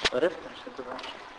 عرفت عشان تبقى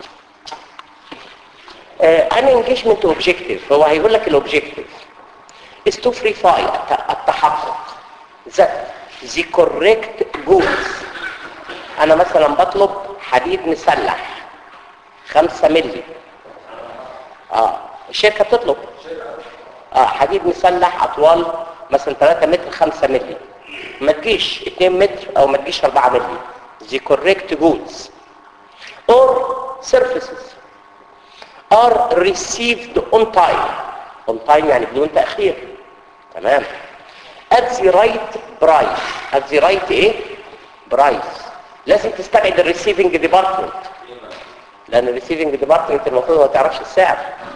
ان انجيجمنت اوبجيكتيف هو هيقول لك الاوبجيكتيف is to verify الت- التحقق that the correct goods انا مثلا بطلب حديد مسلح خمسة ملي اه الشركة بتطلب اه حديد مسلح اطوال مثلا 3 متر 5 ملي ما تجيش 2 متر او ما تجيش 4 ملي the correct goods or surfaces are received on time on time يعني بدون تأخير تمام at the right price at the right ايه price لازم تستبعد الريسيفنج ديبارتمنت لان الريسيفنج ديبارتمنت المفروض ما تعرفش السعر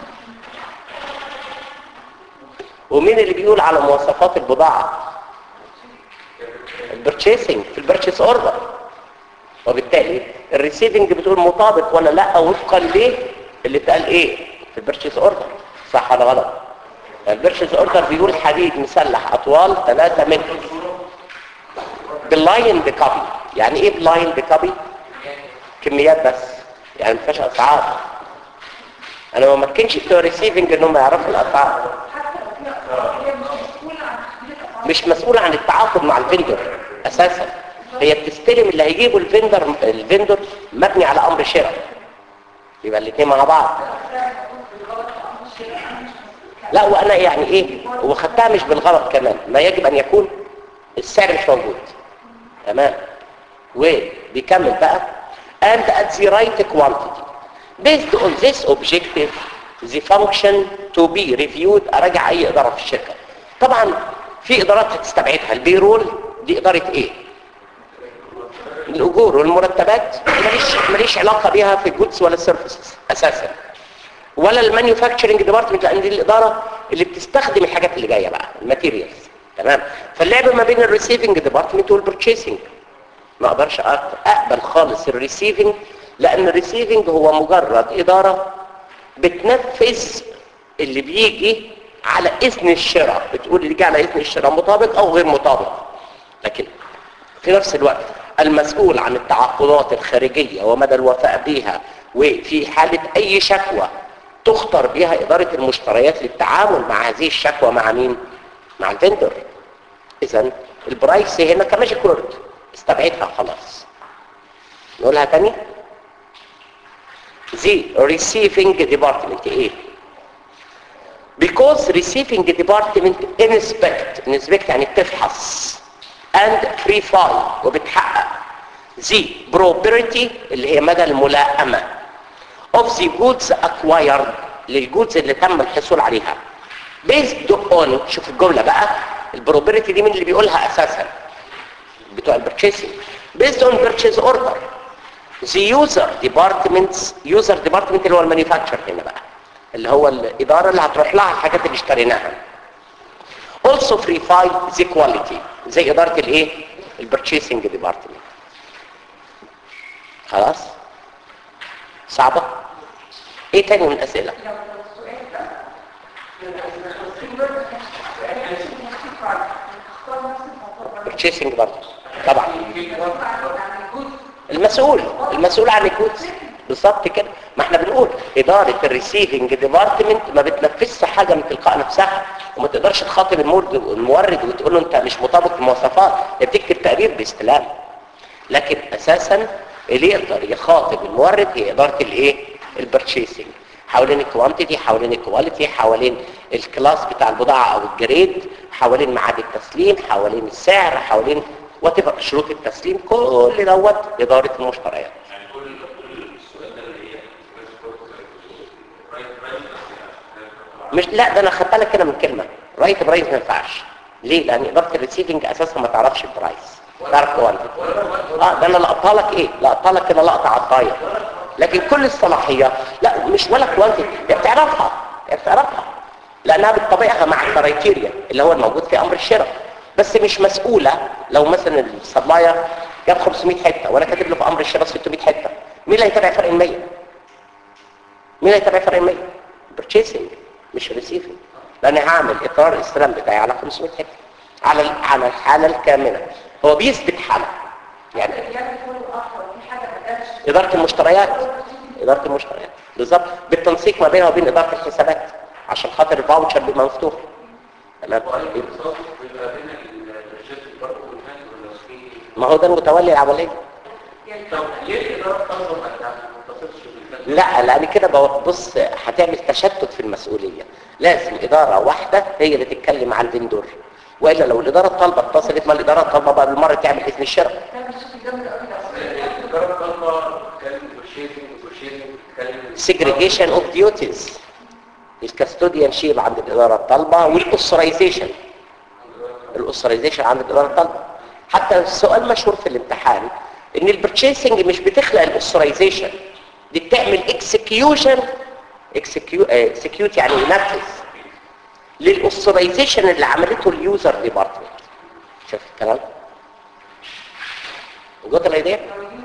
ومين اللي بيقول على مواصفات البضاعة البرتشيسنج في البرتشيس اوردر وبالتالي الريسيفنج بتقول مطابق ولا لا وفقا ليه اللي اتقال ايه في البرتشيس اوردر صح ولا غلط البرتشيس اوردر بيقول حديد مسلح اطوال 3 متر بلايند كابي يعني ايه بلايند كابي كميات بس يعني ما فيهاش اسعار انا ما مكنش بتوع ريسيفنج انهم يعرفوا الاسعار مش مسؤول عن التعاقد مع الفندر اساسا هي بتستلم اللي هيجيبه الفندر الفندر مبني على امر شراء يبقى الاثنين مع بعض لا وانا يعني ايه وخدتها مش بالغلط كمان ما يجب ان يكون السعر مش موجود تمام وبيكمل بقى and at the right quantity based on this objective the function to be reviewed اراجع اي اداره في الشركه طبعا في ادارات هتستبعدها البيرول دي اداره ايه الاجور والمرتبات ماليش ماليش علاقه بيها في الجودز ولا السيرفيسز اساسا ولا المانيفاكتشرنج ديبارتمنت لان دي الاداره اللي بتستخدم الحاجات اللي جايه بقى الماتيريالز تمام فاللعب ما بين الريسيفنج ديبارتمنت والبرتشيسنج ما اقدرش اقبل خالص الريسيفنج لان الريسيفنج هو مجرد اداره بتنفذ اللي بيجي على اذن الشراء بتقول اللي جه على اذن الشراء مطابق او غير مطابق لكن في نفس الوقت المسؤول عن التعاقدات الخارجية ومدى الوفاء بها وفي حالة اي شكوى تختار بها ادارة المشتريات للتعامل مع هذه الشكوى مع مين مع الفندر اذا البرايس هنا كماجيك وورد استبعدها خلاص نقولها تاني the receiving department ايه because receiving department inspect inspect يعني بتفحص and verify وبتحقق the property اللي هي مدى الملائمة of the goods acquired للجودز اللي تم الحصول عليها based on شوف الجملة بقى البروبرتي دي مين اللي بيقولها اساسا بتوع البرتشيسنج based on purchase order the user departments user department اللي هو المانيفاكتشر هنا بقى اللي هو الإدارة اللي هتروح لها الحاجات اللي اشتريناها also verify the quality زي إدارة الايه البرتشيسنج ديبارتمنت خلاص صعبة ايه تاني من الأسئلة برتشيسنج برضه طبعا المسؤول المسؤول عن الجودز بالظبط كده ما احنا بنقول اداره الريسيفنج ديبارتمنت ما بتنفذش حاجه من تلقاء نفسها وما تقدرش تخاطب المورد المورد وتقول له انت مش مطابق بالمواصفات هي بتكتب تقرير باستلام لكن اساسا اللي يقدر يخاطب المورد هي اداره الايه البرتشيسنج حوالين الكوانتيتي حوالين الكواليتي حوالين الكلاس بتاع البضاعه او الجريد حوالين ميعاد التسليم حوالين السعر حوالين وتبقى شروط التسليم كل دوت اداره المشتريات يعني كل كل السؤال ده اللي هي رايت رايت مش لا ده انا خدت لك كده من كلمه رايت برايس ما ينفعش ليه لان اداره الريسيفنج اساسا ما تعرفش البرايس تعرف كوانتيتي اه ده انا لقطها لك ايه لقطها لك كده لقطه على الطاير لكن كل الصلاحيات لا مش ولا كوانتيتي هي بتعرفها هي بتعرفها لانها بالطبيعه مع الكرايتيريا اللي هو الموجود في امر الشراء بس مش مسؤوله لو مثلا السبلاير جاب 500 حته وانا كاتب له في امر الشراء 600 حته مين اللي هيتابع فرق ال 100 مين اللي هيتابع فرق ال 100 برتشيسنج مش ريسيفنج لان هعمل اقرار الاستلام بتاعي على 500 حته على ال- على الحاله الكامله هو بيثبت حاله يعني يعني يكون اخر في حاجه ما جاتش اداره المشتريات اداره المشتريات بالظبط بالتنسيق ما بينها وبين اداره الحسابات عشان خاطر الفاوتشر بيبقى مفتوح تمام الاتصال بيبقى بين الشركه برضه والهاند ولا في ما هو ده المتولي العمليه طب ليه الاداره تنظم ما تتصلش بالفن؟ لا لان كده بص هتعمل تشتت في المسؤوليه لازم اداره واحده هي اللي تتكلم مع الفندور والا لو الاداره الطالبه اتصلت ما الاداره الطالبه بقى بالمره تعمل اذن الشراء الاداره الطالبه بتتكلم برشيزنج وبرشيزنج بتتكلم segregation of duties الكاستوديانشيب عند الاداره الطالبه والاوثرايزيشن الاوثرايزيشن عند الاداره الطالبه حتى السؤال مشهور في الامتحان ان البرتشيسنج مش بتخلق الاوثرايزيشن دي بتعمل اكسكيوشن اكسكيوت يعني ينفذ للاوثرايزيشن اللي عملته اليوزر ديبارتمنت شوف الكلام وجدت الايديا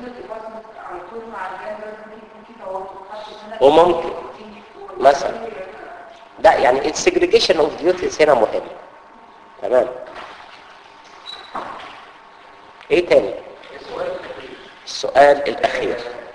وممكن مثلا لا يعني السجريجيشن اوف ديوتيز هنا مهم تمام ايه تاني السؤال الاخير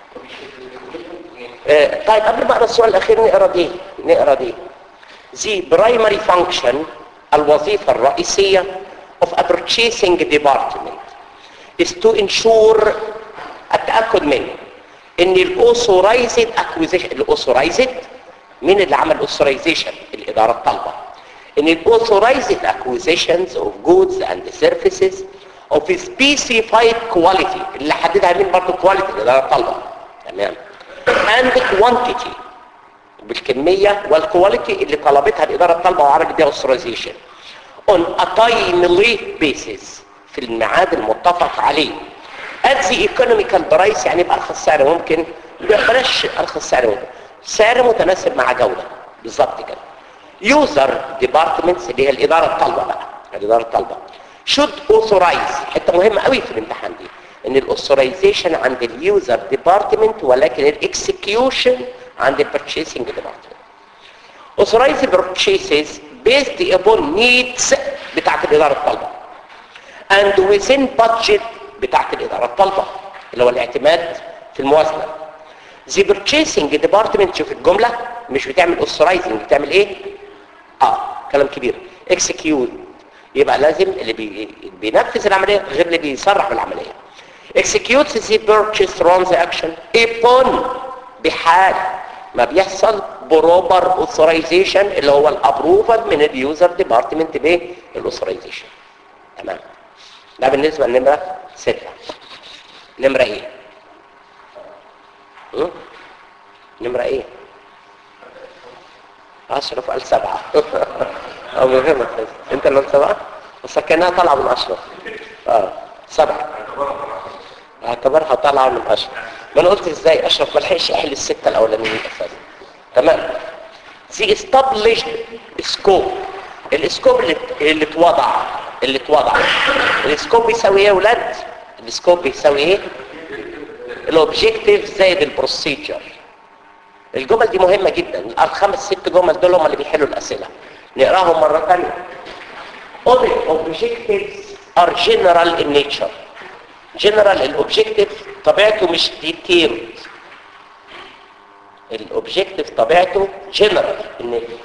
آه طيب قبل ما اقرا السؤال الاخير نقرا دي نقرا دي the primary function الوظيفه الرئيسيه of a purchasing department is to ensure التاكد من ان الاوثورايزد اكوزيشن الاوثورايزد مين اللي عمل الاوثورايزيشن الاداره الطالبه ان الاوثورايزد acquisitions of goods and services of specified quality اللي حددها مين برضه quality الاداره الطالبه تمام and quantity بالكميه والكواليتي اللي طلبتها الاداره الطالبه وعملت بيها اوثورايزيشن on a timely basis في الميعاد المتفق عليه at the economical price يعني بأرخص سعر ممكن بلاش أرخص سعر ممكن سعر متناسب مع جودة بالظبط كده يوزر ديبارتمنتس اللي هي الإدارة الطالبة بقى الإدارة الطالبة should authorize حتة مهمة قوي في الامتحان دي ان الاوثورايزيشن عند اليوزر ديبارتمنت ولكن الاكسكيوشن عند البرتشيسنج ديبارتمنت authorize purchases based upon needs بتاعت الإدارة الطالبة and within budget بتاعت الإدارة الطالبة اللي هو الاعتماد في الموازنة the purchasing department شوف الجملة مش بتعمل authorizing بتعمل ايه اه كلام كبير execute يبقى لازم اللي بي... بينفذ العملية غير اللي بيصرح بالعملية execute the purchase transaction upon بحال ما بيحصل بروبر اوثرايزيشن اللي هو الابروفال من اليوزر ديبارتمنت بالاوثرايزيشن تمام ده بالنسبه لنمره 6 نمره ايه م? نمره ايه اشرف قال سبعه او مهمة انت اللي قلت سبعه بس كانها طالعه من اشرف اه سبعه اعتبرها طالعه من اشرف ما انا قلت ازاي اشرف ما لحقش يحل السته الاولانيين اساسا تمام في established سكوب السكوب اللي اللي اتوضع اللي اتوضع السكوب بيساوي ايه يا اولاد السكوب بيساوي ايه الاوبجيكتيف زائد البروسيجر الجمل دي مهمه جدا الخمس ست جمل دول هم اللي بيحلوا الاسئله نقراهم مره ثانيه audit objectives are general in nature general الاوبجيكتيف طبيعته مش detailed الاوبجيكتيف طبيعته جنرال النيتف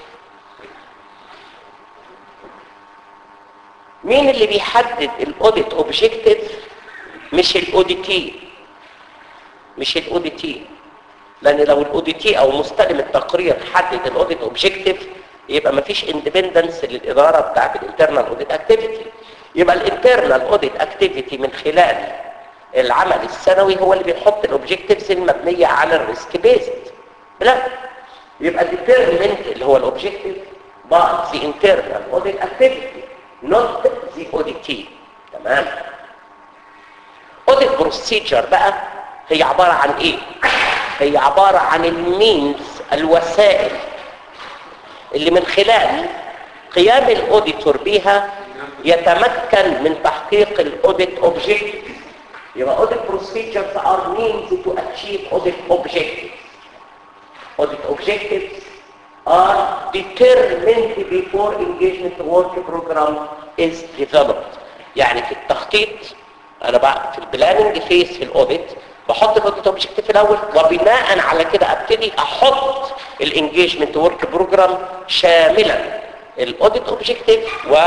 مين اللي بيحدد الاوديت اوبجيكتيف مش الاوديتي مش الاوديتي لان لو الاوديتي او مستلم التقرير حدد الاوديت اوبجيكتيف يبقى مفيش اندبندنس للاداره بتاعت الانترنال اوديت اكتيفيتي يبقى الانترنال اوديت اكتيفيتي من خلال العمل السنوي هو اللي بيحط الاوبجيكتيفز المبنيه على الريسك بيست لا يبقى determinant اللي هو الاوبجيكتيف by the internal audit activity not the auditee تمام audit procedure بقى هي عبارة عن ايه هي عبارة عن المينز الوسائل اللي من خلال قيام الاوديتور بيها يتمكن من تحقيق الاوديت اوبجيكتيف يبقى audit procedures are means to achieve audit objectives audit objectives are determined before engagement work program is developed يعني في التخطيط انا بقى في البلاننج فيس في الاوديت بحط الاوديت اوبجكتيف في الاول وبناء على كده ابتدي احط الانجيجمنت ورك بروجرام شاملا الاوديت اوبجكتيف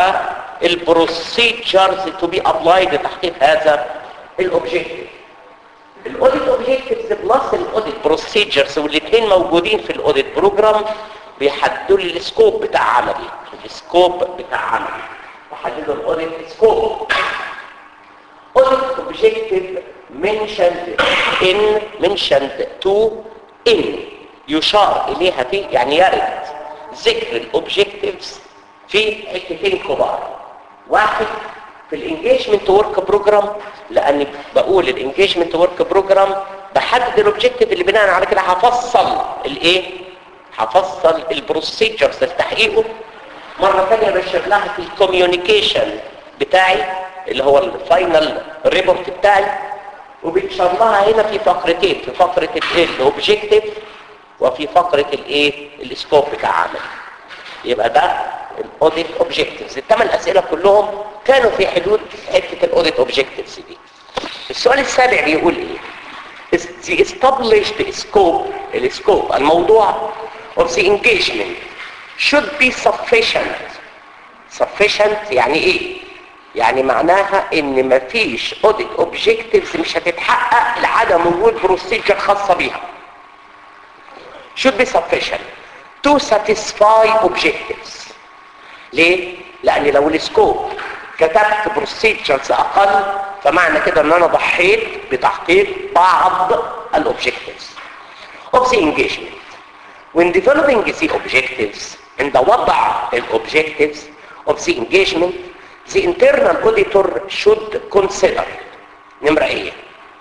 والبروسيجرز تو بي ابلايد لتحقيق هذا الاوبجكتيف الاوديت اوبجكتيفز بلس الاوديت بروسيجرز والاثنين موجودين في الاوديت بروجرام بيحددوا لي السكوب بتاع عملي السكوب بتاع عملي بحددوا الاوديت سكوب audit objective mentioned in mentioned to in يشار اليها في يعني يرد ذكر الاوبجكتيفز في حتتين كبار واحد في الانجيجمنت ورك بروجرام لان بقول الانجيجمنت ورك بروجرام بحدد الاوبجكتيف اللي بناء على كده هفصل الايه هفصل البروسيجرز لتحقيقه مره ثانيه بشر لها في الكوميونيكيشن بتاعي اللي هو الفاينل ريبورت بتاعي وبيتشر لها هنا في فقرتين في فقره الاوبجكتيف وفي فقره الايه السكوب بتاع عمل يبقى ده الاوديت اوبجكتيفز الثمان اسئله كلهم كانوا في حدود حته الاوديت اوبجكتيفز دي السؤال السابع بيقول ايه the established scope السكوب الموضوع of the engagement should be sufficient sufficient يعني ايه يعني معناها ان مفيش audit objectives مش هتتحقق لعدم وجود بروسيجر خاصة بيها should be sufficient to satisfy objectives ليه؟ لان لو السكوب كتبت بروسيجرز اقل فمعنى كده ان انا ضحيت بتحقيق بعض الاوبجكتيفز of the engagement when developing the objectives عند وضع الاوبجكتيفز of the engagement the internal auditor should consider نمرة ايه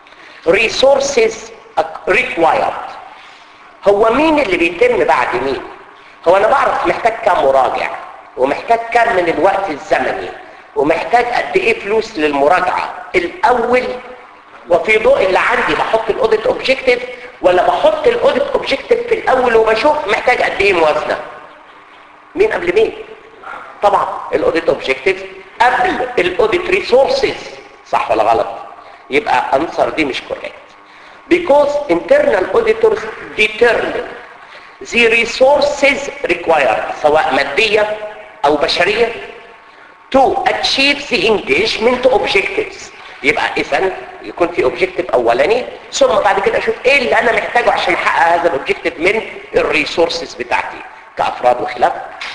resources required هو مين اللي بيتم بعد مين هو انا بعرف محتاج كام مراجع ومحتاج كام من الوقت الزمني ومحتاج قد ايه فلوس للمراجعة الاول وفي ضوء اللي عندي بحط الاوديت اوبجكتيف ولا بحط الاوديت اوبجكتيف في الاول وبشوف محتاج قد ايه موازنه مين قبل مين طبعا الاوديت اوبجكتيف قبل الاوديت ريسورسز صح ولا غلط يبقى انصر دي مش كوريكت because internal auditors determine the resources required سواء مادية او بشرية to achieve the engagement objectives يبقى اذا يكون في اوبجكتيف اولاني ثم بعد كده اشوف ايه اللي انا محتاجه عشان احقق هذا الاوبجكتيف من الريسورسز بتاعتي كافراد وخلاف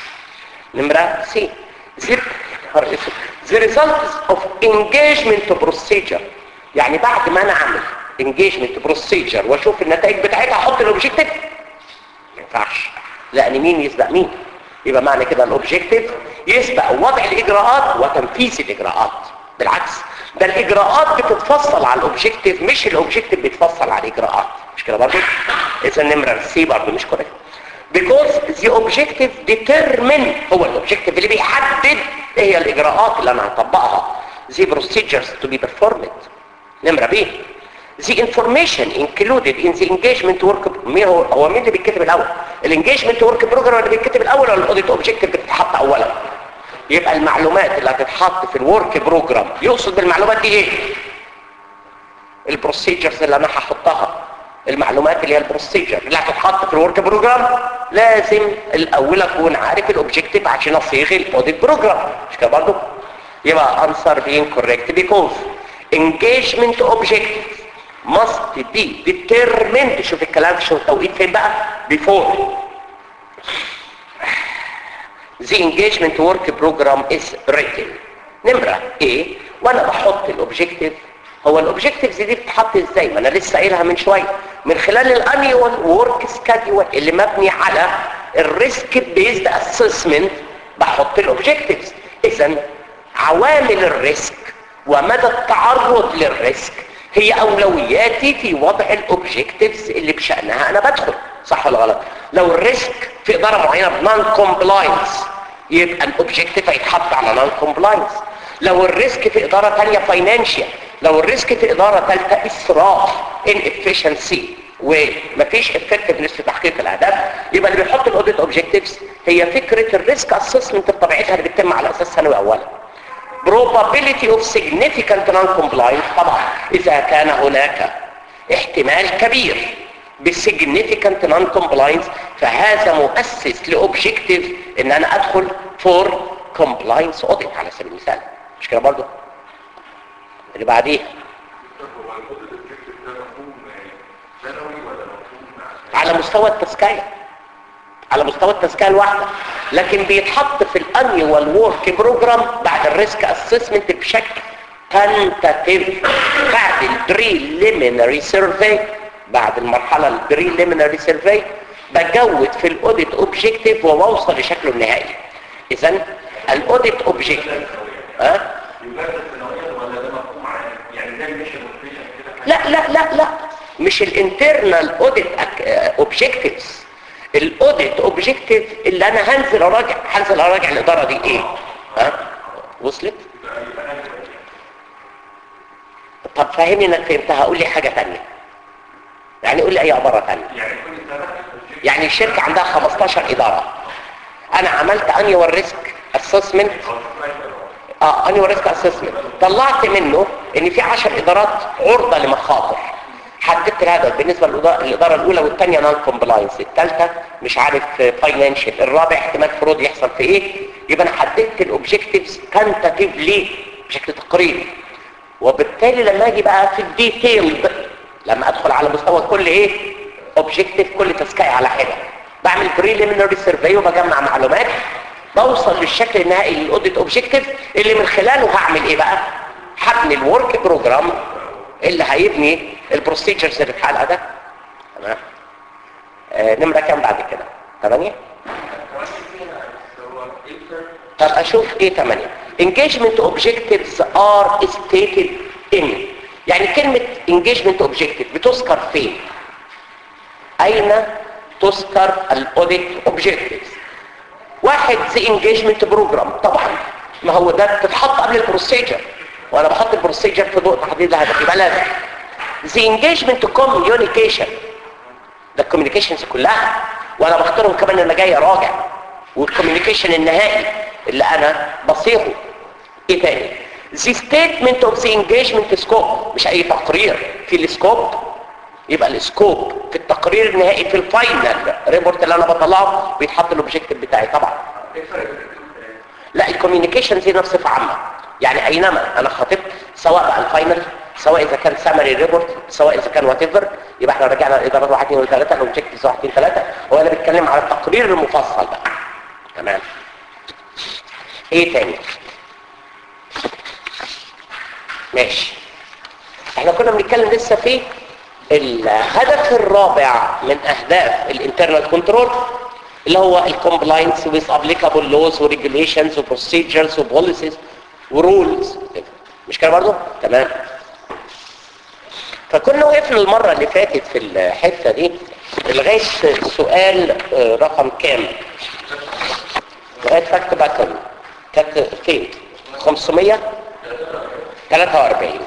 نمرة سي the, the results of engagement procedure يعني بعد ما انا اعمل engagement procedure واشوف النتائج بتاعتها احط الاوبجكتيف ما ينفعش لان مين يسبق مين يبقى معنى كده الاوبجكتيف يسبق وضع الاجراءات وتنفيذ الاجراءات بالعكس ده الاجراءات بتتفصل على الاوبجكتيف مش الاوبجكتيف بيتفصل على الاجراءات مش كده برضه اذا النمره سي برضه مش كوريكت because the objective determine هو الاوبجكتيف اللي بيحدد ايه هي الاجراءات اللي انا هطبقها the procedures to be performed نمره ب the information included in the engagement work مين هو هو مين اللي بيتكتب الاول الانجيجمنت ورك بروجرام اللي بيتكتب الاول ولا الاوديت اوبجكتيف بتتحط اولا يبقى المعلومات اللي هتتحط في الورك بروجرام يقصد بالمعلومات دي ايه البروسيجرز اللي انا هحطها المعلومات اللي هي البروسيجر اللي هتتحط في الورك بروجرام لازم الاول اكون عارف الاوبجكتيف عشان اصيغ الاوديت بروجرام مش كده برضه يبقى answer being correct because engagement objective must be determined شوف الكلام شوف التوقيت فين بقى before the engagement work program is written نمرة ايه وانا بحط الاوبجكتيف هو الاوبجكتيفز دي بتتحط ازاي ما انا لسه قايلها من شويه من خلال الانيوال ورك سكادول اللي مبني على الريسك بيزد اسسمنت بحط الاوبجكتيفز اذا عوامل الريسك ومدى التعرض للريسك هي اولوياتي في وضع الاوبجكتيفز اللي بشانها انا بدخل صح ولا غلط لو الريسك في اداره معينه بنون كومبلاينس يبقى الاوبجكتيف هيتحط على نون كومبلاينس لو الريسك في اداره ثانيه فاينانشال لو الريسك في اداره ثالثه اسراف ان افشنسي ومفيش افكتفنس في تحقيق الاهداف يبقى اللي بيحط الاوديت اوبجكتيفز هي فكره الريسك اسسمنت بطبيعتها اللي بتتم على اساس ثانوي اولا probability of significant non-compliance طبعا إذا كان هناك احتمال كبير بسيجنيفيكانت نون كومبلاينس فهذا مؤسس لاوبجيكتيف ان انا ادخل فور كومبلاينس اوديت على سبيل المثال مش كده برضه اللي بعديه هو الموديل الفكر ده مفهوم ثانوي ولا مفهوم على مستوى التزكيه على مستوى التزكيه الواحده لكن بيتحط في الانيوال وورك بروجرام بعد الريسك اسسمنت بشكل تنتاتيف بعد البريليمينري سيرفي بعد المرحله البريليمينري سيرفي بجود في الاوديت اوبجيكتيف وبوصل لشكله النهائي اذا الاوديت اوبجيكتيف ها يبقى ثانويا ولا ده مفهوم عام يعني ده مش الموتيفيشن كده لا لا لا لا مش الانترنال اوديت اوبجكتيفز الاوديت اوبجكتيف اللي انا هنزل اراجع هنزل اراجع الاداره دي ايه ها وصلت طب فهمني انك فهمتها قول لي حاجه ثانيه يعني قول لي اي عباره ثانيه يعني كل سنه يعني الشركه عندها 15 اداره انا عملت انيوال ريسك اسسمنت اه انيوال ريسك اسسمنت طلعت منه ان في 10 ادارات عرضه لمخاطر حددت الهدف بالنسبه للإدارة- للاداره الاولى والثانيه نون كومبلاينس الثالثه مش عارف فاينانشال الرابع احتمال فرود يحصل في ايه يبقى انا حددت الاوبجكتيفز تنتاتيفلي بشكل تقريبي وبالتالي لما اجي بقى في الديتيل لما ادخل على مستوى كل ايه اوبجكتيف كل تسكاي على حده بعمل بريليمينري سيرفي وبجمع معلومات بوصل للشكل النهائي للاوديت اوبجكتيف اللي من خلاله هعمل ايه بقى هبني الورك بروجرام اللي هيبني البروسيجرز اللي في الحلقه ده تمام آه نمره كام بعد كده 8 طب اشوف ايه 8 engagement objectives are stated in يعني كلمة engagement objective بتذكر فين اين تذكر الاوديت objectives واحد زي engagement program طبعا ما هو ده بتتحط قبل البروسيجر وانا بحط البروسيجر في ضوء تحديد الهدف يبقى لازم زي engagement communication ده الكوميونيكيشنز كلها وانا بختارهم كمان انا جاي اراجع والكوميونيكيشن النهائي اللي انا بصيغه ايه تاني the statement of the engagement scope مش اي تقرير في السكوب يبقى السكوب في التقرير النهائي في الفاينل ريبورت اللي انا بطلعه بيتحط الاوبجيكتيف بتاعي طبعا لا الكوميونيكيشن دي نفس صفه عامه يعني اينما انا خاطبت سواء بقى الفاينل سواء اذا كان سامري ريبورت سواء اذا كان وات ايفر يبقى احنا رجعنا الادارات 1 2 3 الاوبجكتيفز 1 2 3 هو انا بتكلم على التقرير المفصل بقى تمام ايه تاني ماشي احنا كنا بنتكلم لسه في الهدف الرابع من اهداف الانترنال كنترول اللي هو الكومبلاينس with applicable laws وريجوليشنز وبروسيجرز وبوليسيز ورولز مش كده برضه تمام فكنا وقفنا المره اللي فاتت في الحته دي لغايه سؤال آه، رقم كام لغايه فاكت باتل كانت فين 543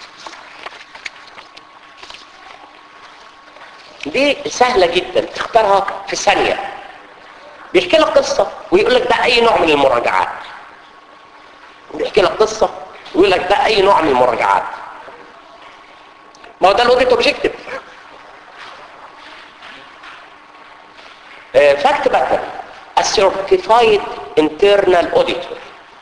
دي سهلة جدا تختارها في ثانية بيحكي لك قصة ويقول لك ده أي نوع من المراجعات بيحكي لك قصة ويقول لك ده أي نوع من المراجعات ما هو ده الاوديت اوبجيكتيف فاكت باتر a certified internal auditor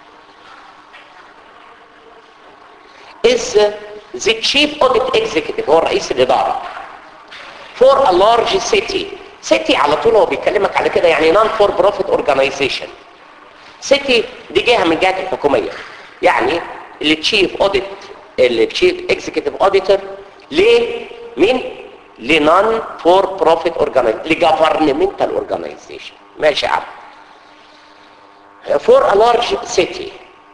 is the chief audit executive هو رئيس الإدارة for a large city city على طول هو بيكلمك على كده يعني non for profit organization city دي جهة من الجهات الحكومية يعني اللي تشيف اوديت اللي تشيف اكزيكتيف اوديتور ليه مين لنون فور بروفيت اورجانيزيشن لجفرنمنتال اورجانيزيشن ماشي يا عم for a large city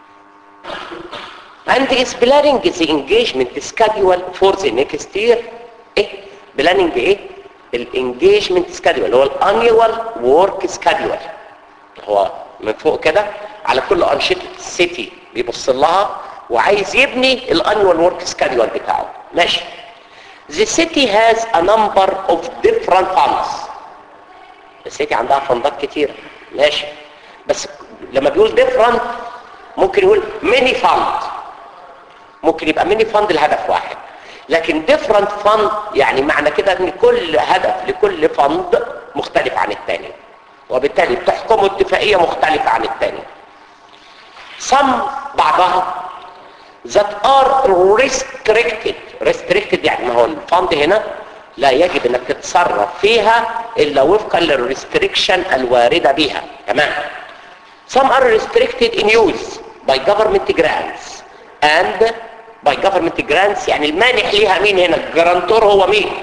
and is planning the engagement schedule for the next year ايه planning ايه الانجيجمنت سكادول اللي هو الانيوال ورك سكادول هو من فوق كده على كل انشطه السيتي بيبص لها وعايز يبني الانيوال ورك سكادول بتاعه ماشي The city has a number of different funds السيتي عندها فندات كتيرة ماشي بس لما بيقول different ممكن يقول many fund ممكن يبقى many fund لهدف واحد لكن different fund يعني معنى كده ان كل هدف لكل فند مختلف عن الثاني وبالتالي بتحكمه اتفاقيه مختلفه عن الثاني some بعضها that are restricted restricted يعني ما هو الفند هنا لا يجب انك تتصرف فيها الا وفقا للريستريكشن الوارده بها تمام some are restricted in use by government grants and by government grants يعني المانح ليها مين هنا الجرانتور هو مين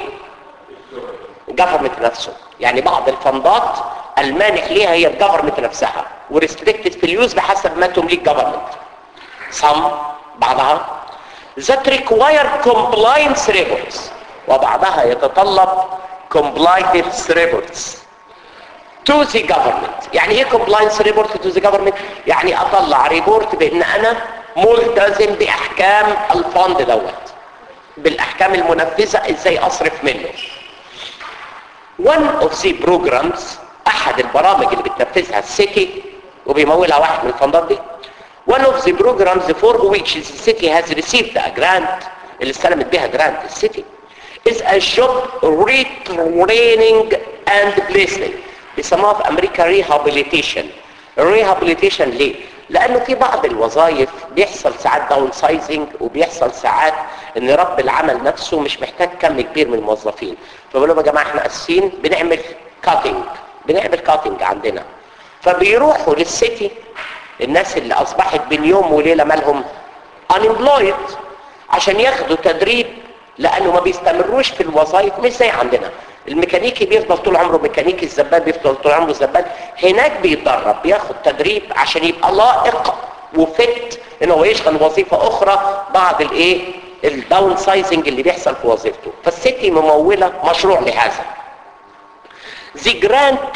government نفسه يعني بعض الفندات المانح ليها هي الجفرمنت نفسها وريستريكتد في اليوز بحسب ما تملك جفرمنت some بعضها that require compliance reports وبعضها يتطلب compliance reports to the government يعني ايه compliance report to the government يعني اطلع ريبورت بان انا ملتزم باحكام الفند دوت بالاحكام المنفذه ازاي اصرف منه one of the programs احد البرامج اللي بتنفذها السيتي وبيمولها واحد من الفندات دي one of the programs for which the city has received a grant اللي استلمت بها جرانت السيتي is a job retraining and placement بيسموها في امريكا rehabilitation rehabilitation ليه لانه في بعض الوظائف بيحصل ساعات داون سايزنج وبيحصل ساعات ان رب العمل نفسه مش محتاج كم كبير من الموظفين فبقول لهم يا جماعه احنا اسين بنعمل كاتنج بنعمل كاتنج عندنا فبيروحوا للسيتي الناس اللي اصبحت بين يوم وليله مالهم unemployed عشان ياخدوا تدريب لانه ما بيستمروش في الوظائف مش زي عندنا الميكانيكي بيفضل طول عمره ميكانيكي الزبال بيفضل طول عمره زبال هناك بيتدرب بياخد تدريب عشان يبقى لائق وفت ان هو يشغل وظيفه اخرى بعد الايه الداون سايزنج اللي بيحصل في وظيفته فالسيتي مموله مشروع لهذا The grant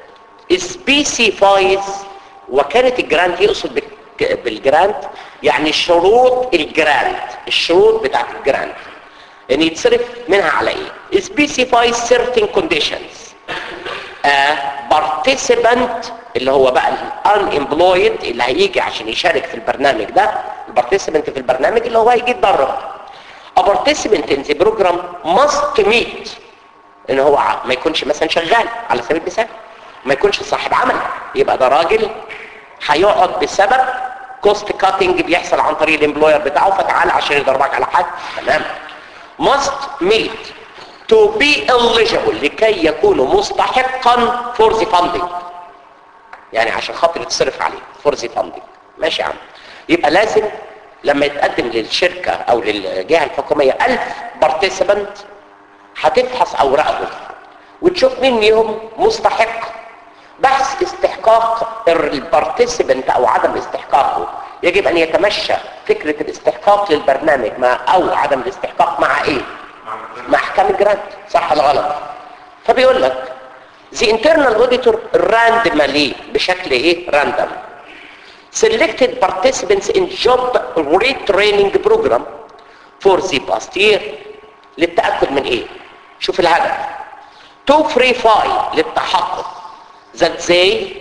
specifies وكانت الجرانت يقصد بالجرانت يعني شروط الجرانت الشروط بتاعت الجرانت ان يتصرف منها على ايه specifies certain conditions a participant اللي هو بقى unemployed اللي هيجي عشان يشارك في البرنامج ده البارتيسيبنت في البرنامج اللي هو هيجي يتدرب a participant in the program must meet ان هو ما يكونش مثلا شغال على سبيل المثال ما يكونش صاحب عمل يبقى ده راجل هيقعد بسبب كوست كاتنج بيحصل عن طريق الامبلوير بتاعه فتعال عشان يضربك على حد تمام must meet to be eligible لكي يكون مستحقا for the funding يعني عشان خاطر يتصرف عليه for the funding ماشي يا عم يبقى لازم لما يتقدم للشركة او للجهة الحكومية ألف بارتيسيبنت هتفحص اوراقهم وتشوف مين فيهم مستحق بحث استحقاق البارتيسيبنت او عدم استحقاقه يجب ان يتمشى فكرة الاستحقاق للبرنامج مع او عدم الاستحقاق مع ايه مع احكام الجرانت صح ولا غلط فبيقول لك the internal auditor randomly بشكل ايه random selected participants in job retraining program for the past year للتأكد من ايه شوف الهدف to verify للتحقق that they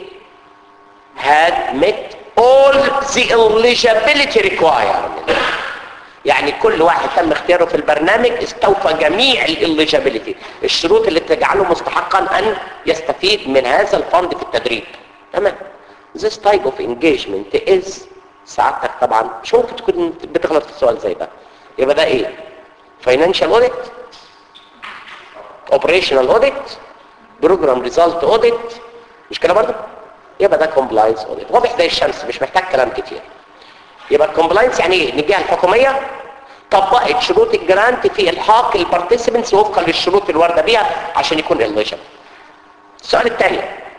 had met all the eligibility requirements يعني كل واحد تم اختياره في البرنامج استوفى جميع الاليجابيلتي الشروط اللي تجعله مستحقا ان يستفيد من هذا الفند في التدريب تمام this type of engagement is سعادتك طبعا مش ممكن تكون بتغلط في السؤال زي ده يبقى ده ايه financial audit operational audit program result audit مش كده برضه يبقى ده compliance audit واضح زي الشمس مش محتاج كلام كتير يبقى الكومبلاينس يعني ايه الجهه الحكوميه طبقت شروط الجرانت في الحاق البارتيسيبنتس وفقا للشروط الوارده بيها عشان يكون eligible السؤال الثاني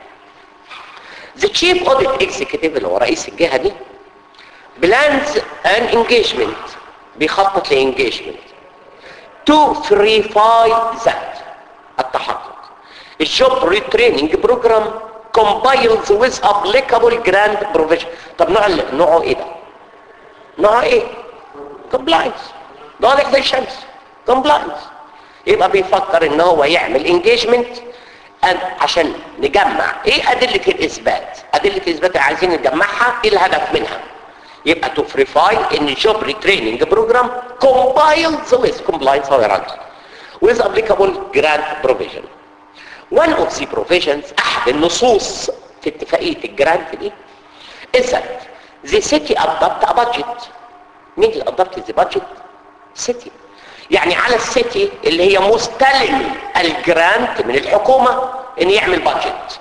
The chief audit executive اللي هو رئيس الجهه دي plans an engagement بيخطط لانجيجمنت to verify that التحقق الجوب ريتريننج بروجرام compiles with applicable grant provision طب نوع نوعه ايه ده نوعه ايه compliance ده واضح زي الشمس compliance يبقى بيفكر ان هو يعمل engagement عشان نجمع ايه ادلة الاثبات ادلة الاثبات اللي عايزين نجمعها ايه الهدف منها يبقى to verify in job retraining program complies with compliance hierarchy with applicable grant provision one of the provisions احد النصوص في اتفاقية الجرانت دي is that the city adopt a budget مين اللي adopt the budget city يعني على السيتي اللي هي مستلم الجرانت من الحكومة ان يعمل بادجت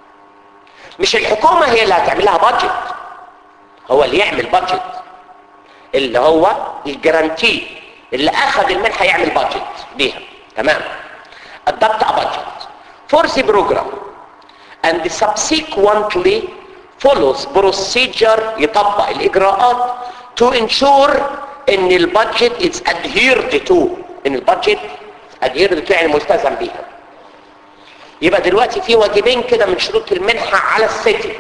مش الحكومة هي اللي هتعمل لها بادجت هو اللي يعمل بادجت اللي هو الجرانتي اللي اخذ المنحة يعمل بادجت بيها تمام adopt a budget for the program and subsequently follows procedure يطبق الاجراءات to ensure ان البادجت is adhered to ان البادجت adhered to يعني ملتزم بيها يبقى دلوقتي في واجبين كده من شروط المنحة على السيتي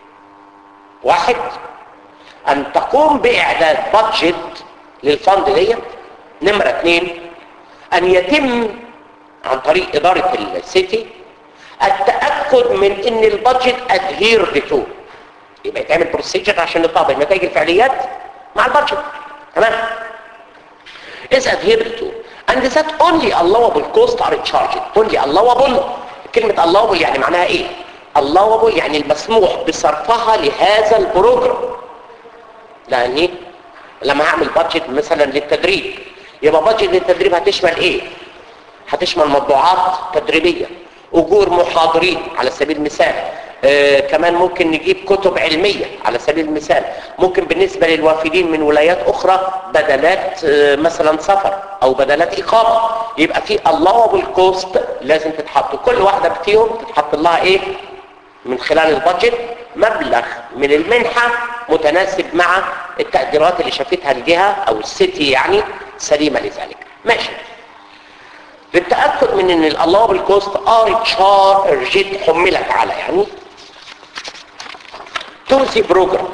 واحد ان تقوم باعداد بادجت للفند ديت نمرة اتنين ان يتم عن طريق ادارة السيتي التأكد من ان البادجت adhered to يبقى يتعمل بروسيجر عشان نطابق نتائج الفعاليات مع البادجت تمام is adhered to and that only allowable costs are charged only allowable كلمة allowable يعني معناها ايه allowable يعني المسموح بصرفها لهذا البروجرام يعني لما هعمل بادجت مثلا للتدريب يبقى بادجت للتدريب هتشمل ايه هتشمل مطبوعات تدريبية اجور محاضرين على سبيل المثال آه كمان ممكن نجيب كتب علمية على سبيل المثال ممكن بالنسبة للوافدين من ولايات اخرى بدلات آه مثلا سفر او بدلات اقامة يبقى في allowable cost لازم تتحط كل واحدة فيهم تتحط لها ايه من خلال البادجت مبلغ من المنحة متناسب مع التقديرات اللي شافتها الجهة او السيتي يعني سليمة لذلك ماشي للتأكد من ان الالوابل كوست ار تشارجد حملت على يعني ترسي بروجرام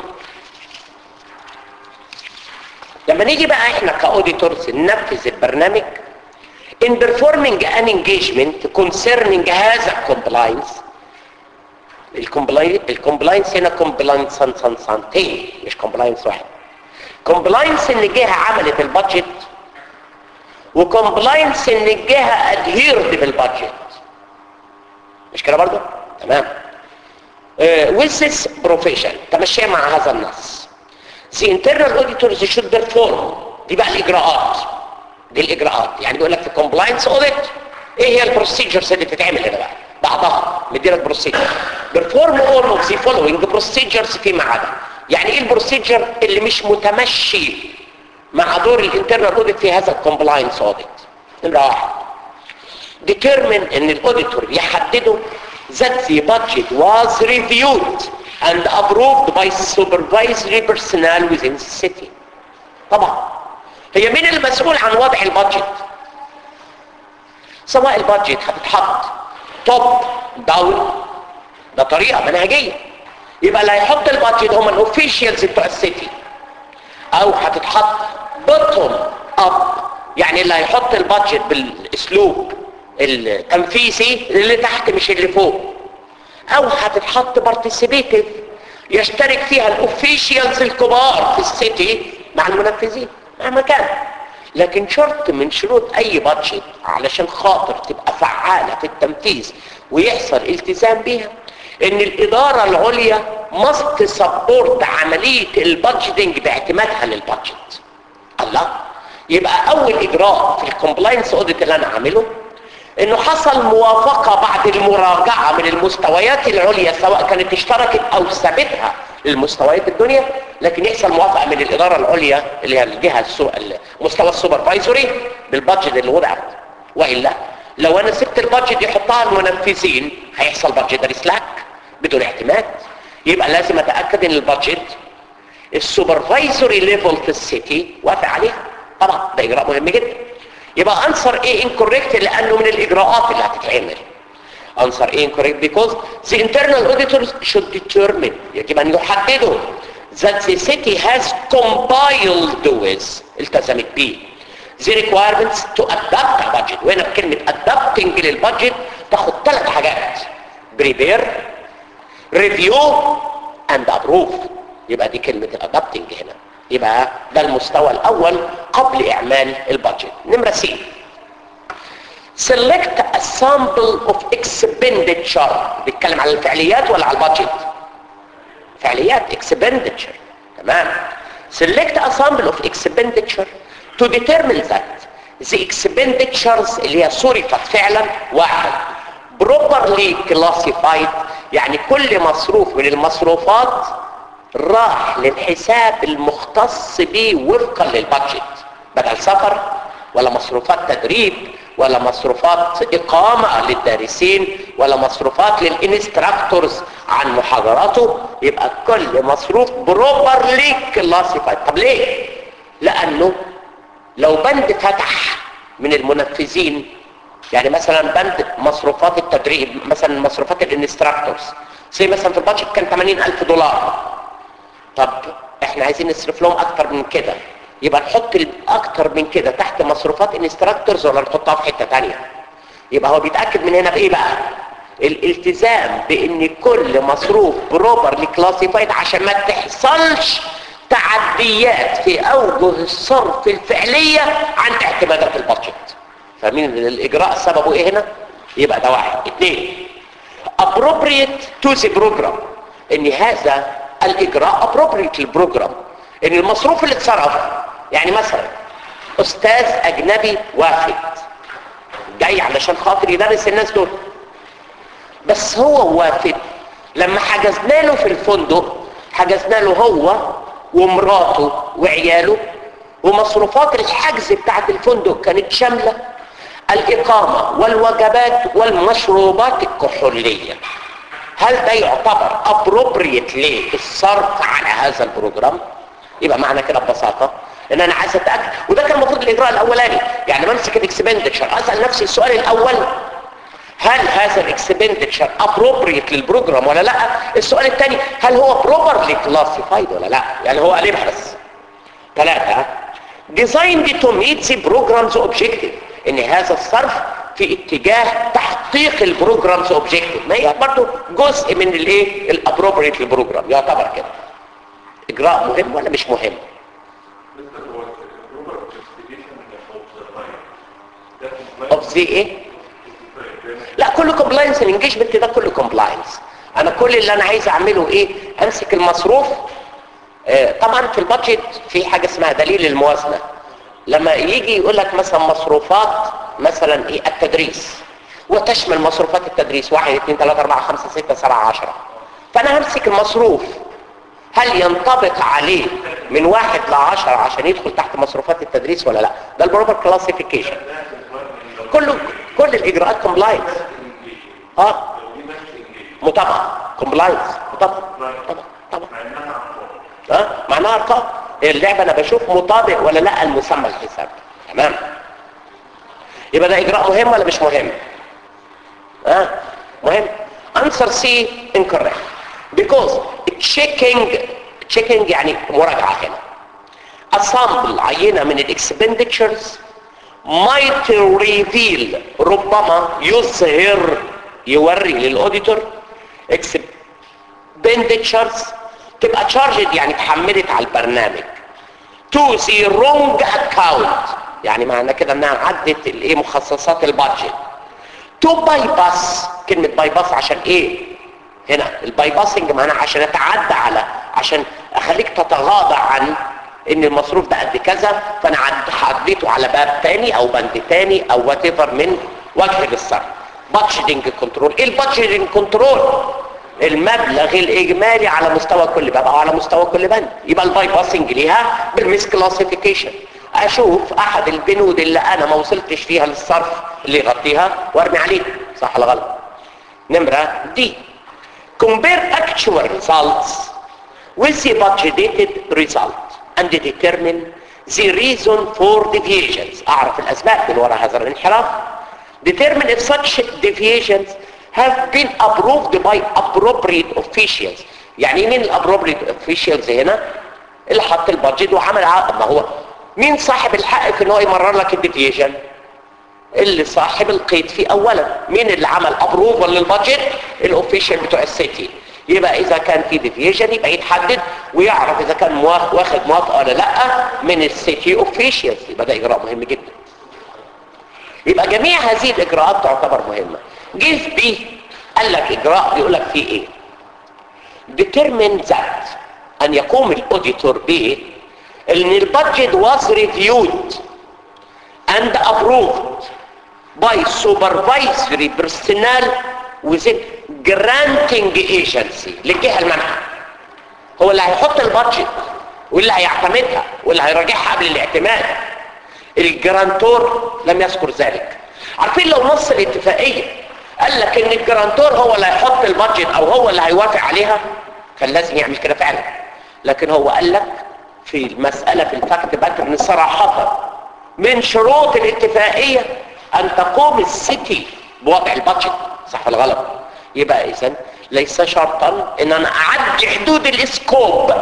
لما نيجي بقى احنا كاوديتورز ننفذ البرنامج in performing an engagement concerning هذا compliance الكومبلاينس هنا كومبلاينس سن سن سنتين مش كومبلاينس واحد كومبلاينس ان الجهه عملت البادجت وكومبلاينس ان الجهه ادهيرد بالبادجت مش كده برضه تمام with this profession تمشي مع هذا النص the internal auditors should perform دي بقى الاجراءات دي الاجراءات يعني بيقول لك في compliance audit ايه هي البروسيجرز اللي بتتعمل هنا بقى بعضها مدينا البروسيجر perform all of the following procedures فيما عدا يعني ايه البروسيجر اللي مش متمشي مع دور الانترنال اوديت في هذا الكومبلاينس اوديت نمره واحد determine ان الاوديتور يحددوا that the budget was reviewed and approved by supervisory personnel within the city طبعا هي مين المسؤول عن وضع البادجت سواء البادجت هتتحط توب داون ده طريقه منهجيه يبقى اللي هيحط البادجت هم الاوفيشالز بتوع السيتي او هتتحط بوتوم اب يعني اللي هيحط البادجت بالاسلوب التنفيذي اللي تحت مش اللي فوق او هتتحط بارتيسيبيتيف يشترك فيها الاوفيشالز الكبار في السيتي مع المنفذين مهما كان لكن شرط من شروط اي بادجت علشان خاطر تبقى فعالة في التنفيذ ويحصل التزام بيها ان الادارة العليا مست سبورت عملية البادجتنج باعتمادها للبادجت الله يبقى اول اجراء في الكومبلاينس اوديت اللي انا عامله انه حصل موافقة بعد المراجعة من المستويات العليا سواء كانت اشتركت او سابتها للمستويات الدنيا لكن يحصل موافقة من الادارة العليا اللي هي الجهة السو... المستوى السوبرفايزوري بالبادجت اللي وضعت والا لو انا سبت البادجت يحطها المنفذين هيحصل بادجت سلاك بدون اعتماد يبقى لازم اتاكد ان البادجت السوبرفايزوري ليفل في السيتي وافق عليها طبعا ده اجراء مهم جدا يبقى انسر ايه انكوريكت لانه من الاجراءات اللي هتتعمل answer incorrect because the internal auditors should determine يجب ان يحددوا that the city has compiled with التزمت به the requirements to adapt a budget وهنا بكلمة adapting للبادجت تاخد ثلاث حاجات prepare review and approve يبقى دي كلمة الادابتنج هنا يبقى ده المستوى الاول قبل اعمال البادجت نمرة سي select a sample of expenditure بيتكلم على الفعليات ولا على البادجت فعليات expenditure تمام select a sample of expenditure to determine that the expenditures اللي هي صرفت فعلا واحد properly classified يعني كل مصروف من المصروفات راح للحساب المختص به وفقا للبادجت بدل سفر ولا مصروفات تدريب ولا مصروفات إقامة للدارسين ولا مصروفات للإنستراكتورز عن محاضراته يبقى كل مصروف بروبرلي كلاسيفايد طب ليه؟ لأنه لو بند فتح من المنفذين يعني مثلا بند مصروفات التدريب مثلا مصروفات الانستراكتورز زي مثلا في البادجت كان 80000 دولار طب احنا عايزين نصرف لهم اكتر من كده يبقى نحط اكتر من كده تحت مصروفات انستراكتورز ولا نحطها في حته ثانيه يبقى هو بيتاكد من هنا بايه بقى الالتزام بان كل مصروف بروبرلي كلاسيفايد عشان ما تحصلش تعديات في اوجه الصرف الفعليه عن اعتمادات البادجت فاهمين الاجراء سببه ايه هنا يبقى ده واحد اثنين appropriate to the program ان هذا الاجراء appropriate للبروجرام ان المصروف اللي اتصرف يعني مثلا استاذ اجنبي واحد جاي علشان خاطر يدرس الناس دول بس هو وافد لما حجزنا له في الفندق حجزنا له هو ومراته وعياله ومصروفات الحجز بتاعت الفندق كانت شاملة الإقامة والوجبات والمشروبات الكحولية هل ده يعتبر appropriate للصرف على هذا البروجرام يبقى معنى كده ببساطة ان انا عايز اتاكد وده كان المفروض الاجراء الاولاني يعني بمسك الاكسبندتشر اسال نفسي السؤال الاول هل هذا الاكسبندتشر appropriate للبروجرام ولا لا السؤال الثاني هل هو properly classified ولا لا يعني هو قال بس ثلاثة designed to meet the program's objective ان هذا الصرف في اتجاه تحقيق البروجرامز اوبجيكتيف ما هي برضه جزء من الايه الابروبريت للبروجرام يعتبر كده اجراء مهم ولا مش مهم اوف ذا ايه لا كله كومبلاينس الانجيجمنت ده كله كومبلاينس انا كل اللي انا عايز اعمله ايه امسك المصروف آه طبعا في البادجت في حاجه اسمها دليل الموازنه لما يجي يقول لك مثلا مصروفات مثلا ايه التدريس وتشمل مصروفات التدريس 1 2 3 4 5 6 7 10 فانا همسك المصروف هل ينطبق عليه من واحد ل 10 عشان يدخل تحت مصروفات التدريس ولا لا ده البروبر كلاسيفيكيشن كله كل الاجراءات كومبلاينس اه متابعه كومبلاينس متابعه طبعا طبعا اه معناها ارقام اللعبه انا بشوف مطابق ولا لا المسمى الحساب تمام يبقى ده اجراء مهم ولا مش مهم اه مهم answer C incorrect because checking checking يعني مراجعه هنا a sample عينه من الاكسبندتشرز might reveal ربما يظهر يوري للاوديتور expenditures تبقى charged يعني اتحملت على البرنامج to the wrong account يعني معنى كده انها عدت الايه مخصصات البادجت to bypass كلمة bypass عشان ايه هنا البايباسنج معناها عشان اتعدى على عشان اخليك تتغاضى عن ان المصروف ده قد كذا فانا عديته على باب تاني او بند تاني او وات من وجه للصرف بادجيتنج كنترول ايه البادجيتنج كنترول المبلغ الاجمالي على مستوى كل باب او على مستوى كل بند يبقى الباي باسنج ليها بالميس كلاسيفيكيشن اشوف احد البنود اللي انا ما وصلتش فيها للصرف اللي يغطيها وارمي عليه صح ولا غلط نمره دي compare actual results with the budgeted result and determine the reason for deviations اعرف الاسباب من وراء هذا الانحراف determine if such deviations have been approved by appropriate officials يعني مين الابروبريت officials هنا اللي حط البادجت وعمل عقد ما هو مين صاحب الحق في ان هو يمرر لك الديفيشن اللي صاحب القيد فيه اولا مين اللي عمل ابروفال للبادجت الاوفيشال بتوع السيتي يبقى اذا كان في ديفيشن يبقى يتحدد ويعرف اذا كان موا- واخد موافقه ولا لا من السيتي اوفيشيالز يبقى ده اجراء مهم جدا يبقى جميع هذه الاجراءات تعتبر مهمه جيز بي قال لك اجراء بيقول لك فيه ايه determine that ان يقوم الاوديتور بايه ان البادجت was reviewed and approved by supervisory personnel within granting agency للجهه المنحه هو اللي هيحط البادجت واللي هيعتمدها واللي هيراجعها قبل الاعتماد الجرانتور لم يذكر ذلك عارفين لو نص الاتفاقيه قال لك ان الجرانتور هو اللي هيحط البادجت او هو اللي هيوافق عليها كان لازم يعمل كده فعلا لكن هو قال لك في المساله في الفاكت باترن صراحه من شروط الاتفاقيه ان تقوم السيتي بوضع البادجت صح ولا غلط يبقى اذا ليس شرطا ان انا اعدي حدود الاسكوب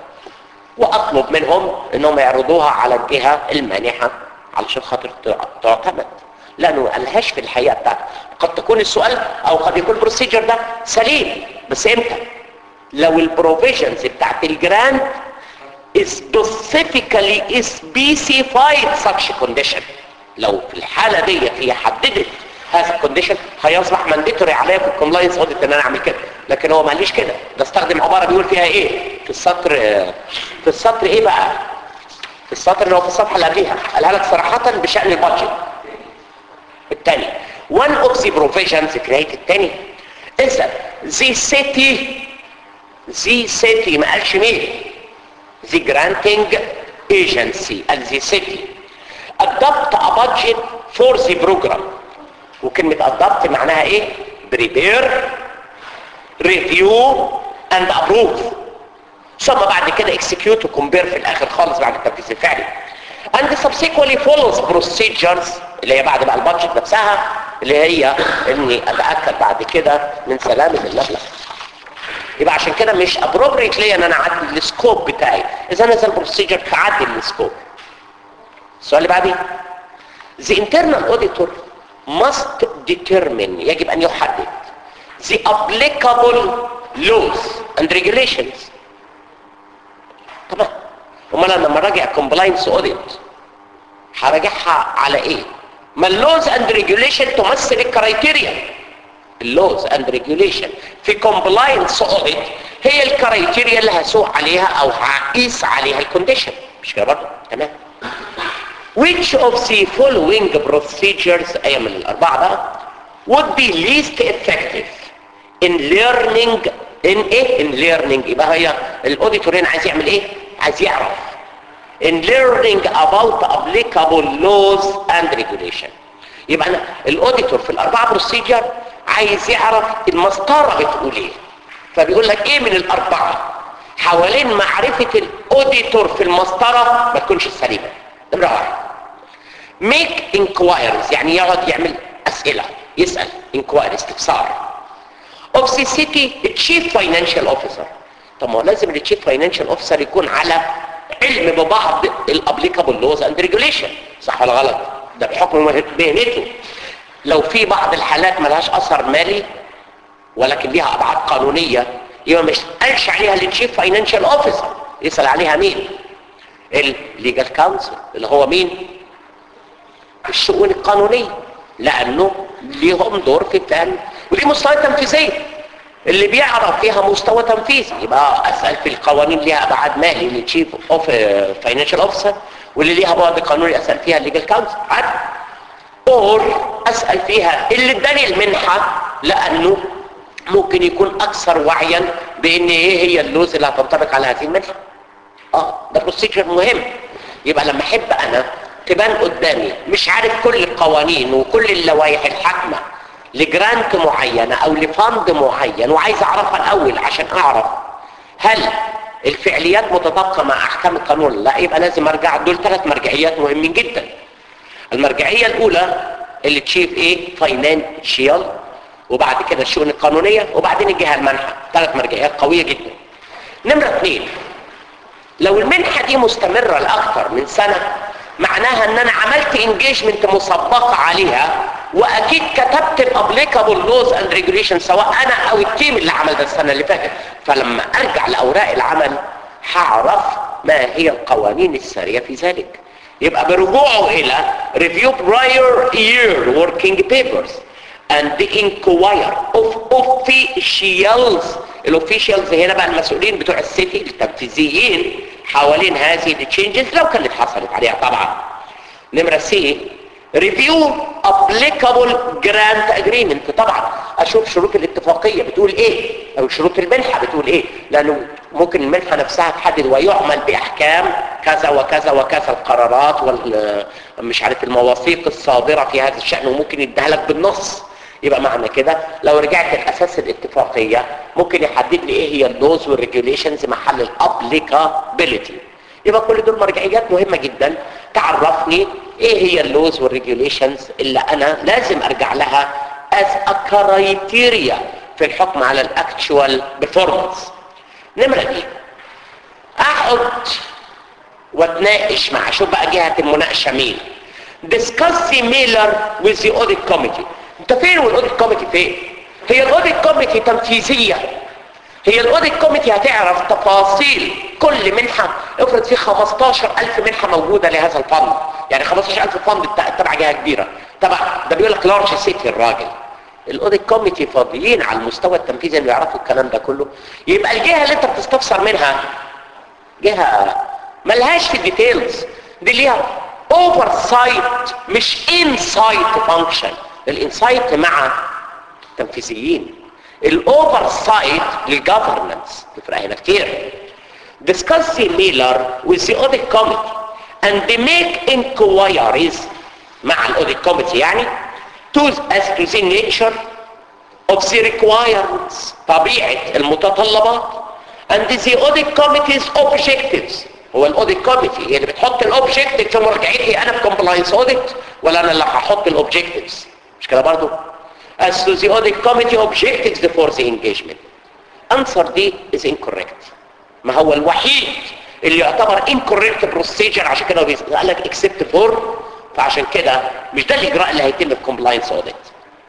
واطلب منهم انهم يعرضوها على الجهه المانحه علشان خاطر تعتمد لانه ما قالهاش في الحقيقه بتاعته قد تكون السؤال او قد يكون البروسيجر ده سليم بس امتى لو البروفيجنز بتاعت الجراند specifically specified such condition لو في الحالة دي هي حددت هذا الكونديشن هيصبح مانديتوري عليا في الكومبلاينس اوديت ان انا اعمل كده لكن هو ما قاليش كده ده استخدم عباره بيقول فيها ايه في السطر في السطر ايه بقى في السطر اللي هو في الصفحه اللي قبليها قالها لك صراحه بشان البادجت الثاني one of the provisions في نهايه الثاني اذا the city the city ما قالش مين the granting agency and the city adopt a budget for the program وكلمة adopt معناها ايه prepare review and approve ثم بعد كده execute وcompare في الاخر خالص بعد التنفيذ الفعلي and subsequently follows procedures اللي هي بعد بقى البادجت نفسها اللي هي اني اتاكد بعد كده من سلامه المبلغ يبقى عشان كده مش appropriate ليا ان انا اعدل السكوب بتاعي اذا نزل البروسيجر تعدل السكوب السؤال اللي بعديه the internal auditor must determine يجب ان يحدد the applicable laws and regulations طبعا امال انا لما راجع compliance audit هراجعها على ايه ما اللوز اند ريجوليشن تمثل الكرايتيريا اللوز اند ريجوليشن في كومبلاينس اوديت هي الكرايتيريا اللي هسوق عليها او هقيس عليها الكونديشن مش كده برضه تمام which of the following procedures اي من الاربعه بقى would be least effective in learning in ايه in learning يبقى هي الاوديتور هنا عايز يعمل ايه عايز يعرف in learning about applicable laws and regulation يبقى انا الاوديتور في الاربعه بروسيجر عايز يعرف المسطره بتقول ايه فبيقول لك ايه من الاربعه حوالين معرفه الاوديتور في المسطره ما تكونش سليمه نمره واحد make inquiries يعني يقعد يعمل اسئله يسال inquiry استفسار of the city chief financial officer طب ما هو لازم التشيف فاينانشال اوفيسر يكون على علم ببعض الابليكابل لوز اند ريجوليشن صح ولا غلط ده بحكم مهنته لو في بعض الحالات ملهاش اثر مالي ولكن ليها ابعاد قانونيه يبقى مش قالش عليها التشيف فاينانشال اوفيسر يسال عليها مين الليجال كونسل اللي هو مين الشؤون القانونيه لانه ليهم دور في الفهم ودي مستوى تنفيذيه اللي بيعرف فيها مستوى تنفيذي يبقى اسال في القوانين ليها ابعاد مالي للتشيف اوف فاينانشال اوفيسر واللي ليها بعد قانوني اسال فيها الليجل كونسل عادي اور اسال فيها اللي اداني المنحه لانه ممكن يكون اكثر وعيا بان ايه هي اللوز اللي هتنطبق على هذه المنحه اه ده بروسيجر مهم يبقى لما احب انا تبان قدامي مش عارف كل القوانين وكل اللوائح الحاكمه لجرانت معينة او لفند معين وعايز اعرفها الاول عشان اعرف هل الفعليات متطابقة مع احكام القانون لا يبقى لازم ارجع دول ثلاث مرجعيات مهمين جدا المرجعية الاولى اللي تشيف ايه فاينانشيال وبعد كده الشؤون القانونية وبعدين الجهة المنحة ثلاث مرجعيات قوية جدا نمرة اثنين لو المنحة دي مستمرة لاكثر من سنة معناها ان انا عملت انجيجمنت مسبقة عليها واكيد كتبت الابليكابل لوز اند ريجوليشن سواء انا او التيم اللي عمل ده السنه اللي فاتت فلما ارجع لاوراق العمل هعرف ما هي القوانين الساريه في ذلك يبقى برجوعه الى review prior year working papers and inquire of officials الاوفيشالز هنا بقى المسؤولين بتوع السيتي التنفيذيين حوالين هذه التشينجز لو كانت حصلت عليها طبعا نمرة سي ريفيو applicable جرانت اجريمنت طبعا اشوف شروط الاتفاقية بتقول ايه او شروط المنحة بتقول ايه لانه ممكن المنحة نفسها تحدد ويعمل باحكام كذا وكذا وكذا القرارات وال مش عارف المواثيق الصادرة في هذا الشأن وممكن يديها لك بالنص يبقى معنى كده لو رجعت لاساس الاتفاقية ممكن يحدد لي ايه هي اللوز والريجوليشنز محل الابليكابيلتي يبقى كل دول مرجعيات مهمة جدا تعرفني ايه هي اللوز والريجوليشنز اللي انا لازم ارجع لها as a criteria في الحكم على الاكتشوال performance نمرة دي اقعد واتناقش مع شوف بقى جهة المناقشة مين discuss the mailer with the audit committee انت فين والاوديت كوميتي فين هي الاوديت كوميتي تنفيذية هي الاوديت كوميتي هتعرف تفاصيل كل منحة افرض في 15000 منحة موجودة لهذا الفند يعني 15000 فند تبع جهة كبيرة تبع ده بيقول لك لارج سيتي الراجل الاوديت كوميتي فاضيين على المستوى التنفيذي انه يعرفوا الكلام ده كله يبقى الجهة اللي انت بتستفسر منها جهة ملهاش في الديتيلز دي ليها اوفر سايت مش انسايت فانكشن الانسايت مع تنفيذيين الاوفر سايت للجفرنس تفرق هنا كتير discuss the mailer with the audit committee and they make inquiries مع الاوديت committee يعني to as to the nature of the requirements طبيعة المتطلبات and the audit committee's objectives هو الاوديت كوميتي هي اللي بتحط الاوبجكتيف في مراجعتي انا في كومبلاينس اوديت ولا انا اللي هحط الاوبجكتيفز مش كده برضو as to the audit committee objectives for the engagement answer دي is incorrect ما هو الوحيد اللي يعتبر incorrect procedure عشان كده قال لك except for فعشان كده مش ده الاجراء اللي هيتم في compliance audit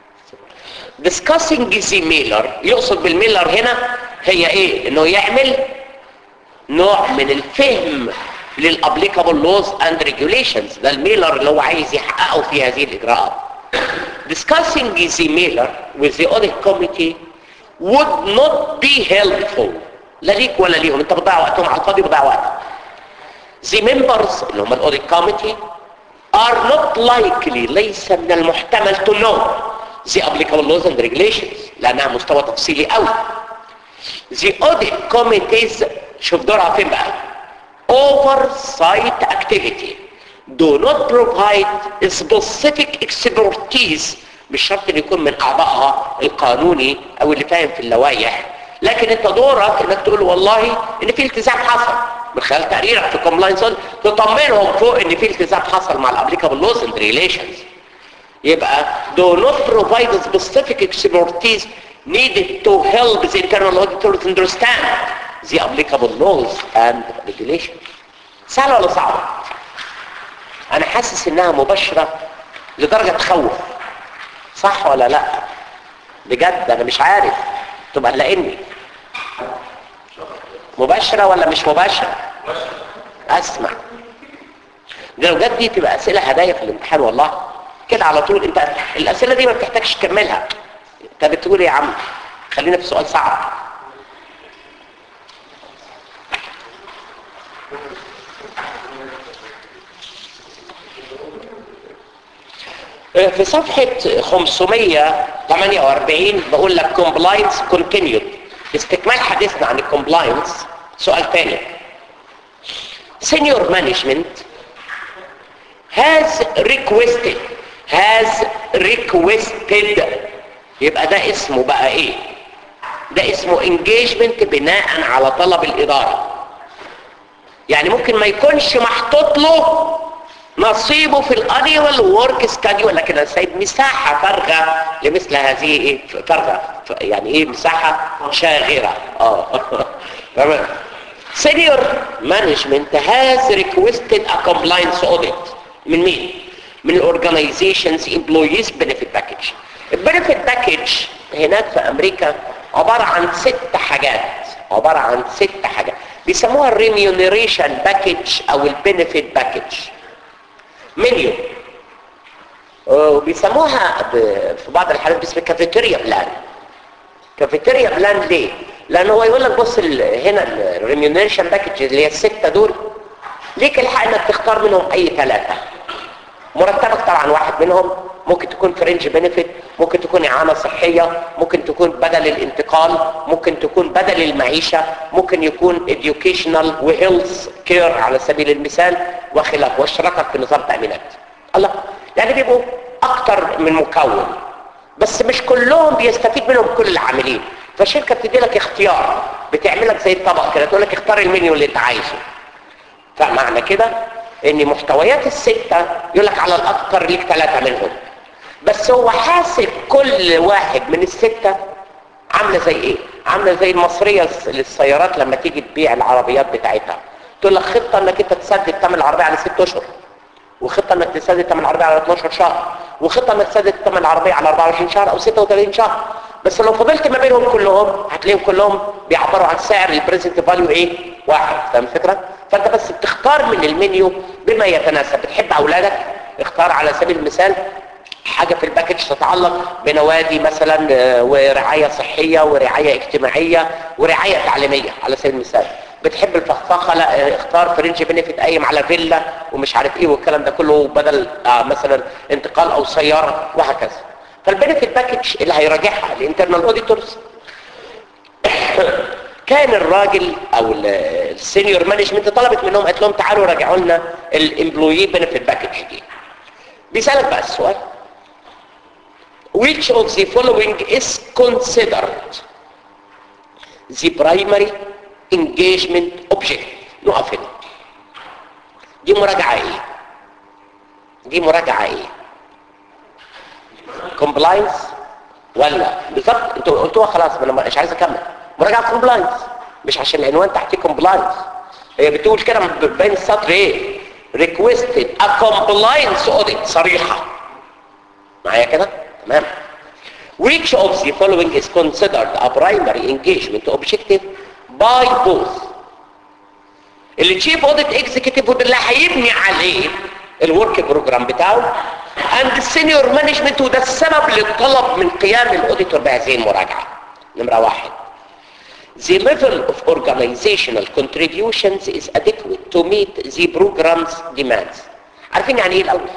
discussing the mailer يقصد بالميلر هنا هي ايه انه يعمل نوع من الفهم للابليكابل لوز اند ريجوليشنز ده الميلر اللي هو عايز يحققه في هذه الاجراءات discussing the mailer with the audit committee would not be helpful لا ليك ولا ليهم انت بتضيع وقتهم على الفاضي بتضيع وقتك the members اللي هم الاوديت committee are not likely ليس من المحتمل to know the applicable laws and regulations لانها مستوى تفصيلي قوي the audit committees شوف دورها فين بقى oversight activity do not provide specific expertise مش شرط ان يكون من اعضائها القانوني او اللي فاهم في اللوائح لكن انت دورك انك تقول والله ان في التزام حصل من خلال تقريرك في كومبلاينس تطمنهم فوق ان في التزام حصل مع الابليكابل لوز اند ريليشنز يبقى do not provide specific expertise needed to help the internal auditors understand the applicable laws and regulations سهل ولا صعب انا حاسس انها مباشرة لدرجة تخوف صح ولا لا بجد انا مش عارف تبقى لاني مباشرة ولا مش مباشرة اسمع دي لو جت دي تبقى اسئلة هدايا في الامتحان والله كده على طول انت الاسئلة دي ما بتحتاجش تكملها انت بتقول ايه يا عم خلينا في سؤال صعب في صفحة 548 بقول لك compliance continued استكمال حديثنا عن الكومبلاينس سؤال ثاني senior management has requested has requested يبقى ده اسمه بقى ايه ده اسمه engagement بناء على طلب الإدارة يعني ممكن ما يكونش محطوط له نصيبه في الانيوال ورك سكاديول لكن انا سايب مساحه فارغه لمثل هذه ايه فارغه يعني ايه مساحه شاغره اه تمام senior management has requested a compliance audit من مين من الاورجنايزيشنز امبلويز بنفيت باكج البنفيت باكج هناك في امريكا عباره عن ست حاجات عباره عن ست حاجات بيسموها الريميونيريشن باكج او البنفيت باكج منيو وبيسموها ب- في بعض الحالات باسم كافيتيريا بلان كافيتيريا بلان ليه لان هو يقول لك بص ال- هنا الريميونيريشن باكج اللي هي السته دول ليك الحق انك تختار منهم اي ثلاثه مرتبك طبعا واحد منهم ممكن تكون فرنج بنفيت ممكن تكون اعانه صحيه ممكن تكون بدل الانتقال ممكن تكون بدل المعيشه ممكن يكون educational وهيلث كير على سبيل المثال وخلافه واشتراكك في نظام تامينات الله يعني بيبقوا اكتر من مكون بس مش كلهم بيستفيد منهم كل العاملين فالشركه بتدي لك اختيار بتعمل لك زي الطبق كده تقول لك اختار المنيو اللي انت عايزه فمعنى كده ان محتويات الستة يقول لك على الاكثر ليك ثلاثة منهم بس هو حاسب كل واحد من الستة عاملة زي ايه عاملة زي المصرية للسيارات لما تيجي تبيع العربيات بتاعتها تقول لك خطة انك انت تسدد ثمن العربية على ست اشهر وخطة انك تسدد ثمن العربية على 12 شهر وخطة انك تسدد ثمن العربية على 24 شهر او 36 شهر بس لو فضلت ما بينهم كلهم هتلاقيهم كلهم بيعبروا عن سعر البريزنت فاليو ايه واحد فاهم الفكرة فانت بس بتختار من المنيو بما يتناسب بتحب اولادك اختار على سبيل المثال حاجة في الباكج تتعلق بنوادي مثلا آه، ورعاية صحية ورعاية اجتماعية ورعاية تعليمية على سبيل المثال بتحب الفخفخة لا آه، اختار فرنج بنفيت قايم على فيلا ومش عارف ايه والكلام ده كله بدل آه مثلا انتقال او سيارة وهكذا فالبنفيت باكج اللي هيراجعها الانترنال اوديتورز كان الراجل او ال- السينيور مانجمنت طلبت منهم قالت لهم تعالوا راجعوا لنا الامبلوي بنفيت باكج دي بيسالك بقى السؤال which of the following is considered the primary engagement object نقف هنا دي مراجعة ايه دي مراجعة ايه compliance ولا بالظبط انتوا قلتوها خلاص ما انا مش عايز اكمل مراجعة compliance مش عشان العنوان تحتيه compliance هي بتقول كده بين السطر ايه requested a compliance audit صريحة معايا كده تمام which of the following is considered a primary engagement objective by both اللي تشيف اوديت اكزيكتيف وده اللي هيبني عليه الورك بروجرام بتاعه and السينيور مانجمنت وده السبب للطلب من قيام الاوديتور بهذه المراجعه نمره واحد The level of organizational contributions is adequate to meet the program's demands. عارفين يعني ايه الاول؟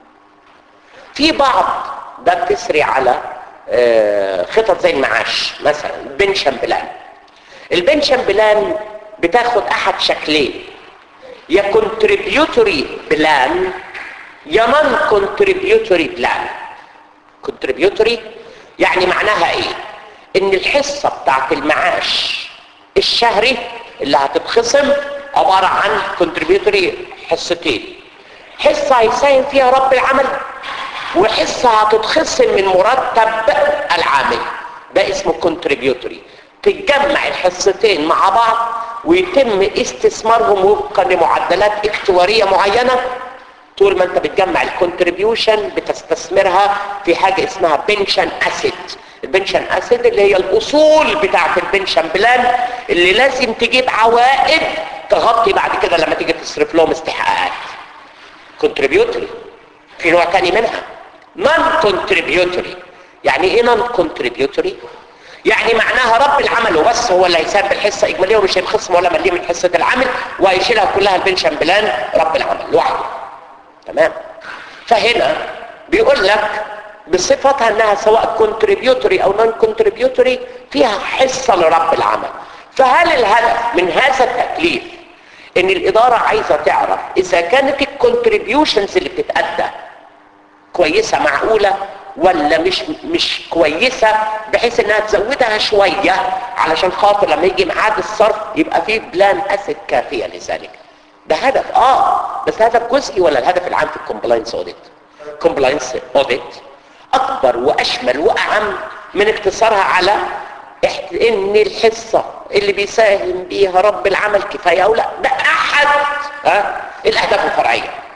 في بعض ده بتسري على آه، خطط زي المعاش مثلا بنشن بلان البنشن بلان بتاخد احد شكلين يا كونتريبيوتوري بلان يا نون كونتريبيوتوري بلان كونتريبيوتوري يعني معناها ايه ان الحصه بتاعت المعاش الشهري اللي هتتخصم عباره عن كونتريبيوتوري حصتين حصه هيساهم فيها رب العمل وحصه هتتخصم من مرتب العامل ده اسمه كونتريبيوتوري تتجمع الحصتين مع بعض ويتم استثمارهم وفقا لمعدلات اكتواريه معينه طول ما انت بتجمع الكونتريبيوشن بتستثمرها في حاجه اسمها بنشن اسيد البنشن اسيد اللي هي الاصول بتاعه البنشن بلان اللي لازم تجيب عوائد تغطي بعد كده لما تيجي تصرف لهم استحقاقات كونتريبيوتوري في نوع تاني منها نون كونتريبيوتوري يعني ايه نون كونتريبيوتوري يعني معناها رب العمل وبس هو اللي هيساهم بالحصه اجماليه ومش هيتخصم ولا مليم من حصه العمل وهيشيلها كلها البنشن بلان رب العمل لوحده تمام فهنا بيقول لك بصفتها انها سواء كونتريبيوتوري او نون كونتريبيوتوري فيها حصه لرب العمل فهل الهدف من هذا التكليف ان الاداره عايزه تعرف اذا كانت الكونتريبيوشنز اللي بتتادى كويسه معقوله ولا مش مش كويسه بحيث انها تزودها شويه علشان خاطر لما يجي ميعاد الصرف يبقى فيه بلان اسيد كافيه لذلك ده هدف اه بس هدف جزئي ولا الهدف العام في الكومبلاينس اوديت كومبلاينس اوديت اكبر واشمل واعم من اقتصارها على احت- ان الحصه اللي بيساهم بيها رب العمل كفايه او لا ده احد ها الاهداف الفرعيه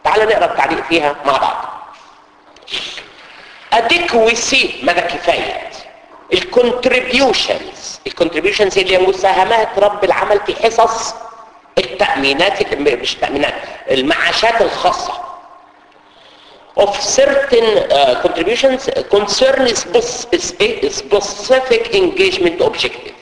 تعال نقرا التعليق فيها مع بعض adequacy مدى كفايه الكونتريبيوشنز الكونتريبيوشنز اللي هي مساهمات رب العمل في حصص التأمينات مش التأمينات المعاشات الخاصة of certain uh, contributions concern specific engagement objective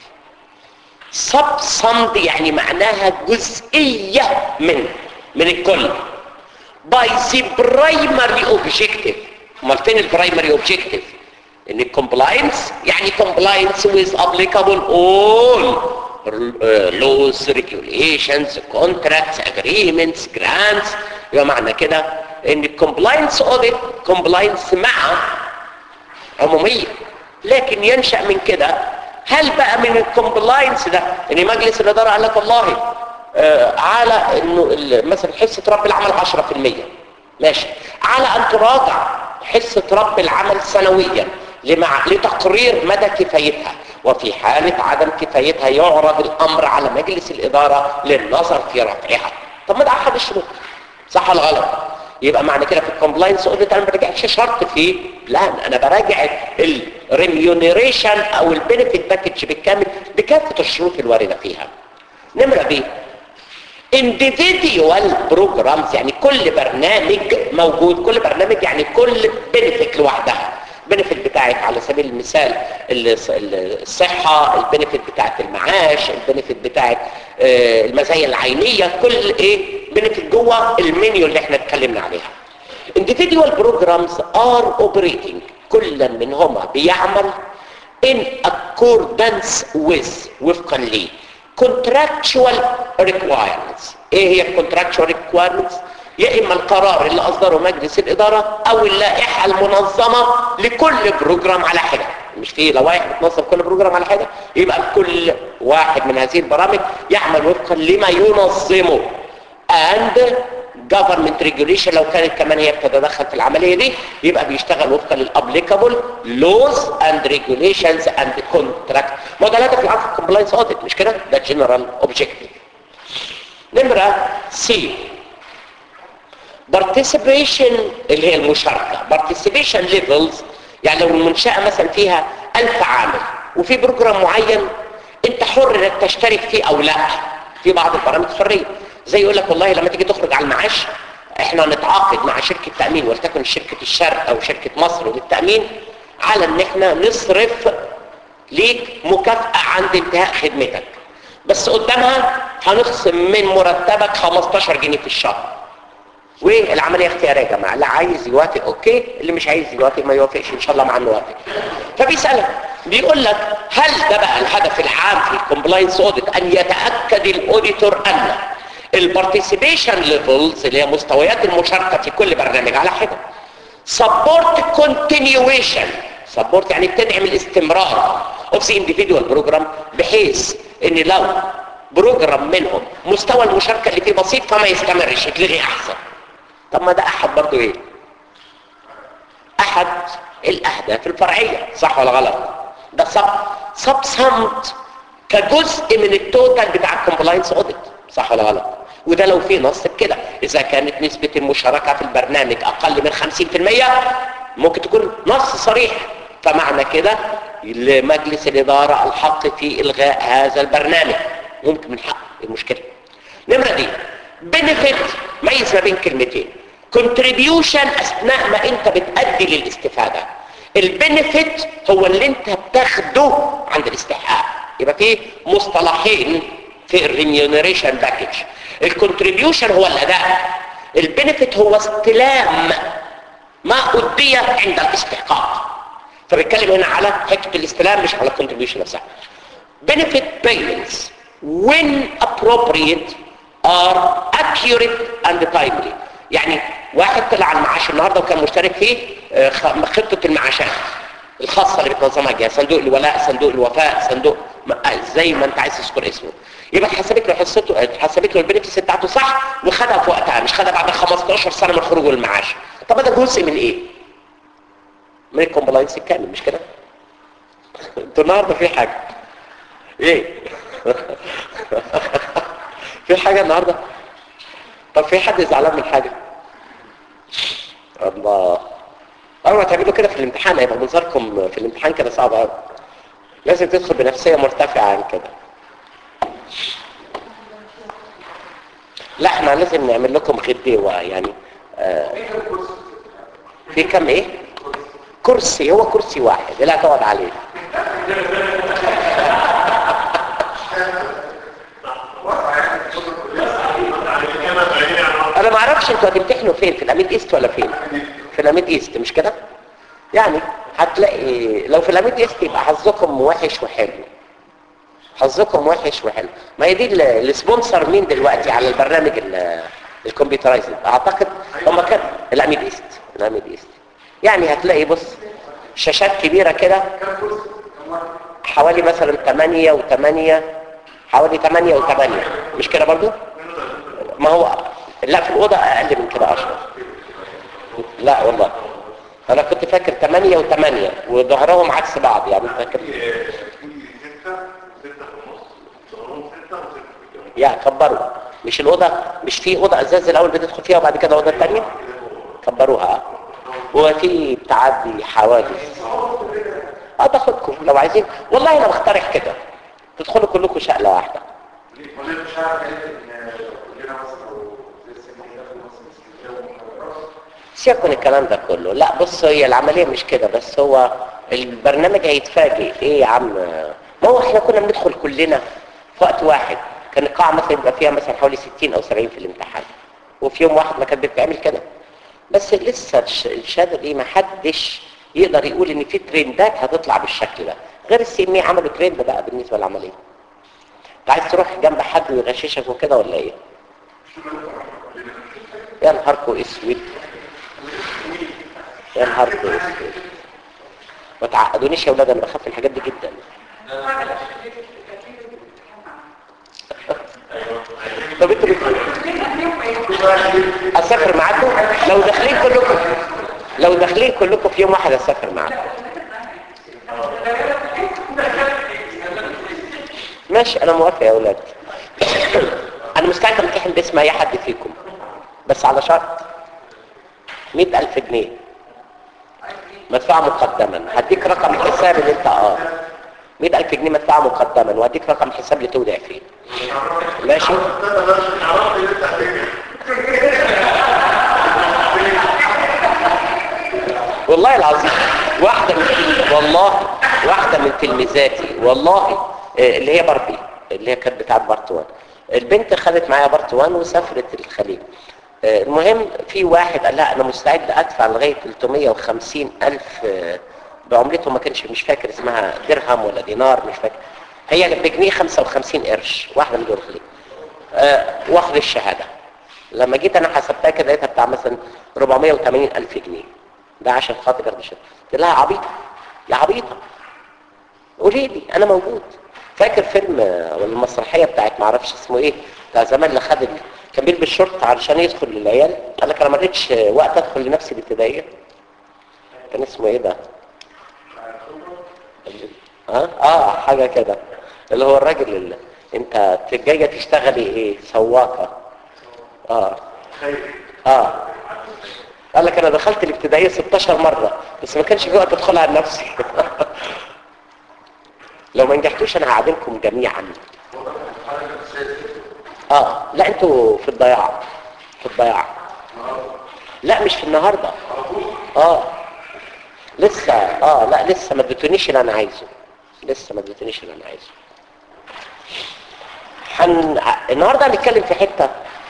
subsummed يعني معناها جزئية من من الكل by the primary objective امال فين البرايمري اوبجيكتيف ان الكومبلاينس يعني compliance with applicable all uh, laws regulations contracts agreements grants يبقى معنى كده ان الكومبلاينس اوديت كومبلاينس مع عموميه لكن ينشا من كده هل بقى من الكومبلاينس ده ان مجلس الاداره قال لك والله آه على انه مثلا حصه رب العمل 10% ماشي على ان تراجع حصه رب العمل سنويا لمع... لتقرير مدى كفايتها وفي حالة عدم كفايتها يعرض الأمر على مجلس الإدارة للنظر في رفعها طب ما ده أحد الشروط صح ولا غلط يبقى معنى كده في الكومبلاينس اوديت انا ما براجعش شرط في بلان انا براجع الريميونيريشن او البنفيت باكج بالكامل بكافه الشروط الوارده فيها نمره ب individual programs يعني كل برنامج موجود كل برنامج يعني كل بنفيت لوحدها البنفيت بتاعك على سبيل المثال الصحة البنفيت بتاعت المعاش البنفيت بتاعت المزايا العينية كل ايه بنفيت جوه المنيو اللي احنا اتكلمنا عليها individual programs are operating كل منهما بيعمل in accordance with وفقا ليه contractual requirements ايه هي الكونتراكتشوال requirements يا اما القرار اللي اصدره مجلس الاداره او اللائحه المنظمه لكل بروجرام على حده مش في لوائح بتنظم كل بروجرام على حده يبقى كل واحد من هذه البرامج يعمل وفقا لما ينظمه and government regulation لو كانت كمان هي بتتدخل في العمليه دي يبقى بيشتغل وفقا للابليكابل laws and regulations and contract ما ده الهدف العام في الكومبلاينس اوديت مش كده ده جنرال اوبجيكتيف نمره سي participation اللي هي المشاركة participation levels يعني لو المنشأة مثلا فيها ألف عامل وفي بروجرام معين انت حر انك تشترك فيه او لا في بعض البرامج حرية زي يقول لك والله لما تيجي تخرج على المعاش احنا نتعاقد مع شركة تأمين ولتكن شركة الشرق او شركة مصر للتأمين على ان احنا نصرف ليك مكافأة عند انتهاء خدمتك بس قدامها هنخصم من مرتبك 15 جنيه في الشهر والعمليه اختياريه يا جماعه اللي عايز يوافق اوكي اللي مش عايز يوافق ما يوافقش ان شاء الله مع نوافق فبيسالك بيقول لك هل ده بقى الهدف العام في الكومبلاينس اوديت ان يتاكد الاوديتور ان البارتيسيبيشن ليفلز اللي هي مستويات المشاركه في كل برنامج على حده سبورت كونتينيويشن سبورت يعني بتدعم الاستمرار اوف ذا individual بروجرام بحيث ان لو بروجرام منهم مستوى المشاركه اللي فيه بسيط فما يستمرش يتلغي احسن طب ما ده احد برضو ايه احد الاهداف الفرعيه صح ولا غلط ده سب سب سمت كجزء من التوتال بتاع الكومبلاينس اوديت صح ولا غلط وده لو في نص بكده اذا كانت نسبه المشاركه في البرنامج اقل من 50% ممكن تكون نص صريح فمعنى كده لمجلس الاداره الحق في الغاء هذا البرنامج ممكن من حق المشكله نمره دي بنفيت ميز ما بين كلمتين كونتريبيوشن اثناء ما انت بتأدي للاستفاده البنفيت هو اللي انت بتاخده عند الاستحقاق يبقى في مصطلحين في الريميونيريشن باكج الكونتريبيوشن هو الاداء البنفيت هو استلام ما ادي عند الاستحقاق فبيتكلم هنا على حته الاستلام مش على الكونتريبيوشن نفسها benefit payments when appropriate are accurate and timely يعني واحد طلع على المعاش النهارده وكان مشترك في خطه المعاشات الخاصه اللي بتنظمها الجهه صندوق الولاء صندوق الوفاء صندوق زي ما انت عايز تذكر اسمه يبقى اتحسبت له حصته اتحسبت له البنفيتس بتاعته صح وخدها في وقتها مش خدها بعد 15 سنه من خروجه المعاش طب ده جزء من ايه؟ من الكومبلاينس الكامل مش كده؟ انتوا النهارده في حاجه ايه في حاجة النهاردة طب في حد زعلان من حاجة الله اول ما تعملوا كده في الامتحان هيبقى منظركم في الامتحان كده صعب قوي لازم تدخل بنفسيه مرتفعه عن كده لا احنا لازم نعمل لكم غدوه يعني آه في كم ايه كرسي هو كرسي واحد لا تقعد عليه انا ما اعرفش انتوا هتمتحنوا فين في الاميد ايست ولا فين في الاميد ايست مش كده يعني هتلاقي لو في الاميد ايست يبقى حظكم وحش وحلو حظكم وحش وحلو ما هي دي ال- السبونسر مين دلوقتي على البرنامج ال- الكمبيوترايزد اعتقد هم كان الاميد ايست الاميد ايست يعني هتلاقي بص شاشات كبيره كده حوالي مثلا 8 و8 حوالي 8 و8 مش كده برضو ما هو لا في الاوضه اقل من كده 10 لا والله انا كنت فاكر 8 و8 وظهرهم عكس بعض يعني فاكر يا كبروا مش الاوضه مش في اوضه ازاز الاول بتدخل فيها وبعد كده اوضه ثانيه كبروها وفي تعدي حوادث اه تاخدكم لو عايزين والله انا بقترح كده تدخلوا كلكم شقله واحده سيبك من الكلام ده كله لا بص هي العمليه مش كده بس هو البرنامج هيتفاجئ ايه يا عم ما هو احنا كنا بندخل كلنا في وقت واحد كان القاعه مثلا يبقى فيها مثلا حوالي 60 او 70 في الامتحان وفي يوم واحد ما كانت بتعمل كده بس لسه الش- الشهاده دي ما حدش يقدر يقول ان في ترندات هتطلع بالشكل ده غير السي ام عملوا ترند بقى بالنسبه للعمليه انت عايز تروح جنب حد ويغششك وكده ولا ايه يا نهاركو اسود يا نهاركو اسود ما تعقدونيش يا ولاد انا بخاف من الحاجات دي جدا طب انتوا بت... اسافر معاكم لو داخلين كلكم لو داخلين كلكم في يوم واحد اسافر معاكم ماشي انا موافق يا اولاد انا مستعد امتحن باسم اي حد فيكم بس على شرط مئة الف جنيه مدفوعة مقدما هديك رقم الحساب اللي انت اه مئة الف جنيه مدفوعة مقدما وهديك رقم الحساب اللي تودع فيه ماشي والله العظيم واحدة من والله واحدة من تلميذاتي والله آه، اللي هي باربي اللي هي كانت بتاعت بارت 1 البنت خدت معايا بارت 1 وسافرت الخليج آه، المهم في واحد قال لا انا مستعد ادفع لغاية 350 الف آه، بعملته ما كانش مش فاكر اسمها درهم ولا دينار مش فاكر هي بجنيه 55 قرش واحدة من دول الخليج آه، واخد الشهادة لما جيت انا حسبتها كده لقيتها بتاع مثلا 480 الف جنيه ده عشان خاطر اخد الشهادة قلت لها يا عبيطة يا عبيطة قولي لي انا موجود فاكر فيلم آه، ولا المسرحيه بتاعت معرفش اسمه ايه بتاع زمان اللي خد ال- كان بيلبس شورت علشان يدخل للعيال قال لك انا ما لقيتش آه، وقت ادخل لنفسي الابتدائيه كان اسمه ايه ده اه اه حاجه كده اللي هو الراجل اللي انت جايه تشتغلي ايه سواقه اه اه قال لك انا دخلت الابتدائيه 16 مره بس ما كانش في وقت ادخلها لنفسي لو ما نجحتوش انا هعدمكم جميعا اه لا انتوا في الضياع في الضياع لا مش في النهارده اه لسه اه لا لسه ما اديتونيش اللي انا عايزه لسه ما اديتونيش اللي انا عايزه حن... النهارده هنتكلم في حته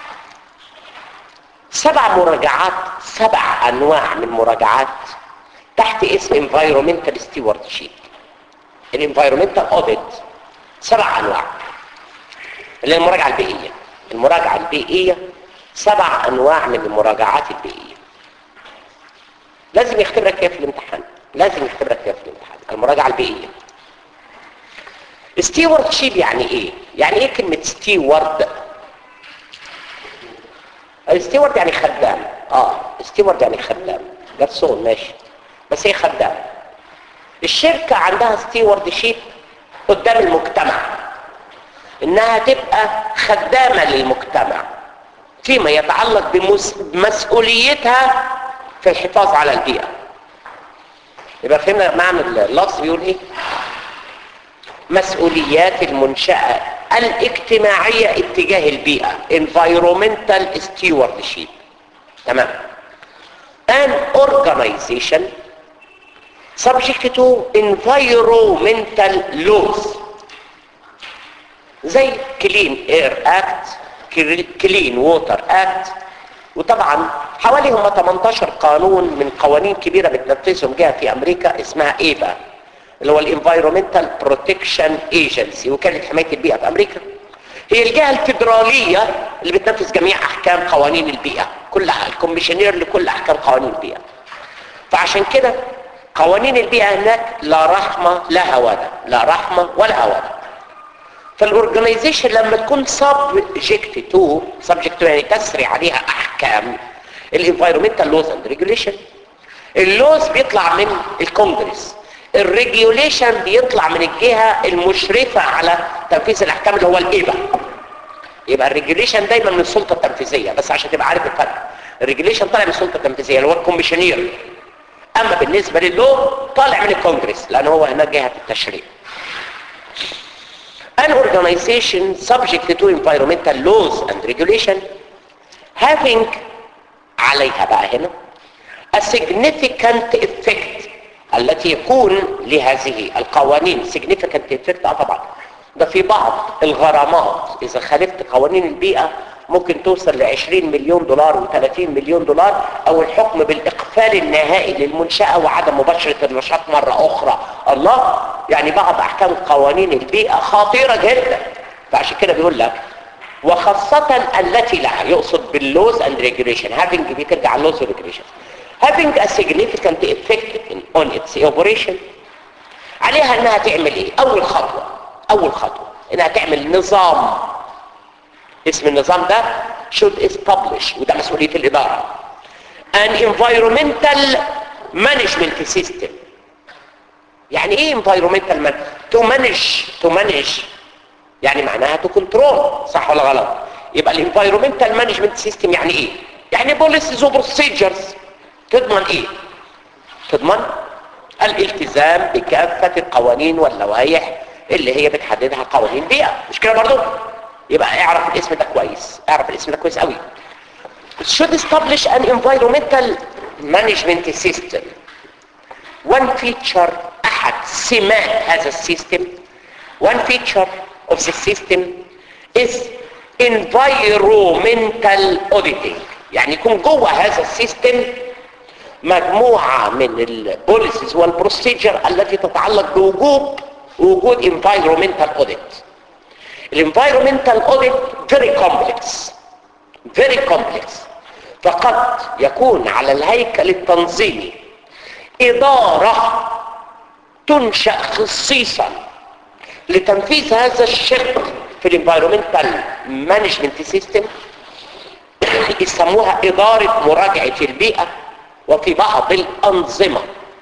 سبع مراجعات سبع انواع من مراجعات تحت اسم environmental stewardship الانفايرمنتال اوديت سبع انواع اللي هي المراجعه البيئيه المراجعه البيئيه سبع انواع من المراجعات البيئيه لازم يختبرك فيها في الامتحان لازم يختبرك فيها في الامتحان المراجعه البيئيه ستيوارد شيب يعني ايه يعني ايه كلمه ستيوارد الستيوارد يعني خدام اه ستيوارد يعني خدام جرسون ماشي بس هي خدام الشركة عندها ستيوارد شيب قدام المجتمع انها تبقى خدامة للمجتمع فيما يتعلق بمس- بمسؤوليتها في الحفاظ على البيئة يبقى فهمنا معنى اللفظ بيقول ايه مسؤوليات المنشأة الاجتماعية اتجاه البيئة environmental stewardship تمام an organization subject to environmental laws زي كلين اير اكت كلين ووتر اكت وطبعا حوالي هم 18 قانون من قوانين كبيره بتنفذهم جهه في امريكا اسمها ايفا اللي هو الانفايرمنتال بروتكشن ايجنسي وكاله حمايه البيئه في امريكا هي الجهه الفيدراليه اللي بتنفذ جميع احكام قوانين البيئه كلها الكوميشنير لكل احكام قوانين البيئه فعشان كده قوانين البيئه هناك لا رحمه لا هواده لا رحمه ولا هواده فالاورجنايزيشن لما تكون سبجكت تو سبجكت يعني تسري عليها احكام الانفايرمنتال لوز اند ريجوليشن اللوز بيطلع من الكونجرس الريجوليشن بيطلع من الجهه المشرفه على تنفيذ الاحكام اللي هو الايبا يبقى الريجوليشن دايما من السلطه التنفيذيه بس عشان تبقى عارف الفرق الريجوليشن طالع من السلطه التنفيذيه اللي هو الكوميشنير اما بالنسبه للو طالع من الكونجرس لان هو هنا جهه التشريع an organization subject to environmental laws and regulation having عليها بقى هنا a significant effect التي يكون لهذه القوانين significant effect اه طبعا ده في بعض الغرامات اذا خالفت قوانين البيئة ممكن توصل ل 20 مليون دولار و30 مليون دولار او الحكم بالاقفال النهائي للمنشأة وعدم مباشرة النشاط مرة اخرى الله يعني بعض احكام قوانين البيئة خطيرة جدا فعشان كده بيقول لك وخاصة التي لها يقصد باللوز اند ريجوليشن having بترجع اللوز ريجوليشن having a significant effect in- on its operation عليها انها تعمل ايه اول خطوة اول خطوة انها تعمل نظام اسم النظام ده should establish وده مسؤولية الادارة an environmental management system يعني ايه environmental man to manage to manage يعني معناها to control صح ولا غلط يبقى الانفايرومنتال مانجمنت سيستم يعني ايه يعني بوليسيز وبروسيجرز تضمن ايه تضمن الالتزام بكافة القوانين واللوائح اللي هي بتحددها قوانين بيئة مش كده برضو يبقى اعرف الاسم ده كويس اعرف الاسم ده كويس قوي should establish an environmental management system one feature احد سمات هذا السيستم one feature of the system is environmental auditing يعني يكون جوه هذا السيستم مجموعة من البوليسيز والبروسيجر التي تتعلق بوجوب وجود environmental audit الانفايرومنتال اوديت very complex very complex فقد يكون على الهيكل التنظيمي إدارة تنشأ خصيصا لتنفيذ هذا الشق في الانفايرومنتال مانجمنت سيستم يسموها إدارة مراجعة البيئة وفي بعض الأنظمة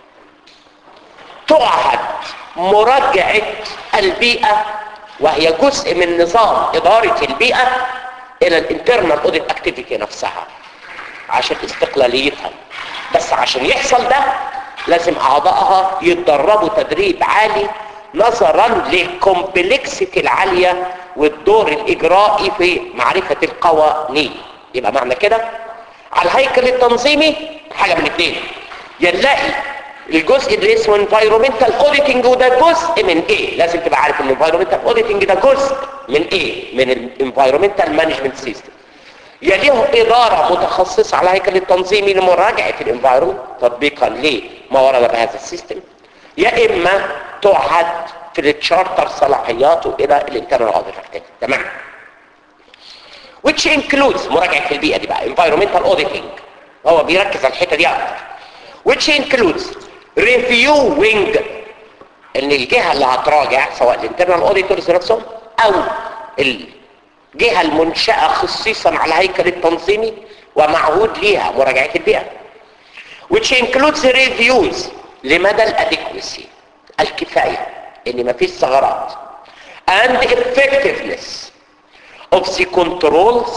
تعهد مراجعة البيئة وهي جزء من نظام إدارة البيئة إلى الانترنال اوديت اكتيفيتي نفسها عشان استقلاليتها بس عشان يحصل ده لازم أعضائها يتدربوا تدريب عالي نظرا للكومبلكسيتي العالية والدور الإجرائي في معرفة القوانين يبقى معنى كده على الهيكل التنظيمي حاجة من اثنين ينلاقي الجزء اللي اسمه environmental auditing وده جزء من ايه لازم تبقى عارف ان environmental auditing ده جزء من ايه من ال environmental management system يليه إدارة متخصصة على هيكل التنظيمي لمراجعة الانفايرمنت تطبيقا لما ورد بهذا السيستم يا إما تعهد في التشارتر صلاحياته إلى الانترنال اوديت اكتيفيتي تمام which includes مراجعة البيئة دي بقى environmental auditing هو بيركز على الحتة دي أكتر which includes reviewing ان الجهة اللي هتراجع سواء الانترنال اوديتورز نفسهم او الجهة المنشأة خصيصا على هيكل التنظيمي ومعهود ليها مراجعة البيئة which includes reviews لمدى الادكوسي الكفاية ان مفيش ثغرات and effectiveness of the controls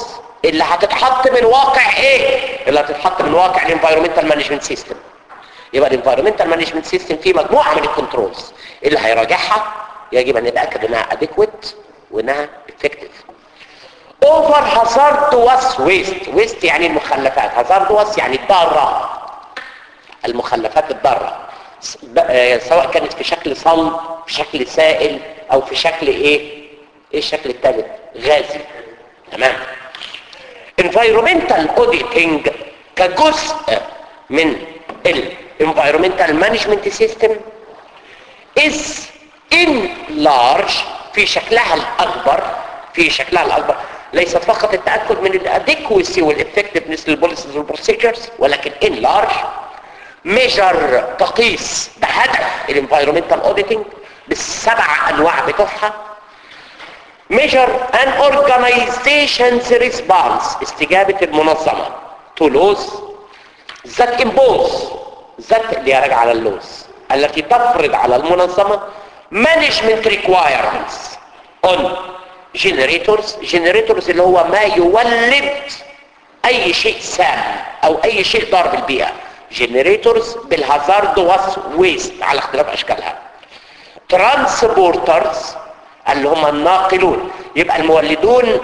اللي هتتحط من واقع ايه اللي هتتحط من واقع الانفايرمنتال مانجمنت سيستم يبقى الانفايرمنتال مانجمنت سيستم فيه مجموعه من الكنترولز اللي هيراجعها يجب ان نتاكد انها اديكويت وانها افكتيف اوفر هازارد واس ويست ويست يعني المخلفات هازارد واس يعني الضاره المخلفات الضاره س- ب- آه، سواء كانت في شكل صلب في شكل سائل او في شكل ايه ايه الشكل الثالث غازي تمام environmental auditing كجزء من ال environmental management system is in large في شكلها الأكبر في شكلها الأكبر ليست فقط التأكد من الادكوسي والeffectiveness للبوليسيز والبروسيجرز ولكن in large measure تقيس بهدف الانفايرومنتال auditing بالسبع أنواع بتوعها measure an organization's response استجابة المنظمة to laws that impose that اللي راجع على اللوز التي تفرض على المنظمة management requirements on generators generators اللي هو ما يولد اي شيء سام او اي شيء ضار بالبيئة generators بالهازارد واس ويست على اختلاف اشكالها ترانسبورترز اللي هم الناقلون يبقى المولدون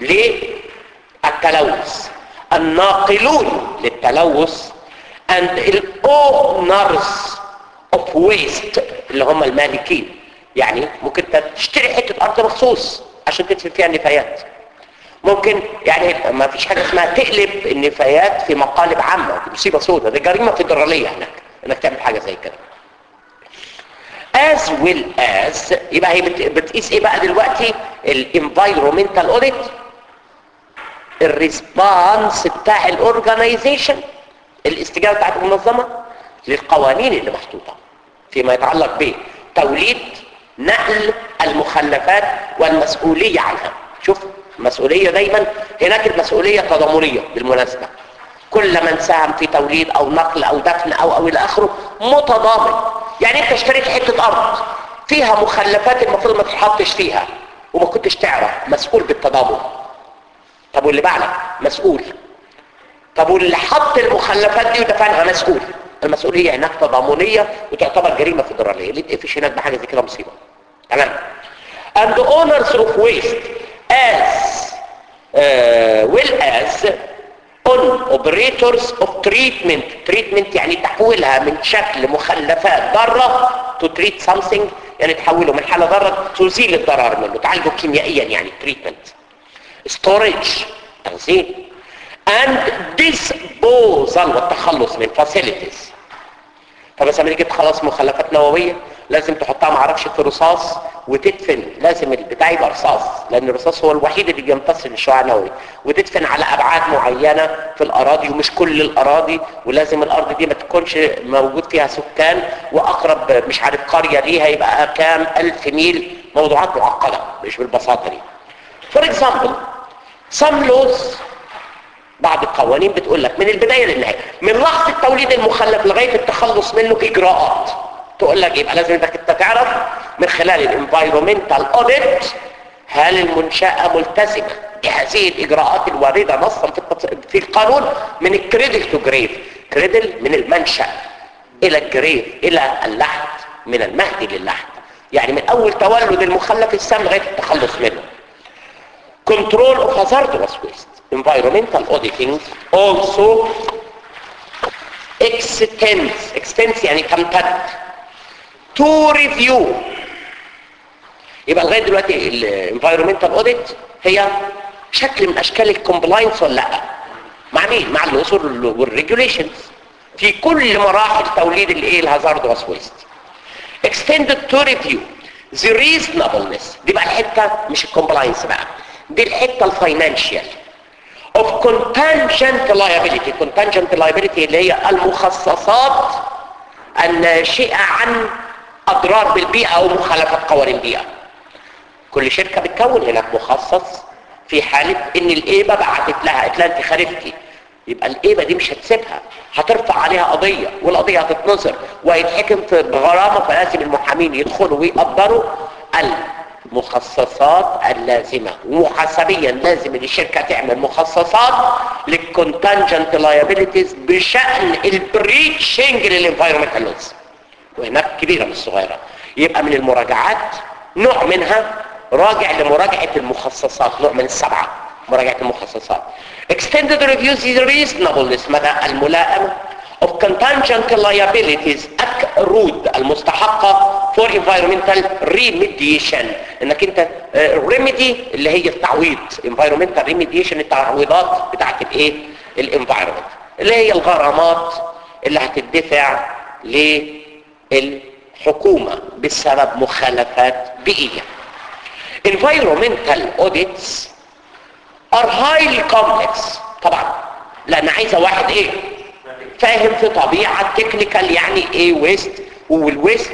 للتلوث الناقلون للتلوث and الاونرز اوف ويست اللي هم المالكين يعني ممكن تشتري حته ارض مخصوص عشان تدفن فيها النفايات ممكن يعني ما فيش حاجه اسمها تقلب النفايات في مقالب عامه دي مصيبه سوداء دي جريمه فيدراليه هناك انك تعمل حاجه زي كده as well as يبقى هي بت- بتقيس ايه بقى دلوقتي الانفايرومنتال اوديت الريسبونس بتاع الاورجنايزيشن الاستجابه بتاعت المنظمه للقوانين اللي محطوطه فيما يتعلق بتوليد نقل المخلفات والمسؤوليه عنها شوف المسؤوليه دايما هناك المسؤوليه تضامنيه بالمناسبه كل من ساهم في توليد او نقل او دفن او او الى اخره متضامن يعني انت اشتريت حته ارض فيها مخلفات المفروض ما تتحطش فيها وما كنتش تعرف مسؤول بالتضامن طب واللي بعدك مسؤول طب واللي حط المخلفات دي ودفنها مسؤول المسؤوليه هناك تضامنيه وتعتبر جريمه فيدراليه اللي تقفش هناك بحاجه زي كده مصيبه تمام and the owners of waste as uh, well as on operators of treatment treatment يعني تحويلها من شكل مخلفات ضاره to treat something يعني تحوله من حاله ضاره تزيل الضرر منه تعالجه كيميائيا يعني treatment storage تخزين and disposal والتخلص من facilities فمثلا لما تيجي تخلص مخلفات نوويه لازم تحطها معرفش في رصاص وتدفن لازم البتاع يبقى رصاص لان الرصاص هو الوحيد اللي بيمتص الشعاع النووي وتدفن على ابعاد معينه في الاراضي ومش كل الاراضي ولازم الارض دي ما تكونش موجود فيها سكان واقرب مش عارف قريه ليها يبقى كام الف ميل موضوعات معقده مش بالبساطه دي فور اكزامبل some laws بعض القوانين بتقول لك من البدايه للنهايه من لحظه توليد المخلف لغايه التخلص منه اجراءات تقول لك يبقى لازم انك انت تعرف من خلال الانفايرومنتال اوديت هل المنشاه ملتزمه بهذه الاجراءات الوارده نصا في التص- في القانون من الكريدل تو جريف كريدل من المنشا الى الجريف الى اللحد من المهد للحد يعني من اول تولد المخلف السام لغايه التخلص منه control of hazardous waste environmental auditing also extends extends يعني تمتد to review يبقى لغايه دلوقتي الانفايرمنتال اوديت هي شكل من اشكال الكومبلاينس ولا لا مع مين مع الاصول والريجوليشنز في كل مراحل توليد الايه الهازاردوس ويست extended to review the reasonableness دي بقى الحته مش الكومبلاينس بقى دي الحته الفاينانشال of contingent liability contingent liability اللي هي المخصصات الناشئه عن اضرار بالبيئه او مخالفه قوانين البيئه كل شركه بتكون هناك مخصص في حاله ان الايبه بعتت لها قالت لها انت خالفتي يبقى الايبه دي مش هتسيبها هترفع عليها قضيه والقضيه هتتنظر وهيتحكم في بغرامه فلازم المحامين يدخلوا ويقدروا مخصصات اللازمة ومحاسبيا لازم ان الشركة تعمل مخصصات للكونتنجنت liabilities بشأن البريتشنج للانفايرمنتال لوز وهناك كبيرة مش صغيرة يبقى من المراجعات نوع منها راجع لمراجعة المخصصات نوع من السبعة مراجعة المخصصات extended reviews is reasonableness مدى الملائمة of contingent liabilities accrued المستحقة for environmental remediation انك انت remedy اللي هي التعويض environmental remediation التعويضات بتاعت الايه الانفايرمنت اللي هي الغرامات اللي هتدفع للحكومة بسبب مخالفات بيئية environmental audits are highly complex طبعا لان عايزه واحد ايه فاهم في طبيعه تكنيكال يعني ايه ويست والويست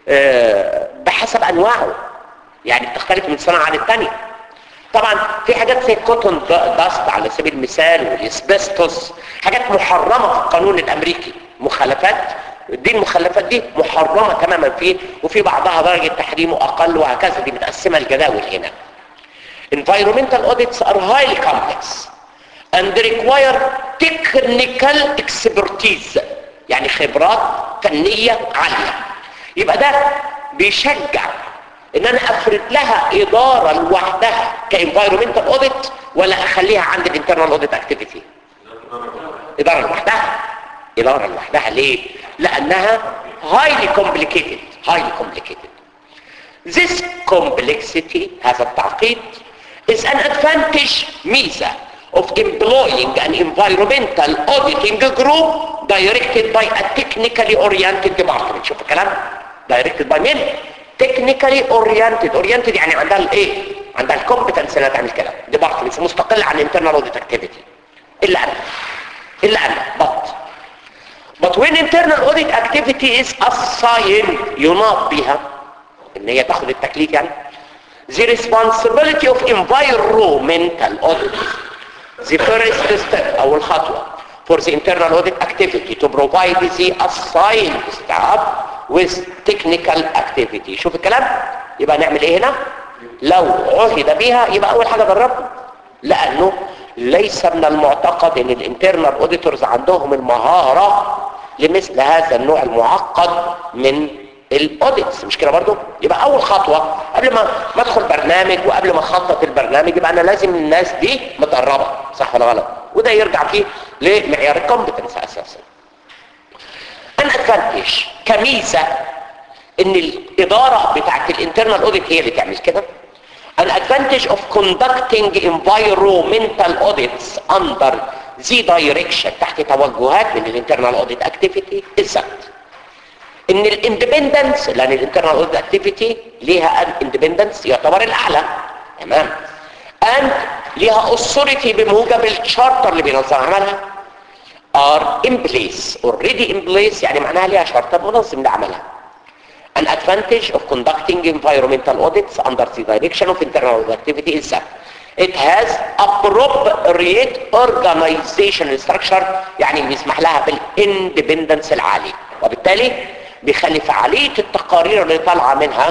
آه بحسب انواعه يعني بتختلف من صناعه عن الثانيه طبعا في حاجات زي الكوتون داست على سبيل المثال والاسبستوس حاجات محرمه في القانون الامريكي مخالفات دي المخلفات دي محرمه تماما فيه وفي بعضها درجه تحريمه اقل وهكذا دي متقسمه الجداول هنا environmental audits are highly complex and require technical expertise يعني خبرات فنية عالية يبقى ده بيشجع ان انا افرد لها ادارة لوحدها كانفايرومنتال اوديت ولا اخليها عند الانترنال اوديت اكتيفيتي ادارة لوحدها ادارة لوحدها ليه لانها highly complicated highly complicated this complexity هذا التعقيد is an advantage ميزة of employing an environmental auditing group directed by a technically oriented department شوف الكلام directed by مين technically oriented oriented يعني عندها الايه عندها الكومبتنس انها تعمل كده department مستقل عن internal audit activity الا انا الا انا but but when internal audit activity is assigned يناط بها ان هي تاخد التكليف يعني the responsibility of environmental audit the first step او الخطوة for the internal audit activity to provide the assigned staff with technical activity شوف الكلام يبقى نعمل ايه هنا لو عهد بها يبقى اول حاجة جربها لانه ليس من المعتقد ان الانترنال اوديتورز عندهم المهارة لمثل هذا النوع المعقد من الاوديتس مش كده برضو يبقى اول خطوة قبل ما ما ادخل برنامج وقبل ما اخطط البرنامج يبقى انا لازم الناس دي متدربه صح ولا غلط وده يرجع فيه لمعيار الكومبتنس اساسا انا ادفانتج كميزة ان الادارة بتاعت الانترنال اوديت هي اللي تعمل كده an advantage of conducting environmental audits under the direction تحت توجهات من الانترنال audit activity is that ان الاندبندنس لان الانترنال اوديت اكتيفيتي ليها اندبندنس يعتبر الاعلى تمام and ليها authority بموجب الشارتر اللي بينظم عملها are in place already in place يعني معناها ليها شارتر منظم لعملها an advantage of conducting environmental audits under the direction of internal audit activity is that it has appropriate organizational structure يعني بيسمح لها بالاندبندنس العالي وبالتالي بيخلي فعالية التقارير اللي طالعة منها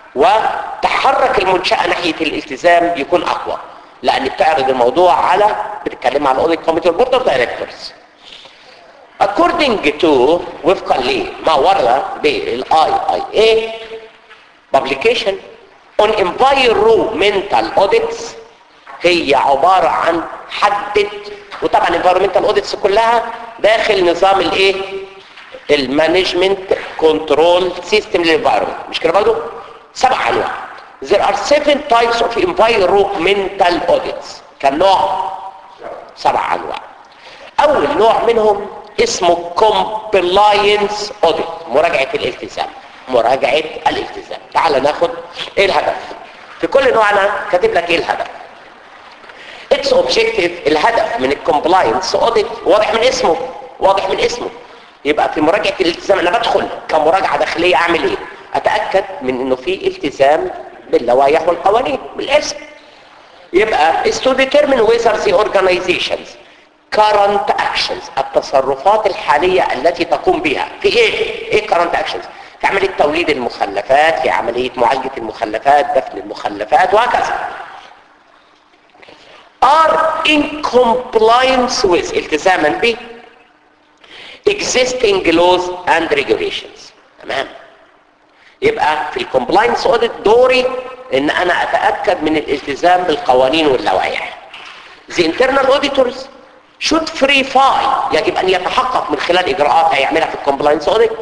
وتحرك المنشأة ناحية الالتزام يكون أقوى لأن بتعرض الموضوع على بتتكلم على الاوديت كوميتي والبورد اوف دايركتورز according to وفقا لما ورد بالاي اي اي publication on environmental audits هي عبارة عن حدد وطبعا environmental audits كلها داخل نظام الايه المانجمنت كنترول سيستم للانفايرمنت مش كده برضه سبع انواع there are seven types of environmental audits كم نوع سبع انواع اول نوع منهم اسمه compliance audit مراجعة الالتزام مراجعة الالتزام تعال ناخد ايه الهدف في كل نوع انا كاتب لك ايه الهدف its objective الهدف من الكومبلاينس audit واضح من اسمه واضح من اسمه يبقى في مراجعة الالتزام انا بدخل كمراجعة داخلية اعمل ايه اتأكد من انه في التزام باللوائح والقوانين بالاسم يبقى is to determine whether the organizations current actions التصرفات الحالية التي تقوم بها في ايه ايه current actions في عمليه توليد المخلفات في عمليه معالجه المخلفات دفن المخلفات وهكذا are in compliance with التزاما ب existing laws and regulations تمام يبقى في الكومبلاينس اوديت دوري ان انا اتاكد من الالتزام بالقوانين واللوائح The internal auditors should verify يجب ان يتحقق من خلال اجراءات هيعملها في الكومبلاينس اوديت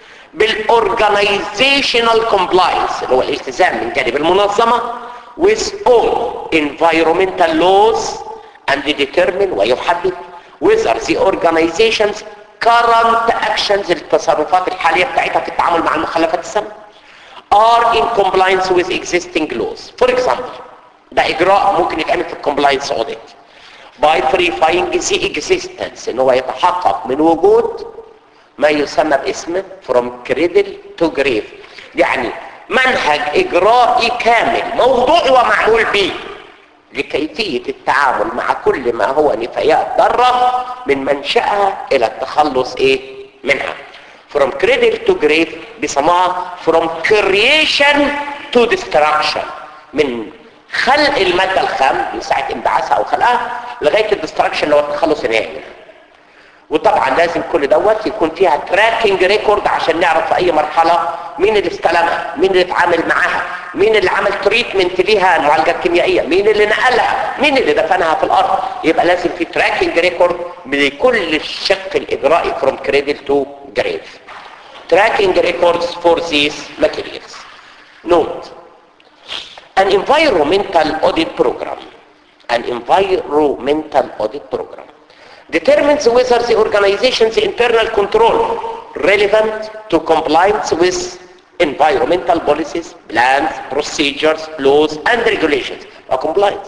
بالاورجانيزيشنال كومبلاينس اللي هو الالتزام من جانب المنظمه with all environmental laws and determine ويحدد whether the organization's current actions التصرفات الحاليه بتاعتها في التعامل مع المخلفات السامه are in compliance with existing laws for example ده اجراء ممكن يتعمل في الكومبلاينس اوديت by verifying the existence ان هو يتحقق من وجود ما يسمى باسم from cradle to grave يعني منهج اجرائي كامل موضوعي ومعمول به لكيفية التعامل مع كل ما هو نفايات ضارة من منشأها الى التخلص ايه منها from cradle to grave بيسموها from creation to destruction من خلق المادة الخام من ساعة انبعاثها او خلقها لغاية الدستركشن اللي هو التخلص النهائي منها وطبعا لازم كل دوت يكون فيها تراكنج ريكورد عشان نعرف في اي مرحلة مين اللي استلمها مين اللي اتعامل معاها مين اللي عمل تريتمنت ليها المعالجة الكيميائية مين اللي نقلها مين اللي دفنها في الارض يبقى لازم في تراكنج ريكورد لكل الشق الاجرائي from cradle to grave tracking records for these materials note an environmental audit program an environmental audit program determines whether the organization's internal control relevant to compliance with environmental policies, plans, procedures, laws and regulations or compliance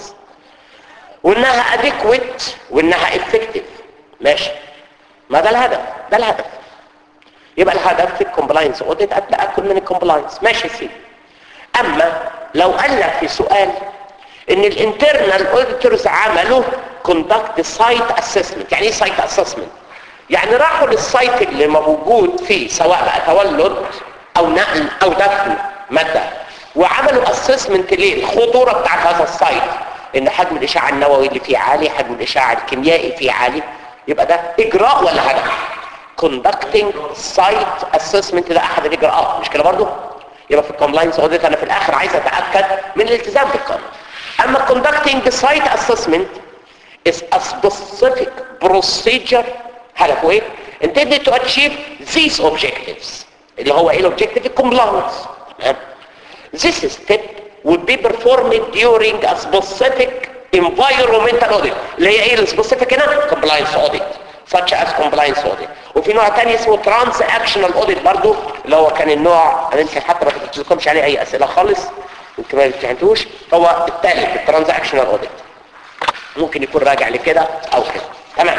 وانها adequate وانها effective ماشي ما ده الهدف ده الهدف يبقى الهدف في الكومبلاينس اوديت التاكد من الكومبلاينس ماشي سيدي اما لو قال لك في سؤال ان الانترنال اوديتورز عملوا كوندكت سايت اسسمنت يعني ايه سايت اسسمنت يعني راحوا للسايت اللي موجود فيه سواء بقى تولد او نقل او دفن ماده وعملوا اسسمنت ليه الخطوره بتاعت هذا السايت ان حجم الاشعاع النووي اللي فيه عالي حجم الاشعاع الكيميائي فيه عالي يبقى ده اجراء ولا هدف conducting site assessment ده احد الاجراءات مش كده برضو يبقى في الكومبلاينس اوديت انا في الاخر عايز اتاكد من الالتزام بالقانون اما conducting the site assessment is a specific procedure هدفه ايه intended to achieve these objectives اللي هو ايه الاوبجكتيف الكومبلاينس this step would be performed during a specific environmental audit اللي هي ايه السبيسيفيك هنا compliance audit such as compliance audit وفي نوع تاني اسمه transactional audit برضو اللي هو كان النوع انا يمكن حتى ما كنتش لكمش عليه اي اسئله خالص يمكن ما امتحنتوش هو الثالث الترانزاكشنال اوديت ممكن يكون راجع لكده او كده تمام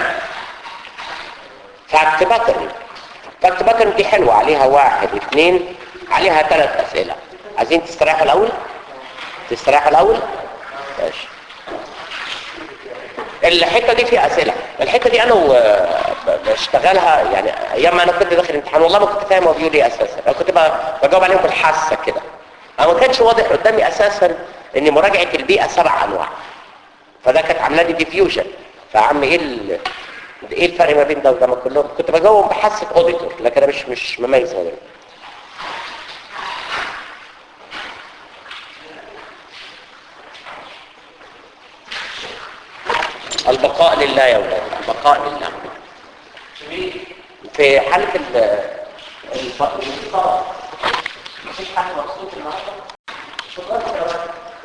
فاكت باترن فاكت باترن دي حلوه عليها واحد اثنين عليها ثلاث اسئله عايزين تستريحوا الاول تستريحوا الاول ماشي الحته دي فيها اسئله الحته دي انا و- ب- بشتغلها يعني ايام ما انا كنت داخل امتحان والله ما كنت فاهم هو بيقول ايه اساسا انا كنت ب- بجاوب عليهم بالحاسه كده انا ما كانش واضح قدامي اساسا ان مراجعه البيئه سبع انواع فده كانت عامله لي ديفيوجن فعم ايه ال... ايه الفرق ما بين ده وده ما كلهم كنت بجاوب بحاسه اوديتور لكن انا مش مش مميز ما بينهم البقاء لله يا ولاد البقاء لله في حالة ال الانتصار مفيش حد مبسوط النهارده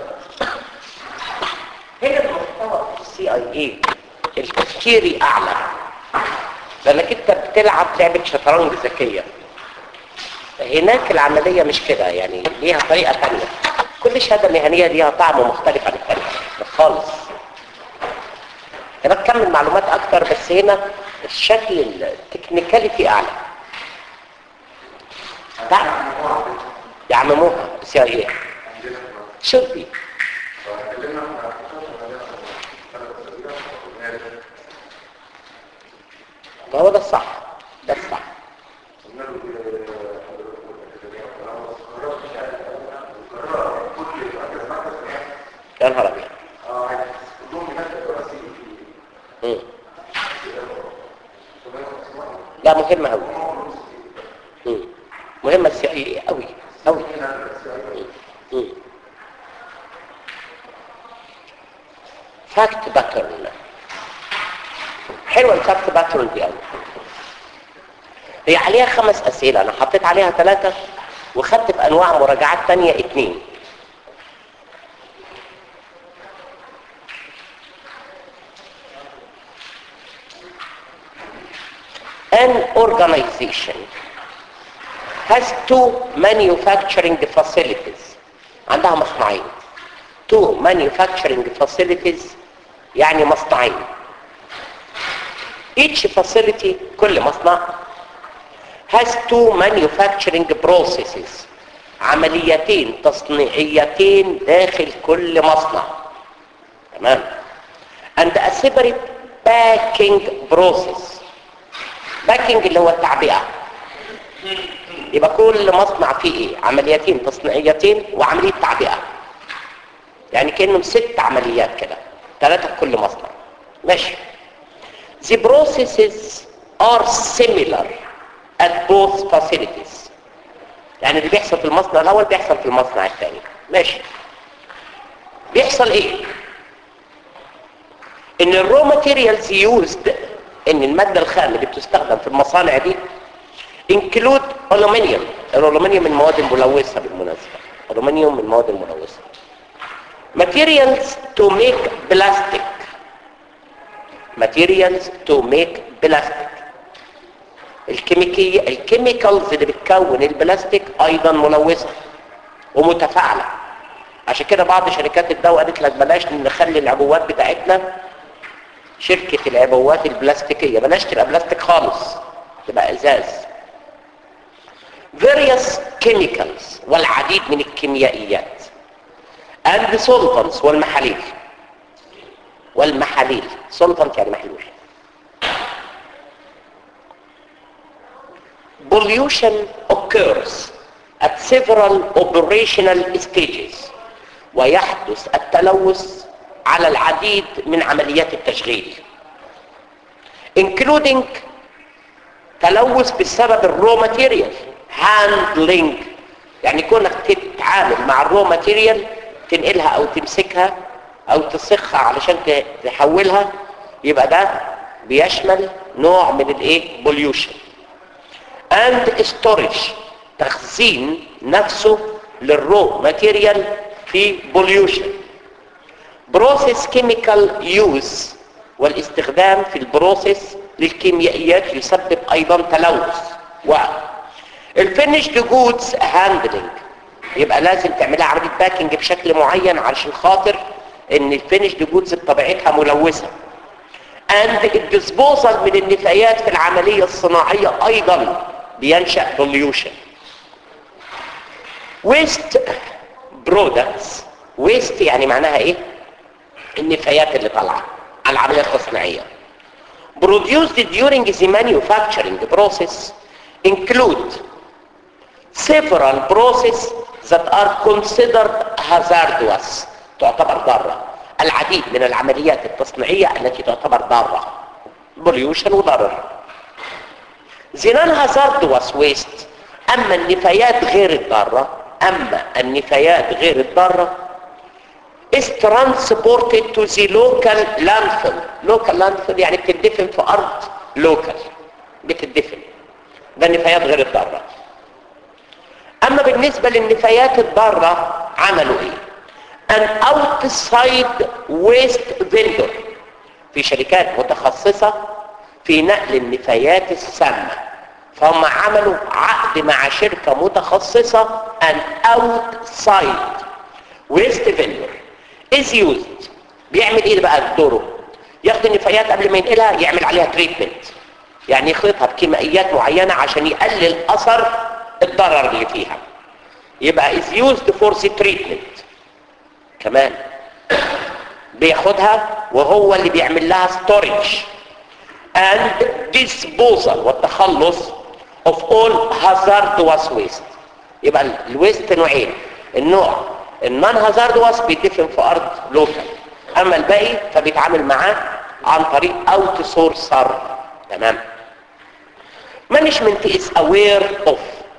هنا المستوى في السي اي اي التفكيري اعلى لانك انت بتلعب لعبه شطرنج ذكيه هناك العمليه مش كده يعني ليها طريقه ثانيه كل شهاده مهنيه ليها طعم مختلف عن الثانيه خالص انا بكمل معلومات اكتر بس هنا الشكل التكنيكاليتي اعلى تعرف يعمموها سي اي اي should be ما هو ده الصح ده الصح يا نهار ابيض اه كلهم هناك الرئيسي مم. لا مهمة أوي مم. مهمة سياسية أوي أوي مم. فاكت باترن حلوة الفاكت باترن دي أوي هي عليها خمس أسئلة أنا حطيت عليها ثلاثة وخدت في أنواع مراجعات تانية اتنين An organization has two manufacturing facilities عندها مصنعين two manufacturing facilities يعني مصنعين each facility كل مصنع has two manufacturing processes عمليتين تصنيعيتين داخل كل مصنع تمام and a separate packing process باكينج اللي هو التعبئة يبقى كل مصنع فيه ايه عمليتين تصنيعيتين وعملية تعبئة يعني كأنهم ست عمليات كده ثلاثة في كل مصنع ماشي The processes are similar at both facilities يعني اللي بيحصل في المصنع الأول بيحصل في المصنع الثاني ماشي بيحصل ايه ان الرو ماتيريالز يوزد ان المادة الخام اللي بتستخدم في المصانع دي include aluminium الالومنيوم من المواد الملوثة بالمناسبة الالومنيوم من المواد الملوثة materials to make plastic materials to make plastic الكيميكية الكيميكالز اللي بتكون البلاستيك ايضا ملوثة ومتفاعلة عشان كده بعض شركات الدواء قالت لك بلاش نخلي العبوات بتاعتنا شركة العبوات البلاستيكية بلاش تبقى بلاستيك خالص تبقى ازاز various chemicals والعديد من الكيميائيات and solvents والمحاليل والمحاليل solvent يعني محلول pollution occurs at several operational stages ويحدث التلوث على العديد من عمليات التشغيل including تلوث بسبب الرو ماتيريال هاندلنج يعني كونك تتعامل مع الرو ماتيريال تنقلها او تمسكها او تسخها علشان تحولها يبقى ده بيشمل نوع من الايه بوليوشن and storage تخزين نفسه للرو ماتيريال في بوليوشن بروسيس كيميكال يوز والاستخدام في البروسيس للكيميائيات يسبب ايضا تلوث و الفينيشد جودز هاندلنج يبقى لازم تعملها عمليه باكينج بشكل معين علشان خاطر ان الفينيشد جودز بطبيعتها ملوثه اند الديسبوزال من النفايات في العمليه الصناعيه ايضا بينشا بوليوشن ويست برودكتس ويست يعني معناها ايه النفايات اللي طالعه على العمليه التصنيعيه produced during the manufacturing process include several processes that are considered hazardous تعتبر ضارة العديد من العمليات التصنيعية التي تعتبر ضارة pollution وضرر the non-hazardous waste أما النفايات غير الضارة أما النفايات غير الضارة is transported to the local landfill local landfill يعني بتدفن في أرض local بتدفن ده النفايات غير الضارة أما بالنسبة للنفايات الضارة عملوا إيه an outside waste vendor في شركات متخصصة في نقل النفايات السامة فهم عملوا عقد مع شركة متخصصة an outside waste vendor is used بيعمل ايه بقى دوره ياخد النفايات قبل ما ينقلها يعمل عليها تريتمنت يعني يخلطها بكيميائيات معينة عشان يقلل اثر الضرر اللي فيها يبقى is used for the treatment كمان بياخدها وهو اللي بيعمل لها storage and disposal والتخلص of all hazardous waste يبقى الويست نوعين النوع النون هازاردوس بيدفن في ارض لوكال اما الباقي فبيتعامل معاه عن طريق اوت سورسر تمام management is aware of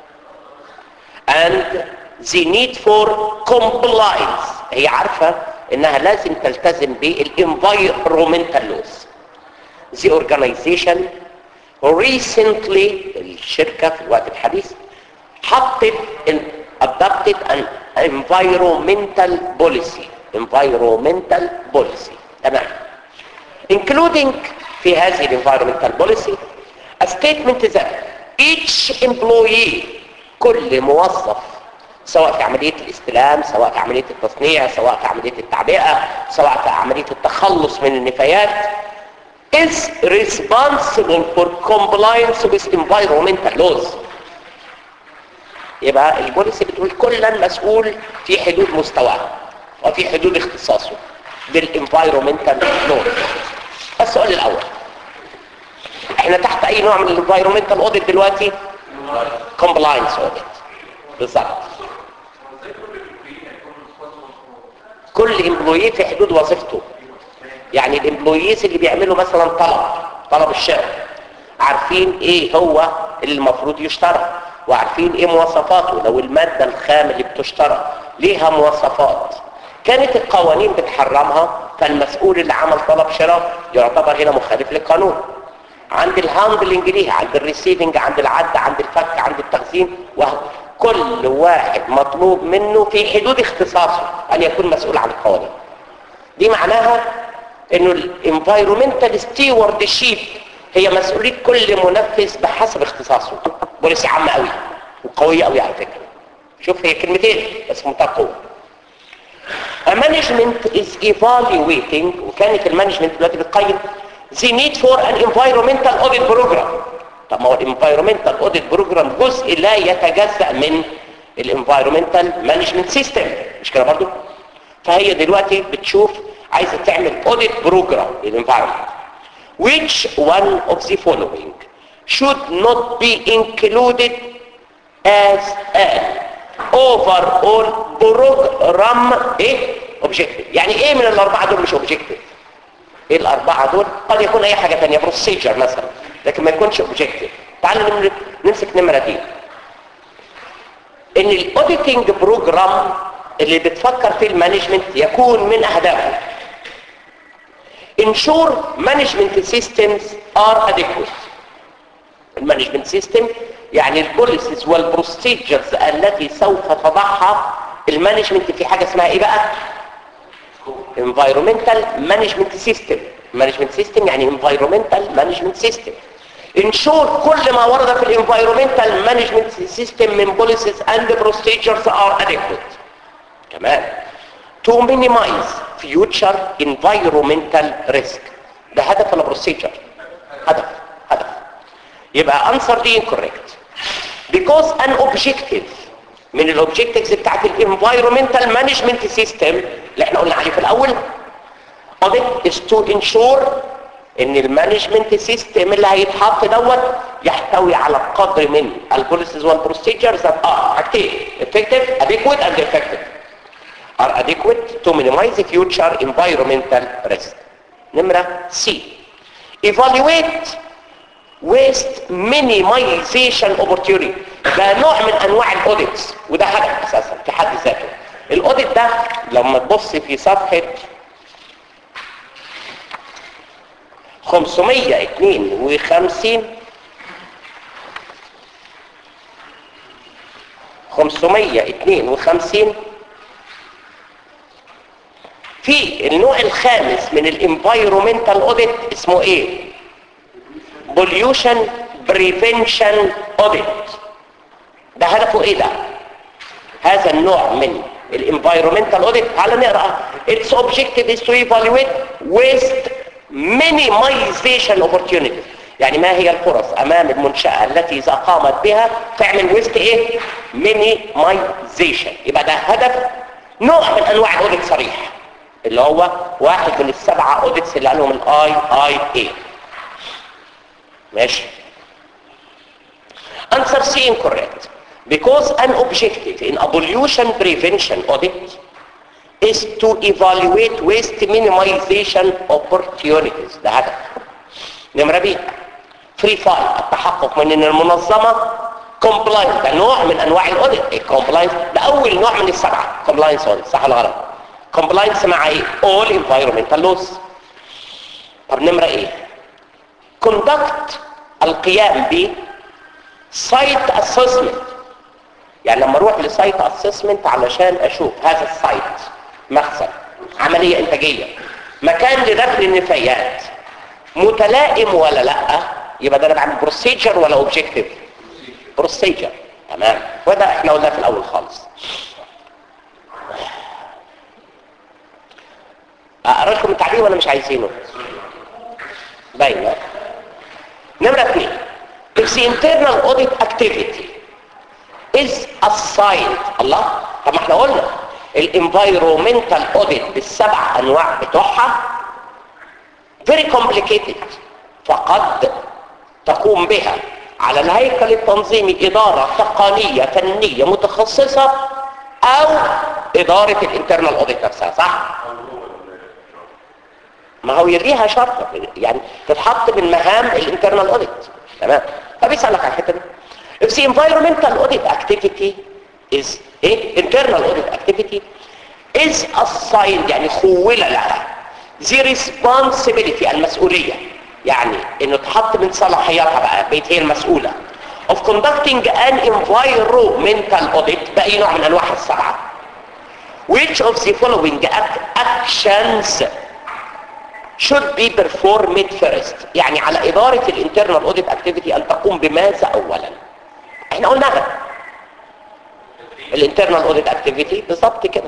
and the need for compliance هي عارفة انها لازم تلتزم بالenvironmental laws the organization recently الشركة في الوقت الحديث حطت adopted an environmental policy environmental policy تمام including في هذه environmental policy a statement that each employee كل موظف سواء في عملية الاستلام سواء في عملية التصنيع سواء في عملية التعبئة سواء في عملية التخلص من النفايات is responsible for compliance with environmental laws يبقى البوليسي بتقول كلا مسؤول في حدود مستواه وفي حدود اختصاصه بالانفايرومنتال لوز السؤال الاول احنا تحت اي نوع من الانفايرومنتال اوديت دلوقتي كومبلاينس اوديت بالظبط كل امبلوي في حدود وظيفته يعني الامبلويز اللي بيعملوا مثلا طلب طلب الشغل عارفين ايه هو اللي المفروض يشترى وعارفين ايه مواصفاته لو المادة الخام اللي بتشترى ليها مواصفات كانت القوانين بتحرمها فالمسؤول اللي عمل طلب شراء يعتبر هنا مخالف للقانون عند الهاندلنج ليها عند الريسيفنج عند العد عند الفك عند التخزين وكل واحد مطلوب منه في حدود اختصاصه ان يكون مسؤول عن القوانين دي معناها انه الانفايرومنتال ستيورد شيب هي مسؤوليه كل منفذ بحسب اختصاصه بوليسي عامه قوي وقويه قوي على فكره شوف هي كلمتين بس منتهى قوه A management is evaluating وكانت المانجمنت دلوقتي بتقيم the need for an environmental audit program طب ما هو الانفايرومنتال اوديت بروجرام جزء لا يتجزأ من الانفايرومنتال مانجمنت سيستم مش كده برضو فهي دلوقتي بتشوف عايزه تعمل اوديت بروجرام للانفايرومنت which one of the following should not be included as an overall program ايه objective يعني ايه من الاربعه دول مش objective ايه الاربعه دول قد يكون اي حاجه ثانيه بروسيجر مثلا لكن ما يكونش objective تعالوا نمسك نمره دي ان الاوديتنج بروجرام اللي بتفكر فيه المانجمنت يكون من اهدافه ensure management systems are adequate المانجمنت سيستم يعني البوليسيز والبروسيجرز التي سوف تضعها المانجمنت في حاجه اسمها ايه بقى environmental management system management system يعني environmental management system ensure كل ما ورد في الانفايرومنتال مانجمنت سيستم من بوليسيز اند بروسيجرز ار adequate كمان to minimize future environmental risk ده هدف ولا بروسيجر هدف هدف يبقى answer دي incorrect because an objective من الاوبجكتيفز بتاعت الانفايرومنتال مانجمنت سيستم اللي احنا قلنا عليه في الاول audit is to ensure ان المانجمنت سيستم اللي هيتحط دوت يحتوي على قدر من البوليسيز والبروسيجرز that are حاجتين effective adequate and effective are adequate to minimize future environmental risk نمرة C evaluate waste minimization opportunity ده نوع من انواع الاوديتس وده هدف اساسا في حد ذاته الاوديت ده لما تبص في صفحة 552 552 في النوع الخامس من الانفايرومنتال اوديت اسمه ايه pollution prevention audit ده هدفه ايه ده هذا النوع من الانفايرومنتال اوديت تعال نقرا its objective is to evaluate waste minimization opportunities يعني ما هي الفرص امام المنشأة التي اذا قامت بها تعمل ويست ايه minimization يبقى ده هدف نوع من انواع الاوديت صريح اللي هو واحد من السبعة اوديتس اللي قالهم الاي اي اي ماشي answer C incorrect because an objective in a pollution prevention audit is to evaluate waste minimization opportunities ده هدف نمرة بي فري فايل التحقق من ان المنظمة compliance ده نوع من انواع الاوديت الكومبلاينس ده اول نوع من السبعة compliance audit صح ولا غلط compliance مع ايه all environmental laws طب نمرة ايه conduct القيام ب site assessment يعني لما اروح لسايت اسسمنت علشان اشوف هذا السايت مخزن عملية انتاجية مكان لدفن النفايات متلائم ولا لا يبقى ده انا بعمل بروسيجر ولا اوبجكتيف بروسيجر تمام وده احنا قلناه في الاول خالص اقرا لكم التعليق ولا مش عايزينه باينه نمره اثنين if the internal audit activity is assigned الله طب ما احنا قلنا الانفايرومنتال اوديت بالسبع انواع بتوعها very complicated فقد تقوم بها على الهيكل التنظيمي إدارة تقنية فنية متخصصة أو إدارة الانترنال اوديت نفسها صح؟ ما هو ليها شرط يعني تتحط من مهام الانترنال اوديت تمام فبيسألك على الحتة دي if the environmental audit activity is ايه internal audit activity is assigned يعني خول لها the responsibility المسؤولية يعني انه تحط من صلاحياتها بقى بقت هي المسؤولة of conducting an environmental audit بأي نوع من انواع السبعة which of the following actions should be performed first يعني على إدارة الانترنال audit activity أن تقوم بماذا أولا احنا قلناها الانترنال اوديت اكتيفيتي بالظبط كده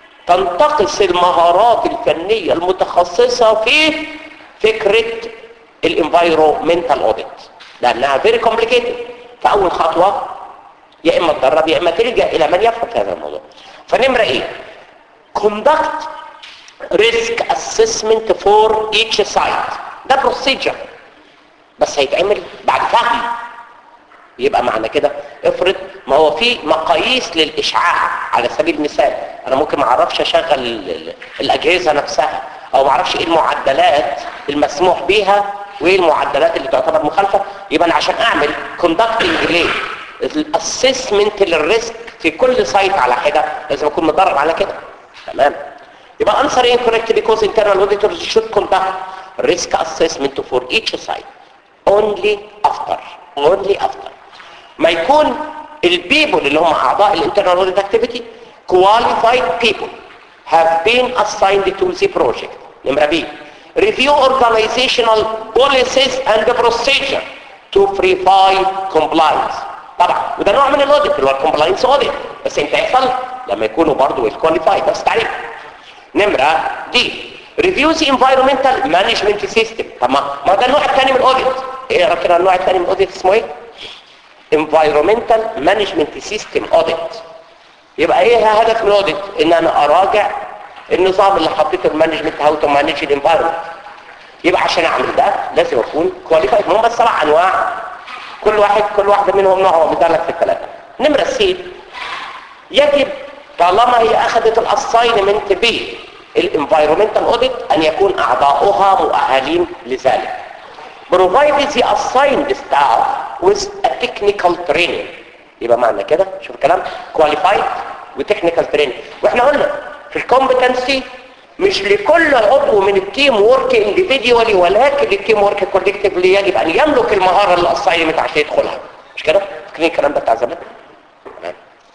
تنتقص المهارات الفنيه المتخصصه في فكره الانفايرومنتال اوديت لانها فيري كومبليكيتد فاول خطوه يا اما تدرب يا اما تلجا الى من يفهم في هذا الموضوع فنمره ايه conduct risk assessment for each site ده بروسيجر بس هيتعمل بعد فهم يبقى معنى كده افرض ما هو في مقاييس للاشعاع على سبيل المثال انا ممكن ما اعرفش اشغل الاجهزه نفسها او ما اعرفش ايه المعدلات المسموح بيها وايه المعدلات اللي تعتبر مخالفه يبقى انا عشان اعمل كوندكتنج ليه الاسسمنت للريسك في كل سايت على حده لازم اكون متدرب على كده تمام يبقى answer incorrect because internal auditors should conduct risk assessment for each site only after only after ما يكون البيبل اللي هم اعضاء الانترنال اوديت اكتيفيتي qualified people have been assigned to the project نمرة بي review organizational policies and procedure to verify compliance طبعا وده نوع من الاوديت اللي هو الكومبلاينس اوديت بس انت يحصل لما يكونوا برضه الكواليفايد بس تعريف نمرة دي review the environmental management system طب ما ما ده النوع الثاني من الاوديت ايه رايك كده النوع الثاني من الاوديت اسمه ايه environmental management system audit يبقى ايه هدف من الاوديت ان انا اراجع النظام اللي حطيته المانجمنت هاو تو مانج الانفايرمنت يبقى عشان اعمل ده لازم اكون كواليفايد هم بس سبع انواع كل واحد كل واحده منهم نوع هو لك في الثلاثه نمره سي يجب طالما هي اخذت الاساينمنت ب الانفايرمنتال اوديت ان يكون اعضاؤها مؤهلين لذلك provide the assigned staff with a technical training يبقى معنى كده شوف الكلام qualified وتكنيكال training واحنا قلنا في الكومبتنسي مش لكل عضو من التيم ورك individually ولكن التيم ورك كولكتيفلي يجب ان يملك المهاره اللي assignment عشان يدخلها مش كده فاكرين الكلام ده بتاع زمان تمام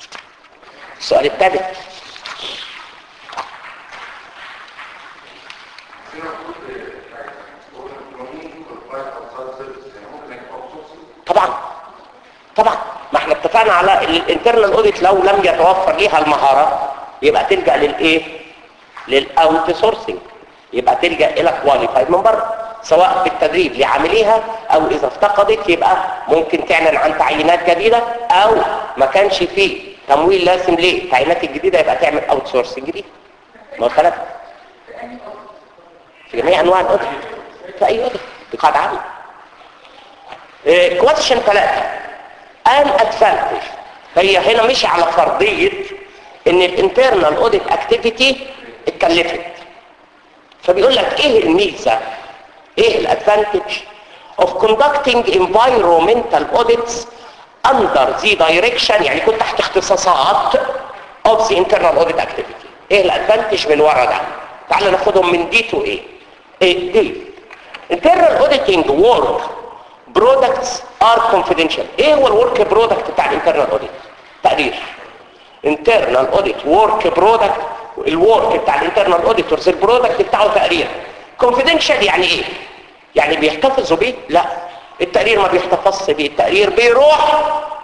السؤال الثالث طبعا طبعا ما احنا اتفقنا على الانترنال اوديت لو لم يتوفر ليها المهارة يبقى تلجأ للايه للاوت سورسنج يبقى تلجأ الى كواليفايد من بره سواء بالتدريب لعامليها او اذا افتقدت يبقى ممكن تعلن عن تعيينات جديدة او ما كانش فيه تمويل لازم ليه التعيينات الجديدة يبقى تعمل اوت سورسنج دي ما ثلاثة في جميع انواع الاوديت في اي اوديت دي قاعدة عامة كويشن ثلاثة ان ادفانتج هي هنا مش على فرضية ان الانترنال اوديت اكتيفيتي اتكلفت فبيقول لك ايه الميزه ايه الادفانتج of conducting environmental audits under the direction يعني كنت تحت اختصاصات of the internal audit activity ايه الادفانتج من ورا ده تعال ناخدهم من دي تو ايه ايه دي internal auditing work products are confidential ايه هو الورك برودكت بتاع الانترنال اوديت تقرير internal audit work product الورك بتاع الانترنال اوديتورز البرودكت بتاعه تقرير confidential يعني ايه يعني بيحتفظوا بيه لا التقرير ما بيحتفظش بيه التقرير بيروح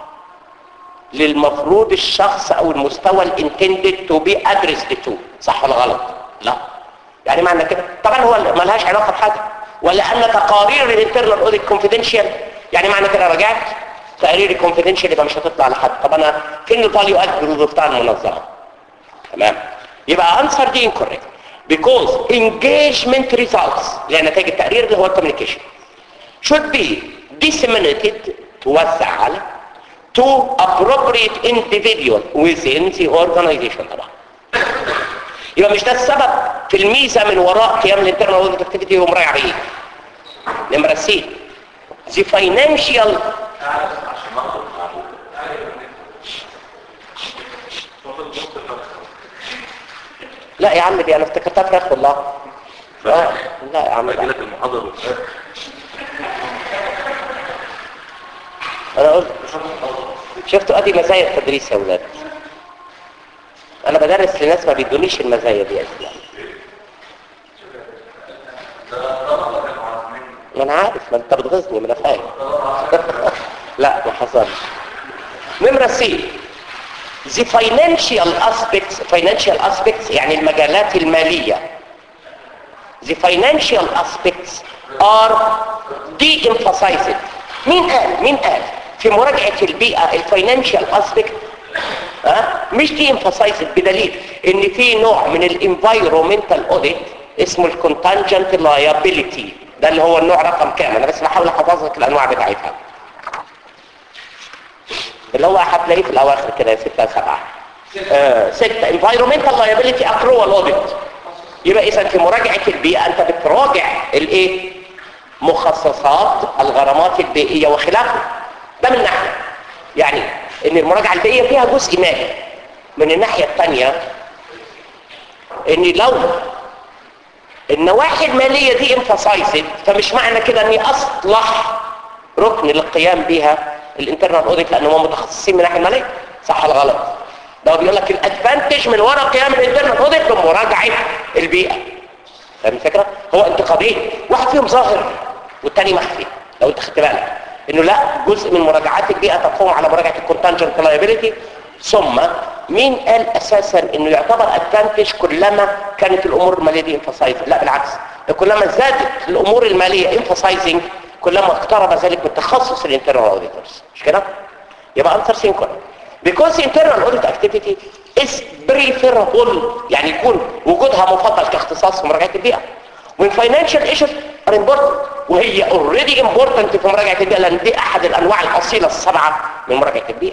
للمفروض الشخص او المستوى الانتندد تو بي ادريسد تو صح ولا غلط لا يعني معنى كده طبعا هو ما لهاش علاقه بحاجه ولا ان تقارير الانترنال اوديت كونفيدنشال يعني معنى كده رجعت تقرير الكونفيدنشال يبقى مش هتطلع لحد طب انا فين الفاليو اد بتاع المنظمه تمام يبقى انسر دي انكوريكت because engagement results لان نتائج التقرير اللي هو الكوميونيكيشن should be disseminated توزع على to appropriate individual within the organization طبعا يبقى مش ده السبب في الميزه من وراء قيام الانترنال اوديت اكتيفيتي يقوم رايح عليه نمره سي the financial عشان ناخد معلومة لا يا عم دي انا افتكرتها فراخ والله اه لا يا عم اجي لا. لك المحاضرة والفراخ انا قلت شفتوا ادي مزايا التدريس يا ولاد انا بدرس لناس ما بيدونيش المزايا دي اصلا ما انا عارف ما انت بتغيظني ما انا فاهم لا ما حصلش نمره سي the financial aspects financial aspects يعني المجالات الماليه the financial aspects are de-emphasized مين قال مين قال في مراجعة البيئة الفاينانشال اسبكت ها مش دي emphasized بدليل ان في نوع من الانفايرومنتال اوديت اسمه الكونتنجنت liability ده اللي هو النوع رقم كام انا بس بحاول احفظ لك الانواع بتاعتها اللي هو هتلاقيه في الاواخر كده ستة سبعة آه ستة environmental liability accrual audit يبقى اذا في مراجعة البيئة انت بتراجع الايه مخصصات الغرامات البيئية وخلافه ده من ناحية يعني ان المراجعة البيئية فيها جزء مالي من الناحية الثانية ان لو النواحي المالية دي emphasized فمش معنى كده اني اصلح ركن للقيام بها الانترنال اوديت لان هم متخصصين من الناحية المالية صح ولا غلط ده هو بيقول لك الادفانتج من وراء قيام الانترنال اوديت بمراجعة البيئة فاهم الفكرة؟ هو انتقادين واحد فيهم ظاهر والتاني مخفي لو انت خدت بالك انه لا جزء من مراجعات البيئة تقوم على مراجعة الكونتنجنت لايبيليتي ثم مين قال اساسا انه يعتبر ادفانتج كلما كانت الامور المالية دي emphasizing لا بالعكس ده كلما زادت الامور المالية emphasizing كلما اقترب ذلك من تخصص الانترنال اوديتورز مش كده؟ يبقى انسر سينكون because the internal audit activity is preferable يعني يكون وجودها مفضل كاختصاص في مراجعة البيئة when financial issues are important وهي already important في مراجعة البيئة لأن دي أحد الأنواع الأصيلة السبعة من مراجعة البيئة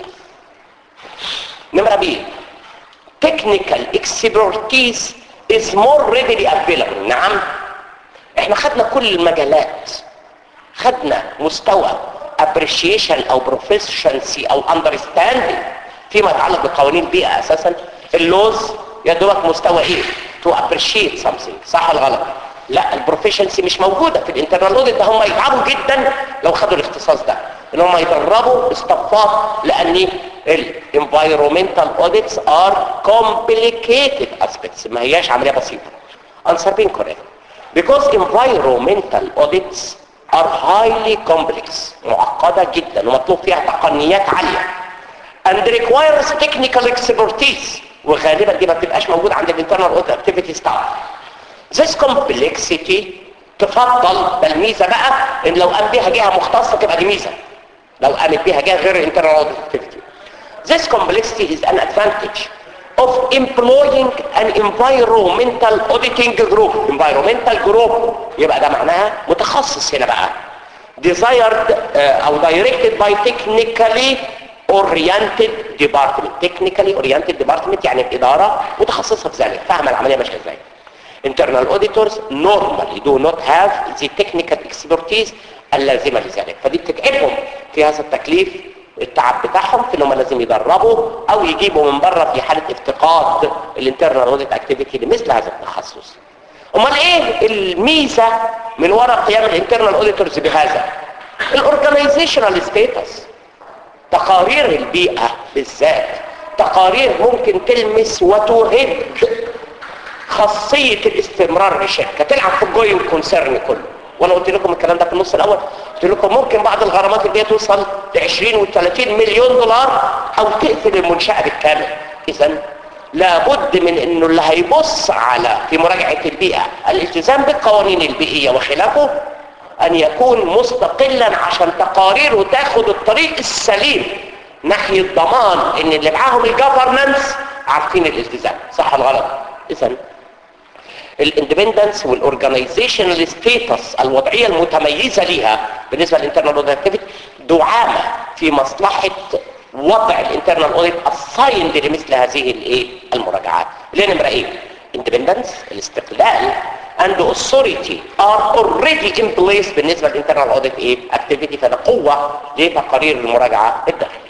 نمرة بي technical expertise is more readily available نعم احنا خدنا كل المجالات خدنا مستوى appreciation او proficiency او understanding فيما يتعلق بقوانين البيئة اساسا اللوز يا دوبك مستوى ايه to appreciate something صح ولا غلط لا البروفيشنسي مش موجودة في الانترنال اوديت ده هم يتعبوا جدا لو خدوا الاختصاص ده ان هم يدربوا استفاض لان الانفايرومنتال اوديتس ار complicated aspects ما هياش عملية بسيطة answer being correct because environmental audits are highly complex معقدة جدا ومطلوب فيها تقنيات عالية and requires technical expertise وغالبا دي ما بتبقاش موجودة عند الانترنال audit activity staff this complexity تفضل ده الميزة بقى ان لو قام بيها جهة مختصة تبقى دي ميزة لو قامت بيها جهة غير الانترنال audit activity this complexity is an advantage of employing an environmental auditing group environmental group يبقى ده معناها متخصص هنا بقى desired uh, او directed by technically oriented department technically oriented department يعني الإدارة متخصصة في ذلك فاهمة العملية ماشية ازاي internal auditors normally do not have the technical expertise اللازمة لذلك فدي بتتعبهم في هذا التكليف التعب بتاعهم في انهم لازم يدربوا او يجيبوا من بره في حالة افتقاد الانترنال اوديت اكتيفيتي لمثل هذا التخصص امال ايه الميزة من وراء قيام الانترنال اوديتورز بهذا الاورجانيزيشنال ستاتس تقارير البيئة بالذات تقارير ممكن تلمس وتهد خاصية الاستمرار للشركة تلعب في الجوين كونسيرن كله وانا قلت لكم الكلام ده في النص الاول قلت لكم ممكن بعض الغرامات اللي هي توصل ل 20 و 30 مليون دولار او تقفل المنشأة بالكامل اذا لابد من انه اللي هيبص على في مراجعة البيئة الالتزام بالقوانين البيئية وخلافه ان يكون مستقلا عشان تقاريره تاخد الطريق السليم ناحية ضمان ان اللي معاهم الجفرنانس عارفين الالتزام صح ولا غلط اذا الاندبندنس والاورجنايزيشنال ستيتس الوضعيه المتميزه ليها بالنسبه للانترنال اوديت اكتيفيتي دعامه في مصلحه وضع الانترنال اوديت الصايند لمثل هذه الايه المراجعات اللي هي نمره ايه اندبندنس الاستقلال and authority are already in place بالنسبه للانترنال اوديت ايه اكتيفيتي فده قوه لتقارير المراجعه الداخليه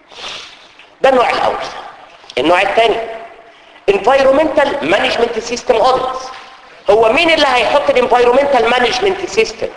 ده النوع الاول النوع الثاني environmental management system audits هو مين اللي هيحط الانفايرومنتال مانجمنت سيستم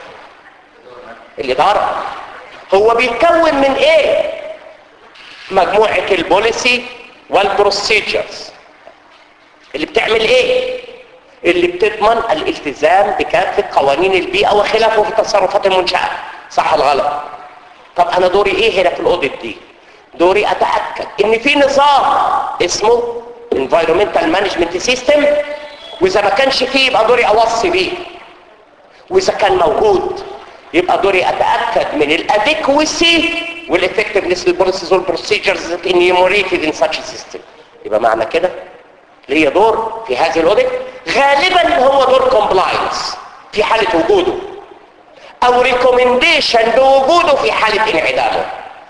الاداره هو بيتكون من ايه مجموعه البوليسي والبروسيجرز اللي بتعمل ايه اللي بتضمن الالتزام بكافه قوانين البيئه وخلافه في تصرفات المنشاه صح ولا غلط طب انا دوري ايه هنا في الاوديت دي دوري اتاكد ان في نظام اسمه environmental management system واذا ما كانش فيه يبقى دوري اوصي بيه واذا كان موجود يبقى دوري اتاكد من الاديكوسي والافكتفنس للبوليسيز والبروسيجرز enumerated in such a system يبقى معنى كده ليه دور في هذه الاوديت غالبا هو دور كومبلاينس في حاله وجوده او ريكومنديشن بوجوده في حاله انعدامه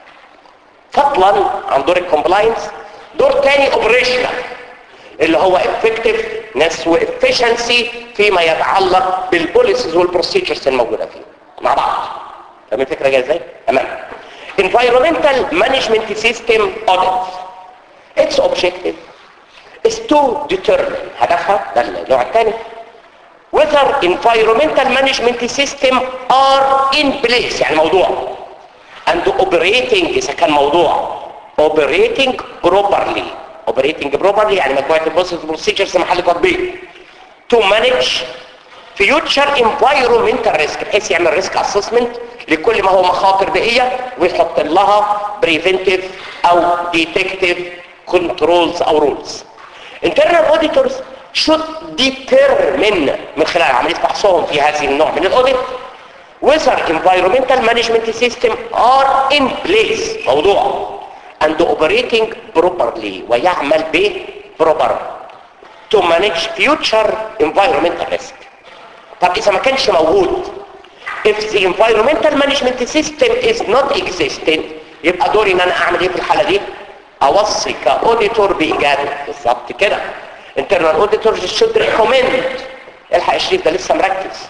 فضلا عن دور الكومبلاينس دور تاني اوبريشنال اللي هو افكتيف نس وافشنسي فيما يتعلق بالبوليسيز والبروسيجرز الموجوده فيه مع بعض فاهم الفكره جايه ازاي تمام environmental management system audit its objective is to determine هدفها ده النوع الثاني whether environmental management system are in place يعني موضوع and operating اذا كان موضوع operating properly operating properly يعني مجموعة البروسيس procedures محل تطبيق to manage future environmental risk بحيث يعمل risk assessment لكل ما هو مخاطر بيئية ويحط لها preventive او detective controls او rules internal auditors should determine من خلال عملية فحصهم في هذه النوع من الاوديت whether environmental management system are in place موضوع and operating properly ويعمل به proper to manage future environmental risk طب إذا ما كانش موجود if the environmental management system is not existing يبقى دوري ان انا اعمل ايه في الحالة دي اوصي كاوديتور بايجابي بالظبط كده internal auditors should recommend الحق الشريف ده لسه مركز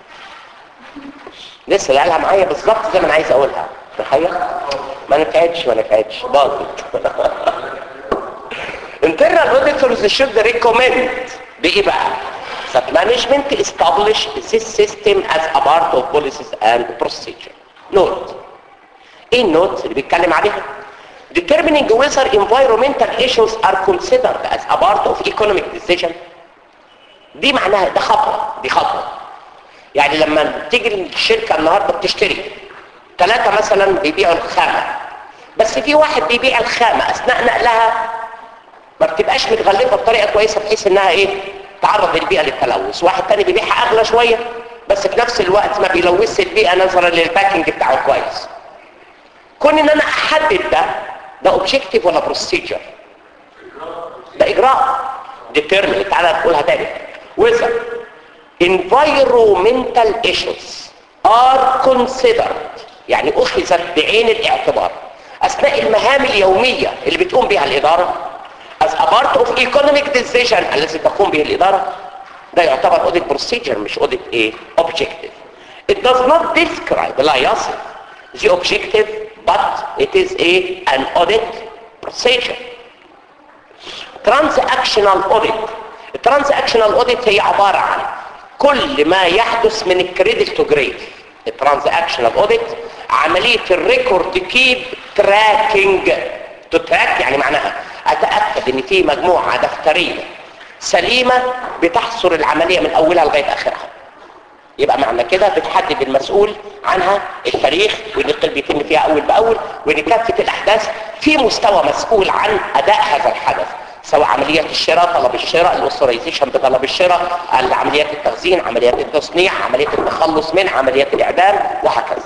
لسه اللي قالها معايا بالظبط زي ما انا عايز اقولها تخيل ما نفعتش ما نفعتش باظت internal auditors should recommend بايه بقى that management establish this system as a part of policies and procedure note ايه النوت اللي بيتكلم عليها determining whether environmental issues are considered as a part of economic decision دي معناها ده خطوه دي خطوه يعني لما تيجي الشركه النهارده بتشتري ثلاثه مثلا بيبيعوا الخامه بس في واحد بيبيع الخامه اثناء نقلها ما بتبقاش متغلفه بطريقه كويسه بحيث انها ايه تعرض البيئه للتلوث واحد تاني بيبيعها اغلى شويه بس في نفس الوقت ما بيلوثش البيئه نظرا للباكينج بتاعه كويس كون ان انا احدد ده ده اوبجيكتيف ولا بروسيجر ده اجراء determine تعالى نقولها تاني whether environmental issues are considered يعني اخذت بعين الاعتبار اثناء المهام اليوميه اللي بتقوم بها الاداره as a part of economic decision الذي تقوم به الاداره ده يعتبر audit procedure مش audit ايه objective it does not describe لا يصف the objective but it is a an audit procedure transactional audit transactional audit هي عبارة عن كل ما يحدث من الكريدت تو جريد الترانزاكشنال اوديت عملية الريكورد كيب تراكنج تو تراك يعني معناها اتأكد ان في مجموعة دفترية سليمة بتحصر العملية من اولها لغاية اخرها يبقى معنى كده بتحدد المسؤول عنها التاريخ وان القلب بيتم فيها اول باول وان كافه الاحداث في مستوى مسؤول عن اداء هذا الحدث سواء عمليات الشراء طلب الشراء الاوثرايزيشن بطلب الشراء عمليات التخزين عمليات التصنيع عمليات التخلص من عمليات الاعدام وهكذا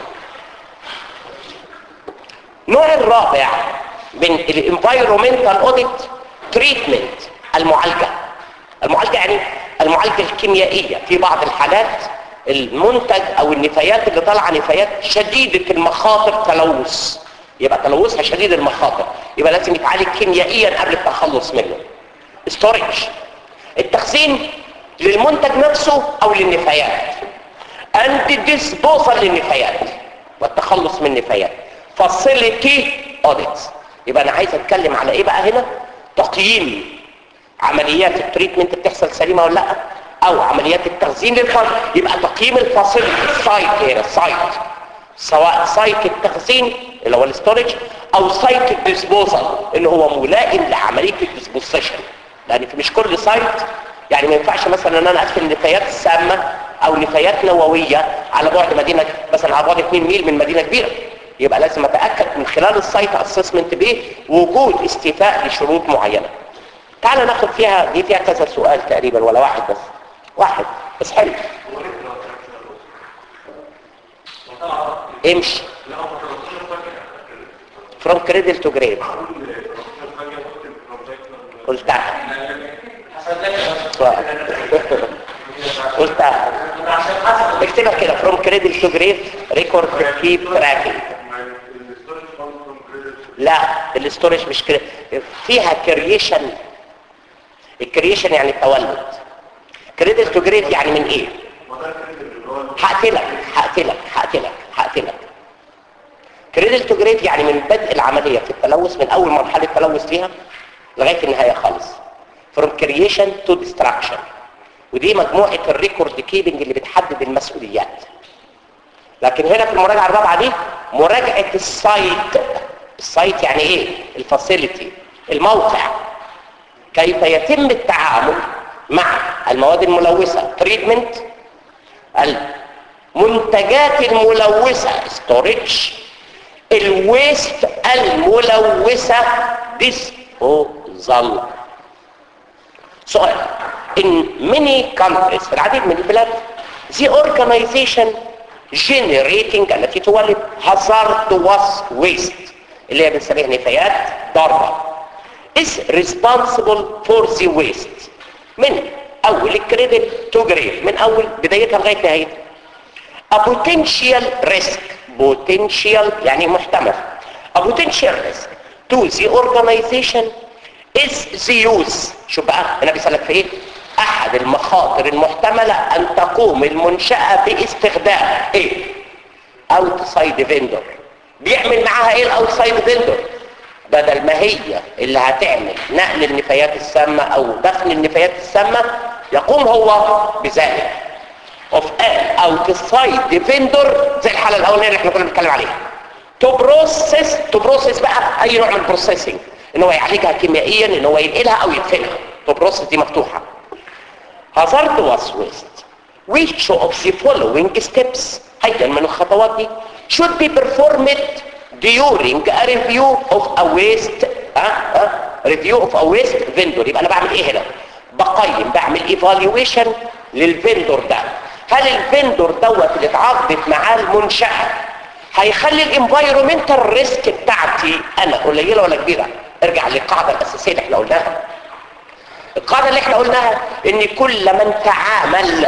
النوع الرابع من الانفايرومنتال اوديت تريتمنت المعالجه المعالجه يعني المعالجه الكيميائيه في بعض الحالات المنتج او النفايات اللي طالعه نفايات شديده المخاطر تلوث يبقى تلوثها شديد المخاطر يبقى لازم يتعالج كيميائيا قبل التخلص منه ستورج التخزين للمنتج نفسه او للنفايات اند ديسبوزال للنفايات والتخلص من النفايات فاسيليتي اوديتس يبقى انا عايز اتكلم على ايه بقى هنا تقييم عمليات التريتمنت بتحصل سليمه ولا لا او عمليات التخزين للفرد يبقى تقييم الفاسيلتي السايت هنا السايت سواء سايت التخزين اللي هو الاستورج او سايت الديسبوزال اللي هو ملائم لعمليه الديسبوزيشن لان في مش كل سايت يعني ما ينفعش مثلا ان انا ادخل نفايات سامه او نفايات نوويه على بعد مدينه مثلا على بعد 2 ميل من مدينه كبيره يبقى لازم اتاكد من خلال السايت اسسمنت بيه وجود استيفاء لشروط معينه تعال ناخد فيها دي فيها كذا سؤال تقريبا ولا واحد بس واحد بس حلو امشي from cradle to grave قلتها قلتها اكتبها كده from cradle to grave record keep tracking لا الاستورج مش كده فيها كرييشن الكرييشن يعني التولد كريدل تو جريد يعني من ايه هقتلك هقتلك هقتلك هقتلك كريدل تو جريد يعني من بدء العمليه في التلوث من اول مرحله تلوث فيها لغايه النهايه خالص from creation to destruction ودي مجموعه الريكورد كيبنج اللي بتحدد المسؤوليات لكن هنا في المراجعه الرابعه دي مراجعه السايت السايت يعني ايه الفاسيلتي الموقع كيف يتم التعامل مع المواد الملوثه تريتمنت المنتجات الملوثه ستورج الويست الملوثه ديسبوزال سؤال in many countries في العديد من البلاد the organization generating التي تولد hazardous waste اللي هي بنسميها نفايات ضاره is responsible for the waste من اول الكريدت تو جريد من اول بدايتها لغايه نهايتها a potential risk potential يعني محتمل a potential risk to the organization is the use شوف بقى انا بيسالك في ايه احد المخاطر المحتمله ان تقوم المنشاه باستخدام ايه outside vendor بيعمل معاها ايه الاوتسايد فيندور بدل ما هي اللي هتعمل نقل النفايات السامة او دفن النفايات السامة يقوم هو بذلك of an outside vendor زي الحالة الاولانية اللي احنا كنا بنتكلم عليها to process to process بقى اي نوع من البروسيسنج ان هو يعالجها كيميائيا ان هو ينقلها او يدفنها to process دي مفتوحة hazardous waste which of the following steps ايضا من الخطوات دي should be performed during a review of a waste ها ها review of a waste vendor يبقى انا بعمل ايه هنا بقيم بعمل evaluation للفندور ده هل الفندور دوت اللي اتعاقدت معاه المنشأة هيخلي الانفايرومنتال ريسك بتاعتي انا قليله ولا كبيره ارجع للقاعده الاساسيه اللي احنا قلناها القاعده اللي احنا قلناها ان كل من تعامل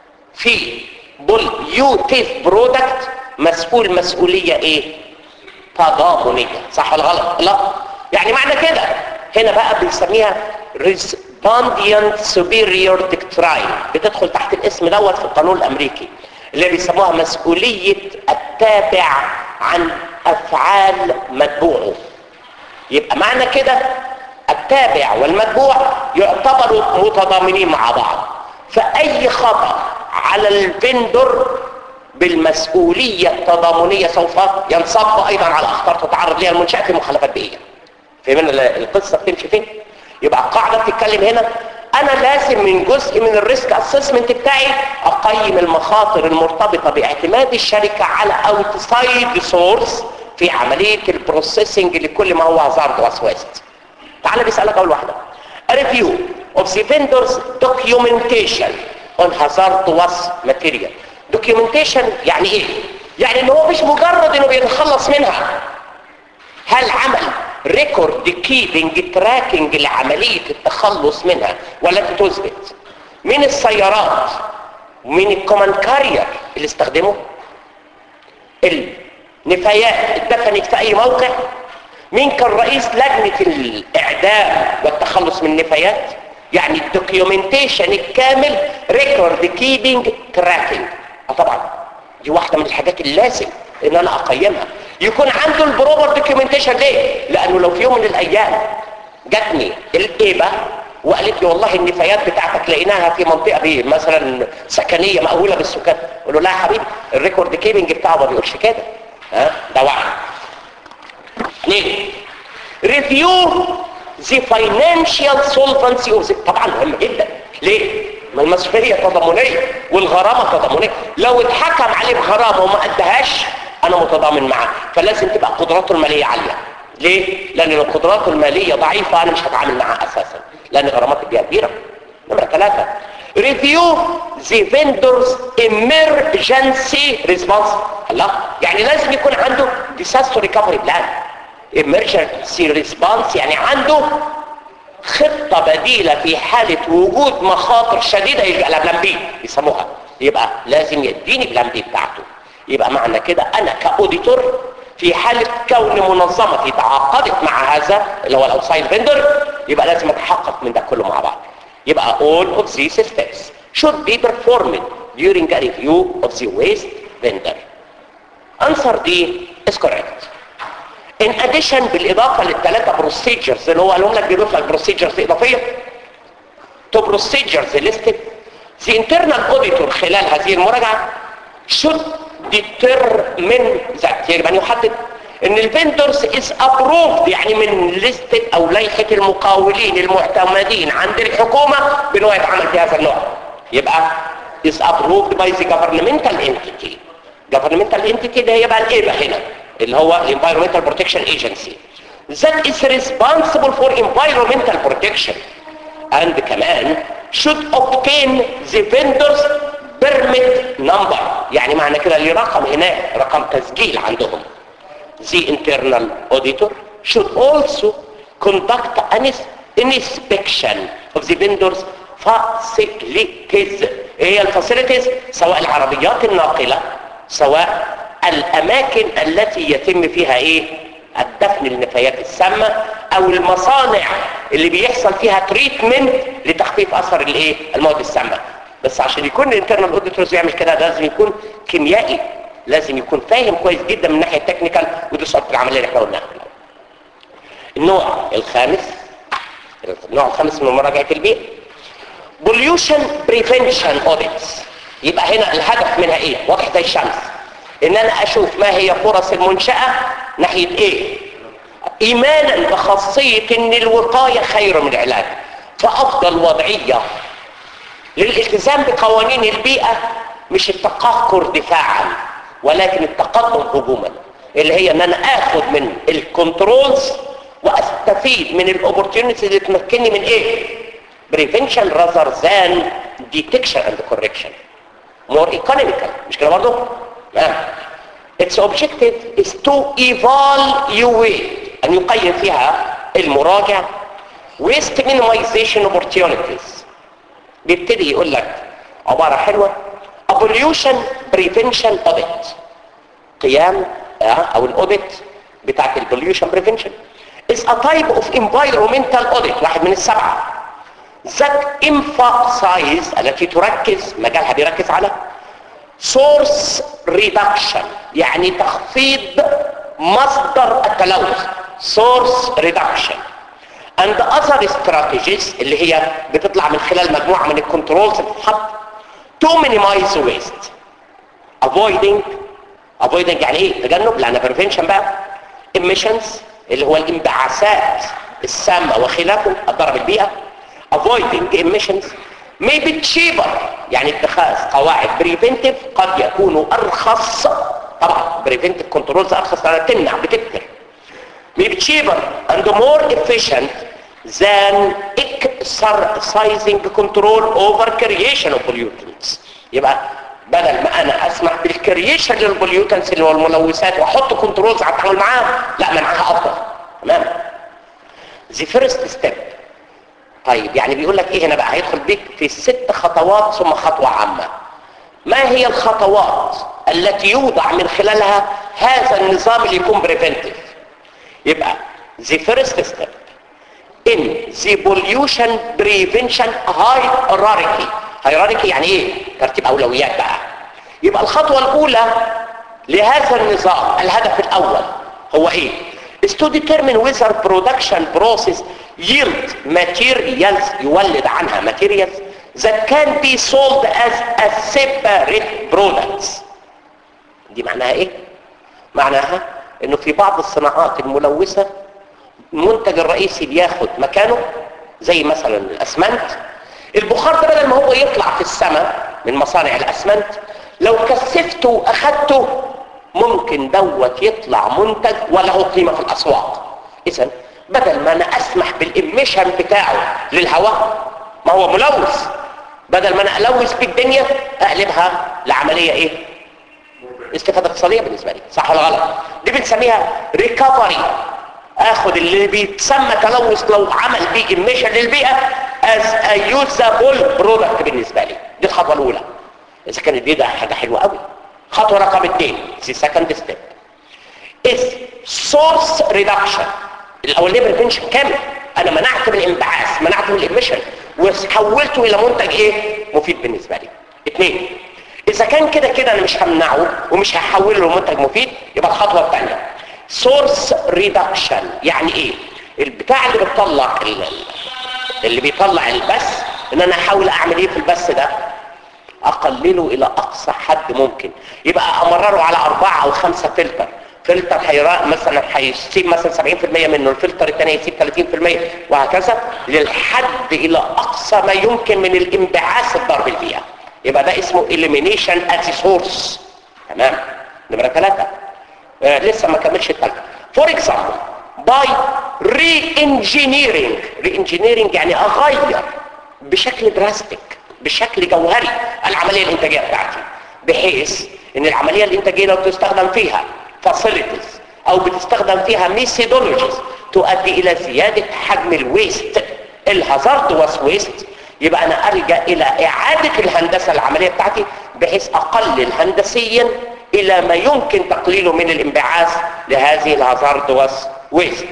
في بوليوتيف برودكت مسؤول مسؤوليه ايه تضامنيه صح ولا غلط لا يعني معنى كده هنا بقى بنسميها respondeant superior doctrine بتدخل تحت الاسم دوت في القانون الامريكي اللي بيسموها مسؤوليه التابع عن افعال متبوعه يبقى معنى كده التابع والمتبوع يعتبروا متضامنين مع بعض فاي خطا على الفندر بالمسؤوليه التضامنيه سوف ينصب ايضا على اخطار تتعرض لها المنشاه في مخالفات بيئيه فهمنا القصه بتمشي فين يبقى القاعده بتتكلم هنا انا لازم من جزء من الريسك اسسمنت بتاعي اقيم المخاطر المرتبطه باعتماد الشركه على اوتسايد سورس في عمليه البروسيسنج لكل ما هو هازارد وسواست تعال بيسالك اول واحده A review of the vendor's documentation on hazardous material documentation يعني ايه يعني ان هو مش مجرد انه بيتخلص منها هل عمل ريكورد كيبنج تراكنج لعملية التخلص منها والتي تثبت من السيارات ومن الكومن كارير اللي استخدمه النفايات اتدفنت في اي موقع مين كان رئيس لجنة الاعدام والتخلص من النفايات يعني الدوكيومنتيشن الكامل ريكورد كيبنج تراكنج اه طبعا دي واحدة من الحاجات اللازم ان انا اقيمها يكون عنده البروبر دوكيومنتيشن ليه لانه لو في يوم من الايام جاتني الايبه وقالت لي والله النفايات بتاعتك لقيناها في منطقه بيه مثلا سكنيه مأهوله بالسكان اقول له لا يا حبيبي الريكورد كيبنج بتاعه ما بيقولش كده ها ده واحد اثنين ريفيو ذا فاينانشال سولفنسي اوف طبعا مهم جدا ليه ما المسؤوليه تضامنيه والغرامه تضامنيه لو اتحكم عليه بغرامه وما ادهاش انا متضامن معاه فلازم تبقى قدراته الماليه عاليه ليه لان لو قدراته الماليه ضعيفه انا مش هتعامل معاه اساسا لان غرامات البيئه كبيره نمره ثلاثه ريفيو ذا فيندورز ايمرجنسي ريسبونس الله يعني لازم يكون عنده ديساستر ريكفري بلان ايمرجنسي ريسبونس يعني عنده خطة بديلة في حالة وجود مخاطر شديدة يلجأ لها بلان بي يسموها يبقى لازم يديني بلان بي بتاعته يبقى معنى كده انا كاوديتور في حالة كون منظمتي تعاقدت مع هذا اللي هو الاوتسايد فيندر يبقى لازم اتحقق من ده كله مع بعض يبقى all of these steps should be performed during a review of the waste vendor answer D is correct in addition بالاضافة للثلاثة procedures اللي هو قالهم لك بيضيف لك procedures اضافية to procedures listed the internal auditor خلال هذه المراجعة should determine that يجب ان يحدد ان الفندرز is approved يعني من لستة او لائحة المقاولين المعتمدين عند الحكومة بانه يتعامل في هذا النوع يبقى is approved by the governmental entity governmental entity ده هي بقى الايه بقى هنا اللي هو environmental protection agency that is responsible for environmental protection and كمان should obtain the vendors permit number يعني معنى كده اللي رقم هناك رقم تسجيل عندهم the internal auditor should also conduct an inspection of the vendors facilities هي الفاسيلتيز سواء العربيات الناقلة سواء الاماكن التي يتم فيها ايه الدفن النفايات السامة او المصانع اللي بيحصل فيها تريتمنت لتخفيف اثر الايه المواد السامة بس عشان يكون الانترنال اوديتورز يعمل كده لازم يكون كيميائي لازم يكون فاهم كويس جدا من الناحيه التكنيكال ودي صوره العمليه اللي احنا قلناها النوع الخامس النوع الخامس من مراجعه البيئه بوليوشن بريفنشن اوديتس يبقى هنا الهدف منها ايه واضح زي الشمس ان انا اشوف ما هي فرص المنشاه ناحيه ايه ايمانا بخاصيه ان الوقايه خير من العلاج فافضل وضعيه للالتزام بقوانين البيئة مش التقهقر دفاعا ولكن التقدم هجوما اللي هي ان انا اخد من الكنترولز واستفيد من الاوبورتيونيتي اللي تمكنني من ايه prevention rather than detection and correction more economical مش كده برضه نعم its objective is to evaluate ان يقيم فيها المراجع waste minimization opportunities بيبتدي يقول لك عبارة حلوة a pollution prevention audit قيام او الاوديت بتاعت البوليوشن بريفنشن is a type of environmental audit واحد من السبعة that emphasize التي تركز مجالها بيركز على source reduction يعني تخفيض مصدر التلوث source reduction and other strategies اللي هي بتطلع من خلال مجموعة من الكنترولز اللي بتتحط to minimize waste avoiding avoiding يعني ايه تجنب لان prevention بقى emissions اللي هو الانبعاثات السامة وخلافه الضرر بالبيئة avoiding emissions may be cheaper يعني اتخاذ قواعد preventive قد يكون ارخص طبعا preventive controls ارخص لانها تمنع بتكتر may be cheaper and more efficient than exercising control over creation of pollutants يبقى بدل ما انا اسمح بالكرييشن للبوليوتنس اللي هو الملوثات واحط كنترولز على التعامل معاها لا منعها افضل تمام the first step طيب يعني بيقول لك ايه هنا بقى هيدخل بيك في ست خطوات ثم خطوة عامة ما هي الخطوات التي يوضع من خلالها هذا النظام اللي يكون بريفنتيف يبقى the first step in the pollution prevention hierarchy hierarchy يعني ايه ترتيب اولويات بقى يبقى الخطوة الاولى لهذا النظام الهدف الاول هو ايه is to determine whether production process yield materials يولد عنها materials that can be sold as a separate products دي معناها ايه معناها انه في بعض الصناعات الملوثة المنتج الرئيسي بياخد مكانه زي مثلا الاسمنت البخار ده بدل ما هو يطلع في السماء من مصانع الاسمنت لو كثفته واخدته ممكن دوت يطلع منتج وله قيمة في الاسواق اذا بدل ما انا اسمح بالاميشن بتاعه للهواء ما هو ملوث بدل ما انا الوث في الدنيا اقلبها لعملية ايه استفادة اقتصادية بالنسبة لي صح ولا غلط دي بنسميها ريكفري اخد اللي بيتسمى تلوث لو عمل بيه اميشن للبيئة as a usable product بالنسبة لي دي الخطوة الاولى اذا كانت دي ده حاجة حلوة قوي خطوة رقم اثنين the second step is source reduction الاولانيه بريفنشن كامل انا منعت من الانبعاث منعت من الاميشن وحولته الى منتج ايه مفيد بالنسبه لي اثنين اذا كان كده كده انا مش همنعه ومش هحوله لمنتج مفيد يبقى الخطوه الثانيه سورس ريدكشن يعني ايه البتاع اللي بتطلع اللي بيطلع البث ان انا احاول اعمل ايه في البث ده اقلله الى اقصى حد ممكن يبقى امرره على اربعة او خمسة فلتر فلتر حيراء مثلا هيسيب مثلا 70% منه الفلتر الثاني يسيب 30% وهكذا للحد الى اقصى ما يمكن من الانبعاث الضار بالبيئة يبقى ده اسمه elimination at source تمام نمرة ثلاثة آه لسه ما كملش الثالثة for example by re-engineering re-engineering يعني اغير بشكل دراستيك بشكل جوهري العملية الانتاجية بتاعتي بحيث ان العملية الانتاجية لو تستخدم فيها facilities او بتستخدم فيها methodologies تؤدي الى زيادة حجم الويست الهازاردوس ويست يبقى انا ارجع الى اعادة الهندسة العملية بتاعتي بحيث اقلل هندسيا الى ما يمكن تقليله من الانبعاث لهذه الهازاردوس ويست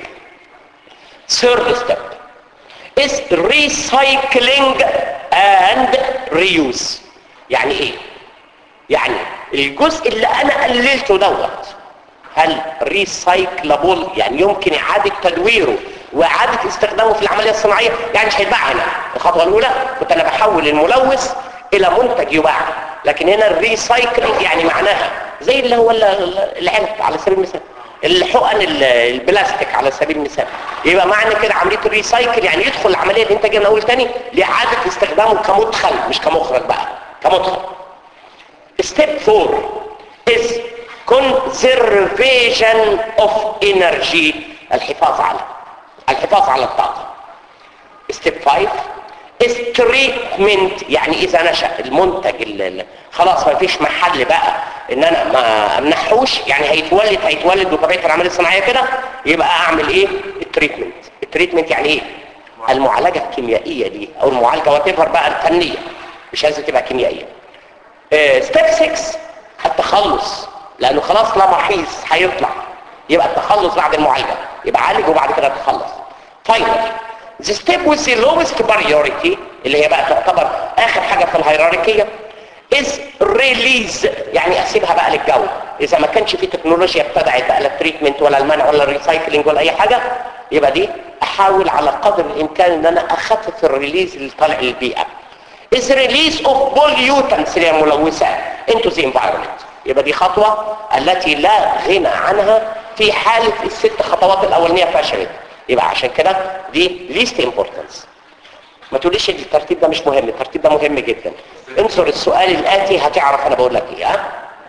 third step is recycling and reuse يعني ايه يعني الجزء اللي انا قللته دوت هل ريسايكلابل يعني يمكن اعادة تدويره واعادة استخدامه في العملية الصناعية يعني مش هيتباع هنا الخطوة الاولى كنت انا بحول الملوث الى منتج يباع لكن هنا الريسايكلينج يعني معناها زي اللي هو العلب على سبيل المثال الحقن البلاستيك على سبيل المثال يبقى معنى كده عمليه الريسايكل يعني يدخل العمليه الانتاجيه من اول تاني لاعاده استخدامه كمدخل مش كمخرج بقى كمدخل ستيب 4 is conservation of energy الحفاظ على الحفاظ على الطاقه ستيب 5 is treatment يعني اذا نشا المنتج اللي خلاص ما فيش محل بقى ان انا ما امنحوش يعني هيتولد هيتولد بطبيعه العمليه الصناعيه كده يبقى اعمل ايه التريتمنت التريتمنت يعني ايه المعالجه الكيميائيه دي او المعالجه واتيفر بقى الفنيه مش لازم تبقى كيميائيه ستيب 6 التخلص لانه خلاص لا محيص هيطلع يبقى التخلص بعد المعالجه يبقى عالج وبعد كده تخلص finally the step with the lowest priority اللي هي بقى تعتبر اخر حاجه في الهيراركيه is release يعني اسيبها بقى للجو اذا ما كانش في تكنولوجيا ابتدعت بقى لا التريتمنت ولا المنع ولا الريسايكلينج ولا اي حاجه يبقى دي احاول على قدر الامكان ان انا اخفف الريليز اللي طالع للبيئه is release of pollutants اللي هي الملوثات into the environment يبقى دي خطوه التي لا غنى عنها في حاله الست خطوات الاولانيه فشلت يبقى عشان كده دي least importance ما تقوليش ان الترتيب ده مش مهم الترتيب ده مهم جدا انظر السؤال الاتي هتعرف انا بقول لك ايه ها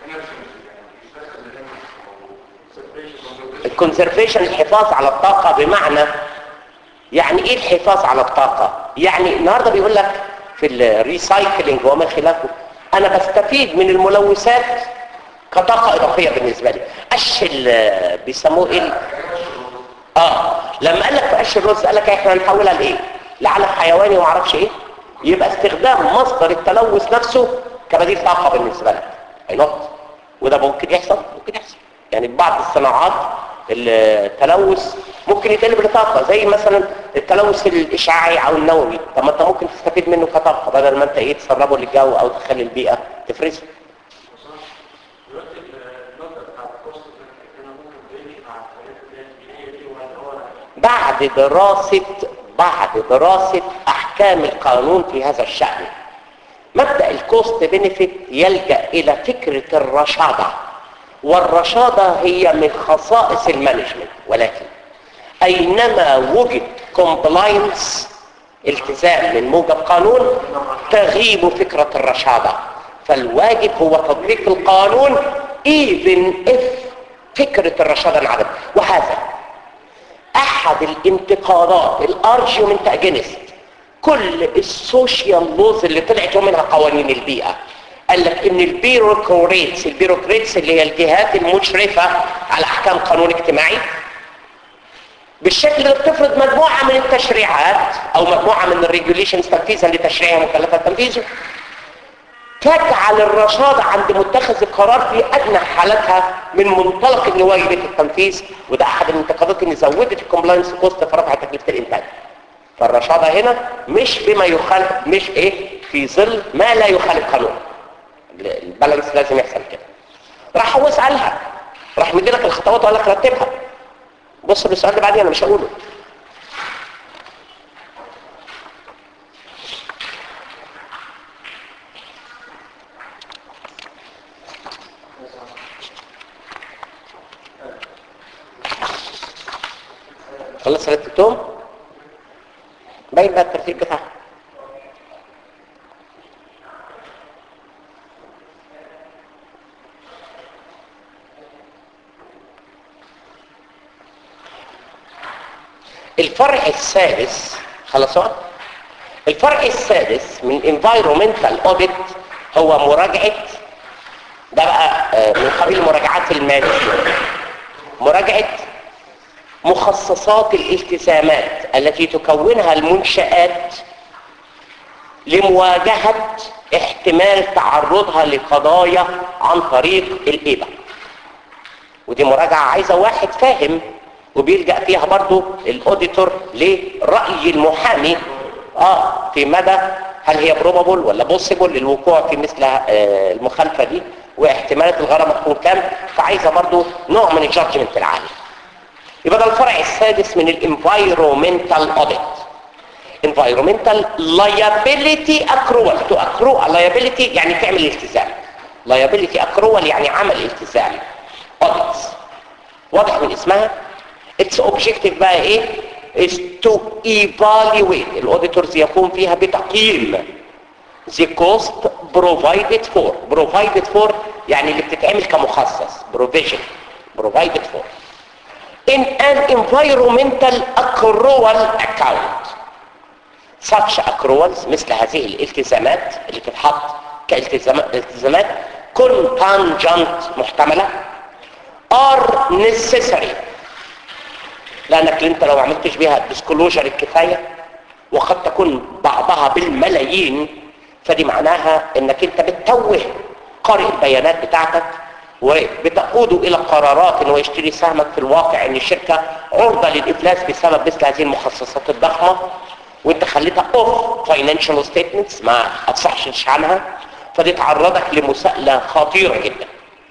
الكونسرفيشن الحفاظ على الطاقه بمعنى يعني ايه الحفاظ على الطاقه يعني النهارده بيقول لك في الريسايكلينج وما خلافه انا بستفيد من الملوثات كطاقه اضافيه بالنسبه لي قش ال- بيسموه ايه ال- اه لما قال لك في قش الرز قال لك احنا هنحولها لايه لعلف حيواني وما اعرفش ايه يبقى استخدام مصدر التلوث نفسه كبديل طاقه بالنسبه لك اي نقط وده ممكن يحصل ممكن يحصل يعني بعض الصناعات التلوث ممكن يتقلب لطاقه زي مثلا التلوث الاشعاعي او النووي طب ما انت ممكن تستفيد منه كطاقه بدل ما انت ايه تسربه للجو او تخلي البيئه تفرزه دلوقتي النقطة بتاعت الكوست انا ممكن بيني مع الحاجات اللي هي دي ولا هو بعد دراسة بعد دراسة أحكام القانون في هذا الشأن مبدأ الكوست بنفيت يلجأ إلى فكرة الرشادة والرشادة هي من خصائص المانجمنت ولكن أينما وجد كومبلاينس التزام من موجب قانون تغيب فكرة الرشادة فالواجب هو تطبيق القانون even if فكرة الرشادة انعدم وهذا احد الانتقادات الارجيومنت اجينست كل السوشيال لوز اللي طلعت منها قوانين البيئه قال لك ان البيروقراطس البيروقراطس اللي هي الجهات المشرفه على احكام قانون اجتماعي بالشكل اللي بتفرض مجموعه من التشريعات او مجموعه من الريجوليشنز تنفيذا لتشريعها مكلفه تنفيذه تجعل الرشادة عند متخذ القرار في أدنى حالتها من منطلق ان واجبة التنفيذ وده أحد الانتقادات ان زودت الكومبلاينس كوست فرفع تكلفة الإنتاج فالرشادة هنا مش بما يخالف مش إيه في ظل ما لا يخالف قانون البالانس لازم يحصل كده راح هو اسألها راح مديلك الخطوات وقال لك رتبها بص للسؤال اللي بعدين أنا مش هقوله خلاص رتبتهم باين بقى الترتيب بتاعهم الفرع السادس خلاص الفرع السادس من environmental audit هو مراجعة ده بقى آه، من قبيل مراجعات المالية مراجعة مخصصات الالتزامات التي تكونها المنشآت لمواجهة احتمال تعرضها لقضايا عن طريق الإيبا ودي مراجعة عايزة واحد فاهم وبيلجأ فيها برضو الاوديتور لرأي المحامي اه في مدى هل هي بروبابل ولا بوسيبل للوقوع في مثل آه، المخالفة دي واحتمالات الغرامة تكون كام فعايزة برضو نوع من الجادجمنت العالي يبقى ده الفرع السادس من الانفايرومنتال اوديت environmental liability accrual to accrue a liability يعني تعمل التزام liability accrual يعني عمل التزام audits واضح من اسمها its objective بقى ايه is to evaluate الاوديتورز يقوم فيها بتقييم the cost provided for provided for يعني اللي بتتعمل كمخصص provision provided for in an environmental accrual account such accruals مثل هذه الالتزامات اللي تتحط كالتزامات التزامات contingent محتملة are necessary لانك انت لو عملتش بيها الديسكلوجر الكفاية وقد تكون بعضها بالملايين فدي معناها انك انت بتتوه قارئ البيانات بتاعتك وبتقوده الى قرارات انه يشتري سهمك في الواقع ان الشركة عرضة للافلاس بسبب مثل هذه المخصصات الضخمة وانت خليتها اوف فاينانشال ستيتمنتس ما افصحش عنها فدي تعرضك لمساءلة خطيرة جدا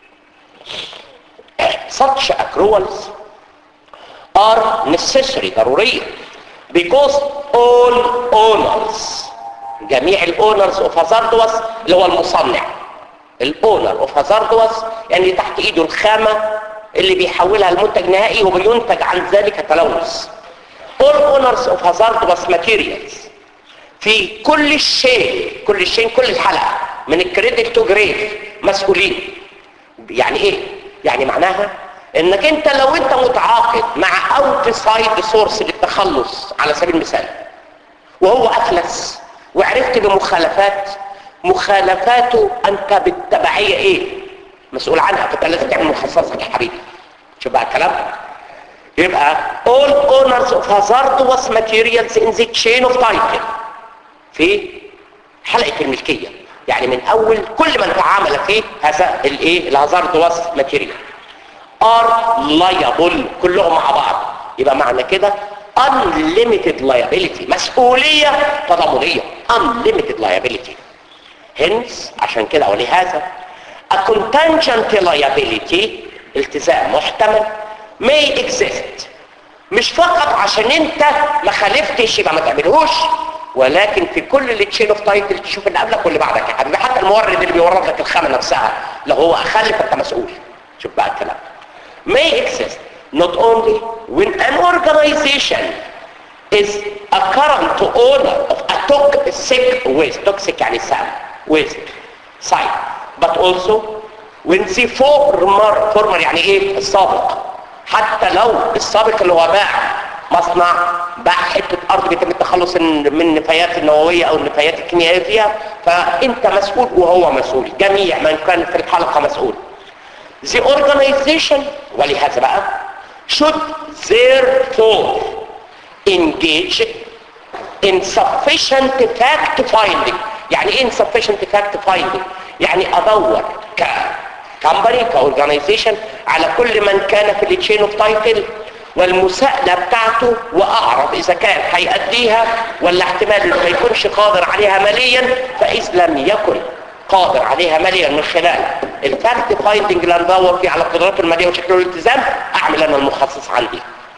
such accruals are necessary ضرورية because all owners جميع الاونرز اوف هازاردوس اللي هو المصنع الاونر اوف هازاردوس يعني تحت ايده الخامة اللي بيحولها لمنتج نهائي وبينتج عن ذلك تلوث all owners of hazardous materials في كل الشيء كل الشيء كل الحلقة من الكريدت تو جريف مسؤولين يعني ايه يعني معناها انك انت لو انت متعاقد مع اوتسايد سورس للتخلص على سبيل المثال وهو افلس وعرفت بمخالفات مخالفاته انت بالتبعية ايه مسؤول عنها فانت لازم تعمل مخصصك يا حبيبي شوف بقى الكلام يبقى all owners of hazardous materials in the chain of title في حلقة الملكية يعني من اول كل من تعامل فيه هذا الايه الهازاردوس ماتيريال are liable كلهم مع بعض يبقى معنى كده unlimited liability مسؤولية تضامنية unlimited liability hence عشان كده ولهذا a contingent liability التزام محتمل may exist مش فقط عشان انت ما خالفتش يبقى ما تعملهوش ولكن في كل اللي تشين اوف تايتل تشوف اللي قبلك واللي بعدك يا حبيبي حتى المورد اللي بيورد لك الخامه نفسها لو هو اخلف انت مسؤول شوف بقى الكلام may exist not only when an organization is a current owner of a toxic waste toxic يعني سام waste site but also when the former former يعني ايه السابق حتى لو السابق اللي هو باع مصنع باع حته ارض بيتم التخلص من النفايات النوويه او النفايات الكيميائيه فيها فانت مسؤول وهو مسؤول جميع من كان في الحلقه مسؤول the organization ولهذا بقى should therefore engage in sufficient fact finding يعني ايه insufficient fact finding يعني ادور ك كمباني كاورجانيزيشن على كل من كان في التشين اوف تايتل والمساءلة بتاعته واعرف اذا كان هيأديها ولا احتمال انه ما يكونش قادر عليها ماليا فاذ لم يكن قادر عليها ماليا من خلال الفاكت فايندنج اللي ندور فيه على قدراته الماليه وشكله الالتزام اعمل انا المخصص عندي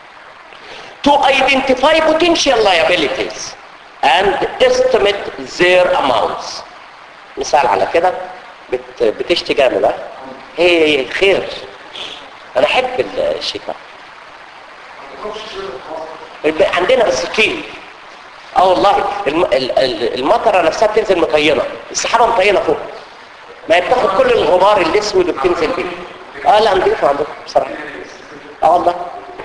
to identify potential liabilities and estimate their amounts مثال على كده بت بتشتي جامد ها هي خير انا احب الشتاء عندنا بالسكين اه والله الم... ال- ال- المطره نفسها بتنزل مطينه السحابه مطينه فوق ما هي بتاخد كل الغبار الاسود وبتنزل بيه اه لا نضيفه عندكم بصراحه اه والله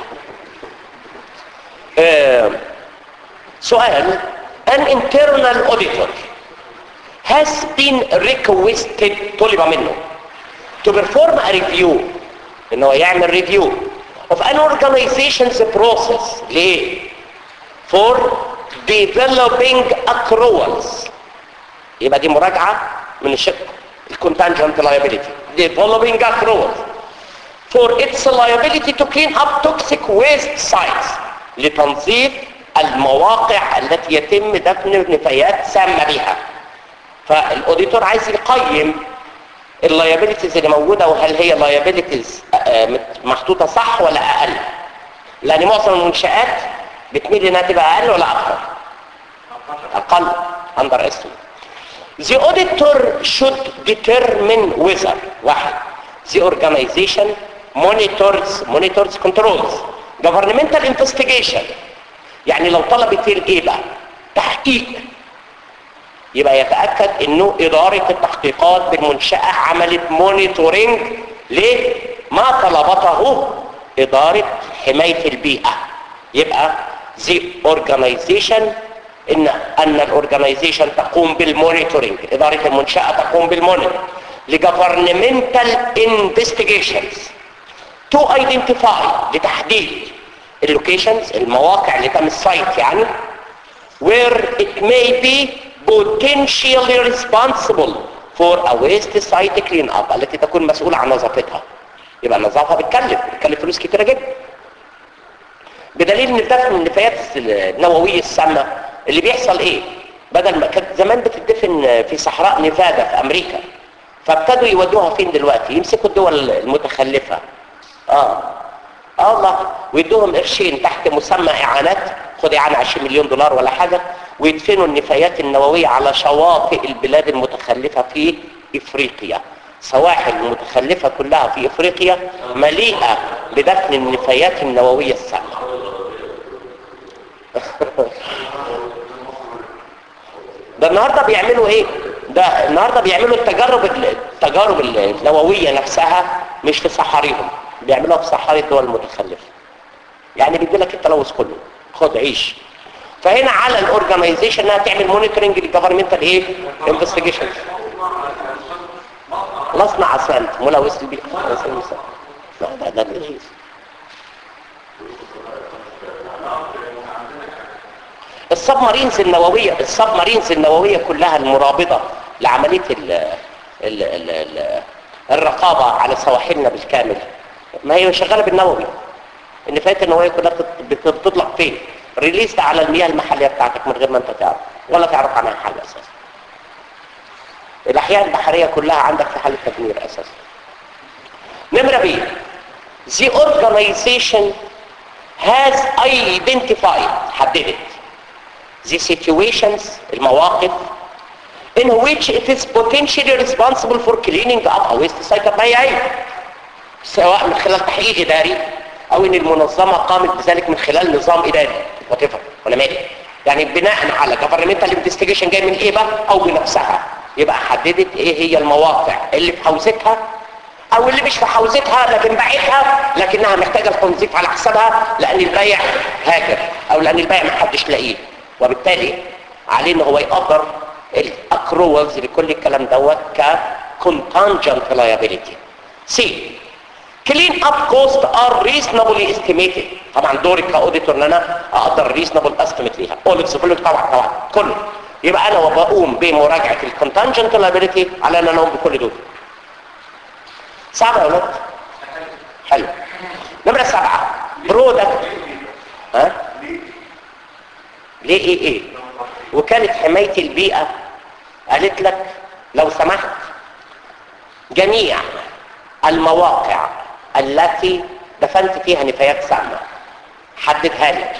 آه سؤال an internal auditor has been requested طلب منه to perform a review ان هو يعمل review of an organization's process ليه for developing accruals يبقى دي مراجعة من الشق contingent liability developing accruals for its liability to clean up toxic waste sites لتنظيف المواقع التي يتم دفن نفايات سامة بها فالاوديتور عايز يقيم اللايبيليتيز اللي موجوده وهل هي لايبيليتيز محطوطه صح ولا اقل لان معظم المنشات بتميل انها تبقى اقل ولا اكثر اقل اندر اسم The auditor should determine whether واحد the organization monitors monitors controls governmental investigation يعني لو طلبت ايه بقى تحقيق يبقى يتأكد انه ادارة التحقيقات بالمنشأة عملت مونيتورنج لما طلبته ادارة حماية البيئة يبقى the organization ان ان الاورجانيزيشن تقوم بالمونيتورنج ادارة المنشأة تقوم بالمونيتورنج لجفرنمنتال انفستيجيشنز to identify لتحديد اللوكيشنز المواقع اللي تم السايت يعني where it may be potentially responsible for a waste site clean up التي تكون مسؤولة عن نظافتها يبقى النظافة بتكلف بتكلف فلوس كتيرة جدا بدليل ان دفن النفايات النووية السامة اللي بيحصل ايه بدل ما كانت زمان بتدفن في صحراء نيفادا في امريكا فابتدوا يودوها فين دلوقتي يمسكوا الدول المتخلفة اه اه والله ويدوهم قرشين تحت مسمى اعانات خد اعانه 20 مليون دولار ولا حاجه ويدفنوا النفايات النوويه على شواطئ البلاد المتخلفه في افريقيا سواحل المتخلفه كلها في افريقيا مليئه بدفن النفايات النوويه السامه ده النهارده بيعملوا ايه ده النهارده بيعملوا التجارب التجارب النوويه نفسها مش في صحاريهم بيعملوها في صحاري الدول المتخلفه يعني بيدي لك التلوث كله خد عيش فهنا على الاورجنايزيشن انها تعمل مونيتورنج للجفرمنتال ايه انفستيجيشن مصنع اسمنت ملوث البيئه لا ده ده لذيذ السبمارينز النوويه السبمارينز النوويه كلها المرابطه لعمليه ال ال ال ال الرقابه على سواحلنا بالكامل ما هي شغاله بالنووي النفايات النوويه كلها بت- بتطلق فين ريليست على المياه المحليه بتاعتك من غير ما انت تعرف ولا تعرف عنها حاجه اساسا الاحياء البحريه كلها عندك في حاله تدمير اساسا نمره بي the organization has identified حددت the situations المواقف in which it is potentially responsible for cleaning up a waste site ما هي عيب سواء من خلال تحقيق اداري او ان المنظمه قامت بذلك من خلال نظام اداري وات ولا مالي يعني بناء على governmental investigation جاي من ايه بقى او بنفسها يبقى حددت ايه هي المواقع اللي في حوزتها او اللي مش في حوزتها لكن باعتها لكنها محتاجه التنظيف على حسابها لان البيع هاجر او لان البيع ما حدش لاقيه وبالتالي عليه ان هو يقدر الاكروالز لكل الكلام دوت ك contingent liability سي كلين اب كوست ار ريزونبلي استيميتد طبعا دوري كاوديتور ان انا اقدر ريزونبل استيميت ليها اوديتس كله طبعا طبعا كله يبقى انا وبقوم بمراجعه الكونتنجنت لايبيليتي على ان انا اقوم بكل دول صعب يا ولاد حلو نمره سبعه برودكت ها ليه ايه ايه وكاله حمايه البيئه قالت لك لو سمحت جميع المواقع التي دفنت فيها نفايات سامة حددها لي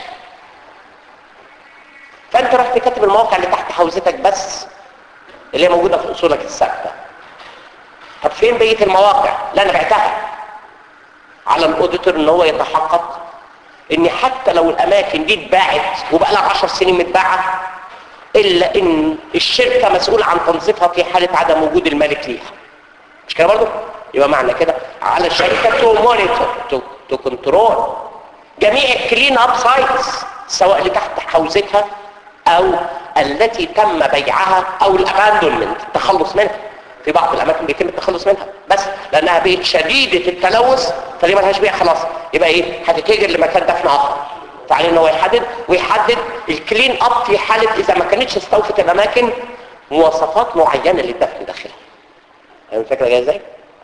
فانت رحت كاتب المواقع اللي تحت حوزتك بس اللي هي موجودة في اصولك الثابتة طب فين بقية المواقع لا انا بعتها على الاوديتور ان هو يتحقق ان حتى لو الاماكن دي اتباعت وبقى لها 10 سنين متباعه الا ان الشركه مسؤوله عن تنظيفها في حاله عدم وجود المالك ليها مش كده برضه يبقى معنى كده على الشركه تو مونيتور تو تو كنترول جميع الكلين اب سايتس سواء اللي تحت حوزتها او التي تم بيعها او الاباندونمنت التخلص منها في بعض الاماكن بيتم التخلص منها بس لانها بقت شديده التلوث فدي ملهاش بيع خلاص يبقى ايه هتتهجر لمكان دفن اخر فعليه ان هو يحدد ويحدد الكلين اب في حاله اذا ما كانتش استوفت الاماكن مواصفات معينه للدفن داخلها فاهم الفكره جايه ازاي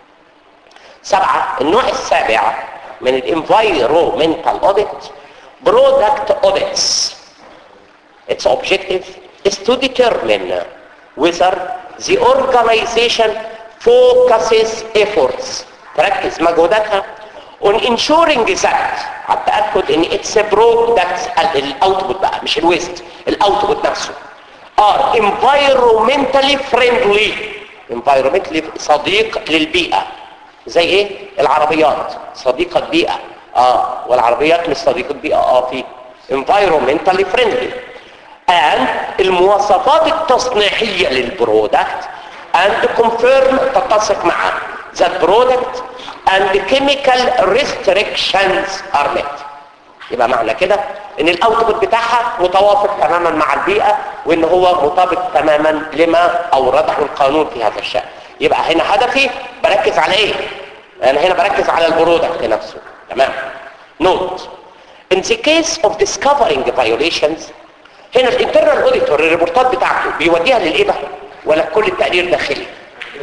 سبعه النوع السابع من الانفايرومنتال اوديت برودكت اوديتس its objective is to determine whether the organization focuses efforts تركز مجهوداتها on ensuring that على التأكد ان its products الاوتبوت بقى مش الويست الاوتبوت نفسه are environmentally friendly environmentally صديق للبيئة زي ايه العربيات صديقة بيئة اه والعربيات مش صديقة بيئة اه في environmentally friendly and المواصفات التصنيعية للبرودكت and confirm تتسق مع that product and chemical restrictions are met يبقى معنى كده ان الاوتبوت بتاعها متوافق تماما مع البيئة وان هو مطابق تماما لما اورده القانون في هذا الشأن يبقى هنا هدفي بركز على ايه انا هنا بركز على البرودكت نفسه تمام نوت in the case of discovering violations هنا الانترنال اوديتور الريبورتات بتاعته بيوديها للايه بقى ولا كل التقرير داخلي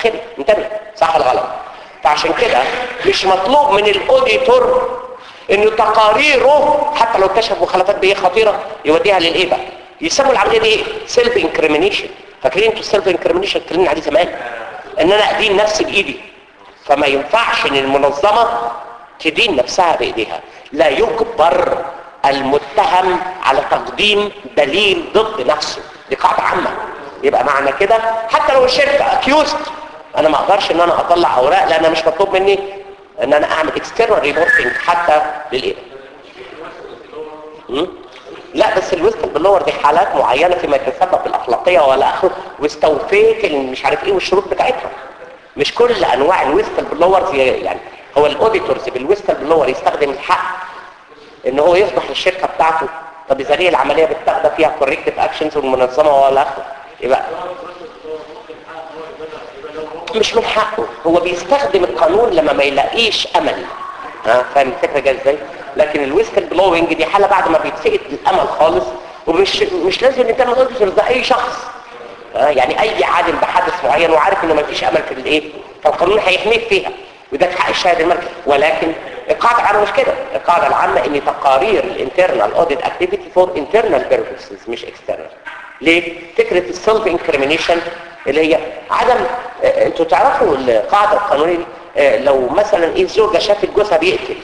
داخلي انتبه صح ولا غلط فعشان كده مش مطلوب من الاوديتور انه تقاريره حتى لو اكتشف مخالفات بيئيه خطيره يوديها للايه بقى يسموا العمليه دي ايه سيلف انكريمينيشن فاكرين انتوا السيلف انكريمينيشن اتكلمنا عليه زمان ان انا ادين نفسي بايدي فما ينفعش ان المنظمه تدين نفسها بايديها لا يجبر المتهم على تقديم دليل ضد نفسه دي قاعده عامه يبقى معنى كده حتى لو الشركه اكيوست انا ما اقدرش ان انا اطلع اوراق لان مش مطلوب مني ان انا اعمل اكسترنال ريبورتنج حتى للايه مم؟ لا بس الويستل بلور دي حالات معينه فيما يتسبب بالاخلاقيه ولا اخره واستوفيت ال- مش عارف ايه والشروط بتاعتها مش كل انواع الويستل بلور يعني هو الاوديتورز بالويستل بلور يستخدم الحق ان هو يفضح الشركه بتاعته طب اذا ليه العمليه بتاخد فيها كوركتيف اكشنز والمنظمه ولا اخره يبقى مش من حقه هو بيستخدم القانون لما ما يلاقيش امل ها فاهم الفكره جايه ازاي لكن الويستل بلوينج دي حاله بعد ما بيتفقد الامل خالص ومش مش لازم ان كان الاوديتور ده اي شخص ها يعني اي عالم بحدث معين وعارف انه ما فيش امل في الايه فالقانون هيحميك فيها وده حق الشاهد المركز ولكن القاعده العامه مش كده القاعده العامه ان تقارير الانترنال اوديت اكتيفيتي فور انترنال بيربسز مش اكسترنال ليه فكره السيلف انكريمينيشن اللي هي عدم آه، انتوا تعرفوا القاعده القانونيه دي آه، لو مثلا ايه الزوجه شافت جوزها بيقتل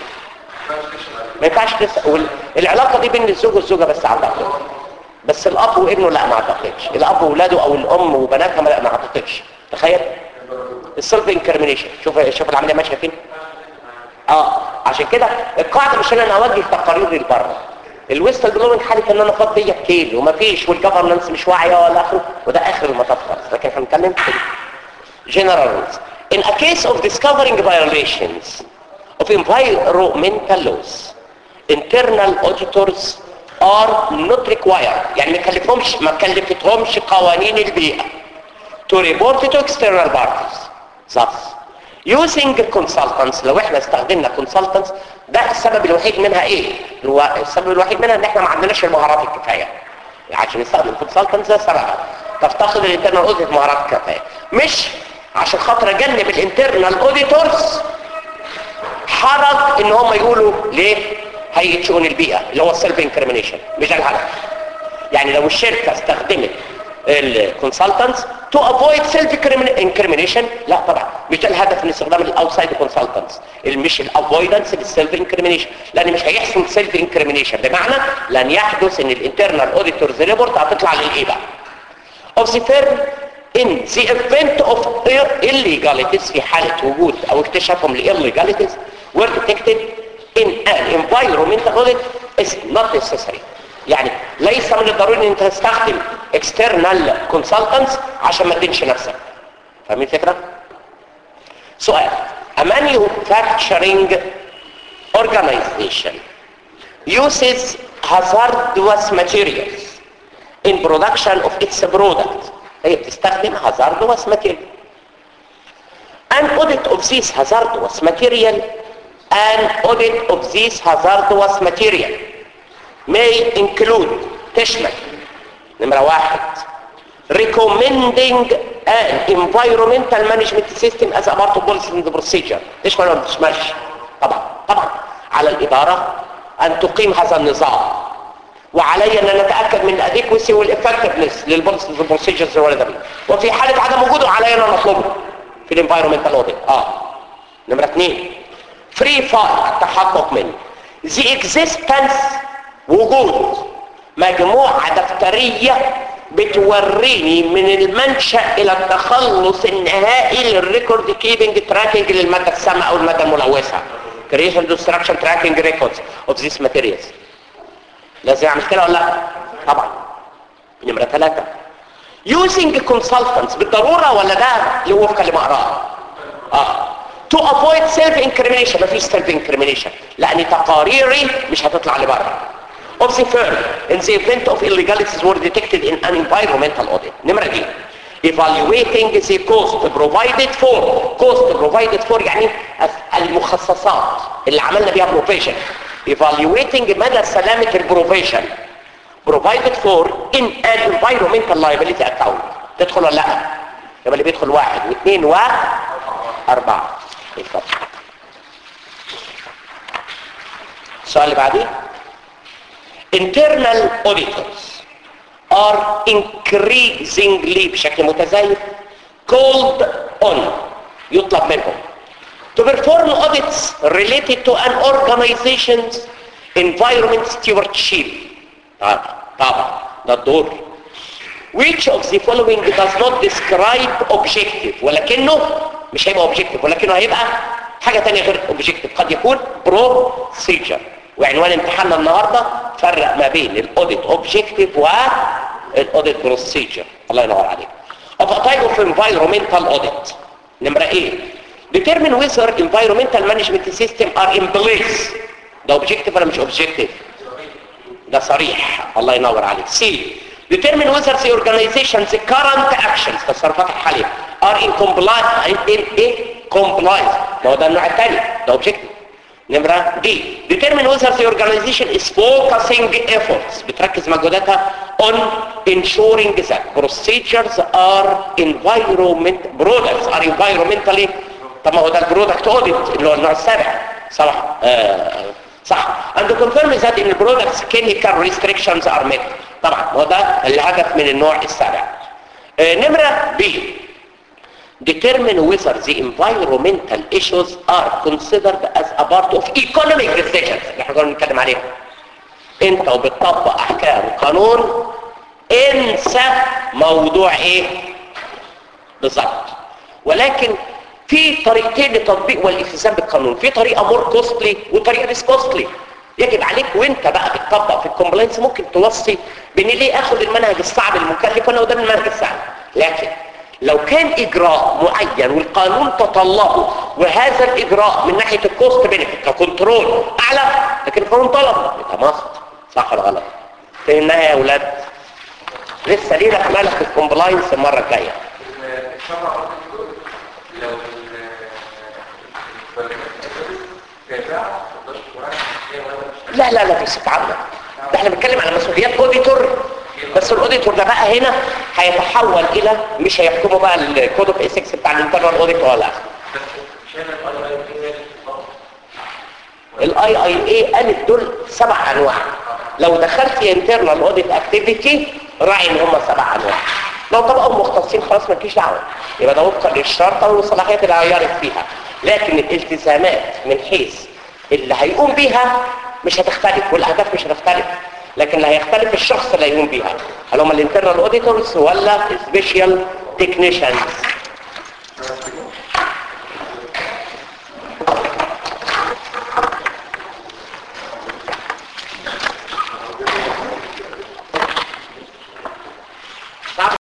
ما ينفعش تس... العلاقه دي بين الزوج والزوجه بس اعتقد بس الاب وابنه لا ما اعتقدش الاب واولاده او الام وبناتها ما- لا ما اعتقدش تخيل السيلف انكرمينيشن شوف شوف العمليه ماشيه فين اه عشان كده القاعده مش ان انا اوجه تقاريري لبره الويستل بلوينج حاله ان انا فاض بيا كيل ومفيش والجفرنس مش واعيه ولا اخره وده اخر المطاف خالص لكن احنا بنتكلم في general rules in a case of discovering violations of environmental laws internal auditors are not required يعني ما كلفهمش ما كلفتهمش قوانين البيئه to report to external parties thus using consultants لو احنا استخدمنا consultants ده السبب الوحيد منها ايه هو السبب الوحيد منها ان احنا ما عندناش المهارات الكفايه عشان نستخدم consultants ده سببها تفتقد الانترنال اوديت مهارات كفايه مش عشان خاطر اجنب الانترنال اوديتورز حرج ان هم يقولوا ليه هيئه شؤون البيئه اللي هو السيلف انكريمينيشن مش ده الهدف يعني لو الشركه استخدمت الكونسلتنتس تو افويد سيلف انكريمينيشن لا طبعا مش ده الهدف من استخدام الاوتسايد كونسلتنتس مش الافويدنس للسيلف انكريمينيشن لان مش هيحصل سيلف انكريمينيشن بمعنى لن يحدث ان الانترنال اوديتورز ريبورت هتطلع للايه بقى of the firm in the event of illegalities في حالة وجود او اكتشافهم ل illegalities were detected in an environmental audit is not necessary يعني ليس من الضروري ان انت تستخدم external consultants عشان ما تدينش نفسك فاهمين الفكرة؟ سؤال a manufacturing organization uses hazardous materials in production of its product هي بتستخدم hazardous material an audit of this hazardous material an audit of this hazardous material may include تشمل نمرة واحد recommending an environmental management system as a part of policy and procedure تشمل ولا ما تشملش طبعا طبعا على الإدارة أن تقيم هذا النظام وعلي ان انا اتاكد من الاديكوسي والافكتفنس للبوليسيز والبروسيجرز والولا وفي حاله عدم وجوده علي ان انا اطلبه في الانفايرمنتال اوديت اه نمره اثنين فري فايل التحقق منه the existence وجود مجموعه دفتريه بتوريني من المنشا الى التخلص النهائي للريكورد كيبنج تراكنج للماده السامه او الماده الملوثه creation destruction tracking records of these materials لازم يعمل كده ولا لا طبعا نمرة ثلاثة using consultants بالضرورة ولا ده اللي وفقا لما اقراه اه to avoid self incrimination مفيش self incrimination لان تقاريري مش هتطلع لبره of the firm in the event of illegalities were detected in an environmental audit نمرة دي evaluating the cost provided for cost provided for يعني المخصصات اللي عملنا بيها provision evaluating مدى سلامة البروفيشن provided for in an environmental liability account تدخل ولا لا يبقى اللي بيدخل واحد واثنين واربعة اتفضل السؤال اللي بعديه internal auditors are increasingly بشكل متزايد called on يطلب منهم to perform audits related to an organization's environment stewardship طبعا طبعا ده الدور which of the following does not describe objective ولكنه مش هيبقى objective ولكنه هيبقى حاجة تانية غير objective قد يكون procedure وعنوان امتحاننا النهاردة فرق ما بين الاوديت objective والاوديت procedure الله ينور عليك of a type of environmental audit نمرة ايه determine whether environmental management system are in place ده objective ولا مش objective ده صريح الله ينور عليك سي determine whether the organization's current actions تصرفات الحالية are in compliance in ايه compliance ما هو ده النوع الثاني ده objective نمرة دي determine whether the organization is focusing efforts بتركز مجهوداتها on ensuring that procedures are environment products are environmentally طب ما هو ده البرودكت اوديت اللي هو النوع السابع صح آه صح and confirm that in the products chemical restrictions are met طبعا هو ده الهدف من النوع السابع آه نمرة بي determine whether the environmental issues are considered as a part of economic decisions اللي احنا كنا بنتكلم عليها انت وبتطبق احكام قانون انسى موضوع ايه بالظبط ولكن في طريقتين لتطبيق والالتزام بالقانون في طريقه مور كوستلي وطريقه ليس كوستلي يجب عليك وانت بقى بتطبق في الكومبلاينس ممكن توصي بان ليه اخد المنهج الصعب المكلف وانا قدام المنهج السهل لكن لو كان اجراء معين والقانون تطلبه وهذا الاجراء من ناحيه الكوست بينفيت ككنترول اعلى لكن القانون طلب يبقى ماست صح ولا غلط فهمناها يا اولاد لسه لينا كمان في الكومبلاينس المره الجايه الشرع لو تابع لا لا لا في صفة عامة ده احنا بنتكلم على مسؤوليات اوديتور بس الاوديتور ده بقى هنا هيتحول الى مش هيحكمه بقى الكود اوف اسكس بتاع الانترنال اوديت ولا لا الاي اي اي قالت دول سبع انواع لو دخلت انترنال اوديت اكتيفيتي راعي ان هم سبع انواع لو طبقوا مختصين خلاص مالكيش دعوه يبقى ده وفقا للشرطه والصلاحيات اللي هيعرف فيها لكن الالتزامات من حيث اللي هيقوم بيها مش هتختلف والاهداف مش هتختلف لكن اللي هيختلف الشخص اللي هيقوم بيها هل هم الانترنال اوديتورز ولا سبيشال تكنيشنز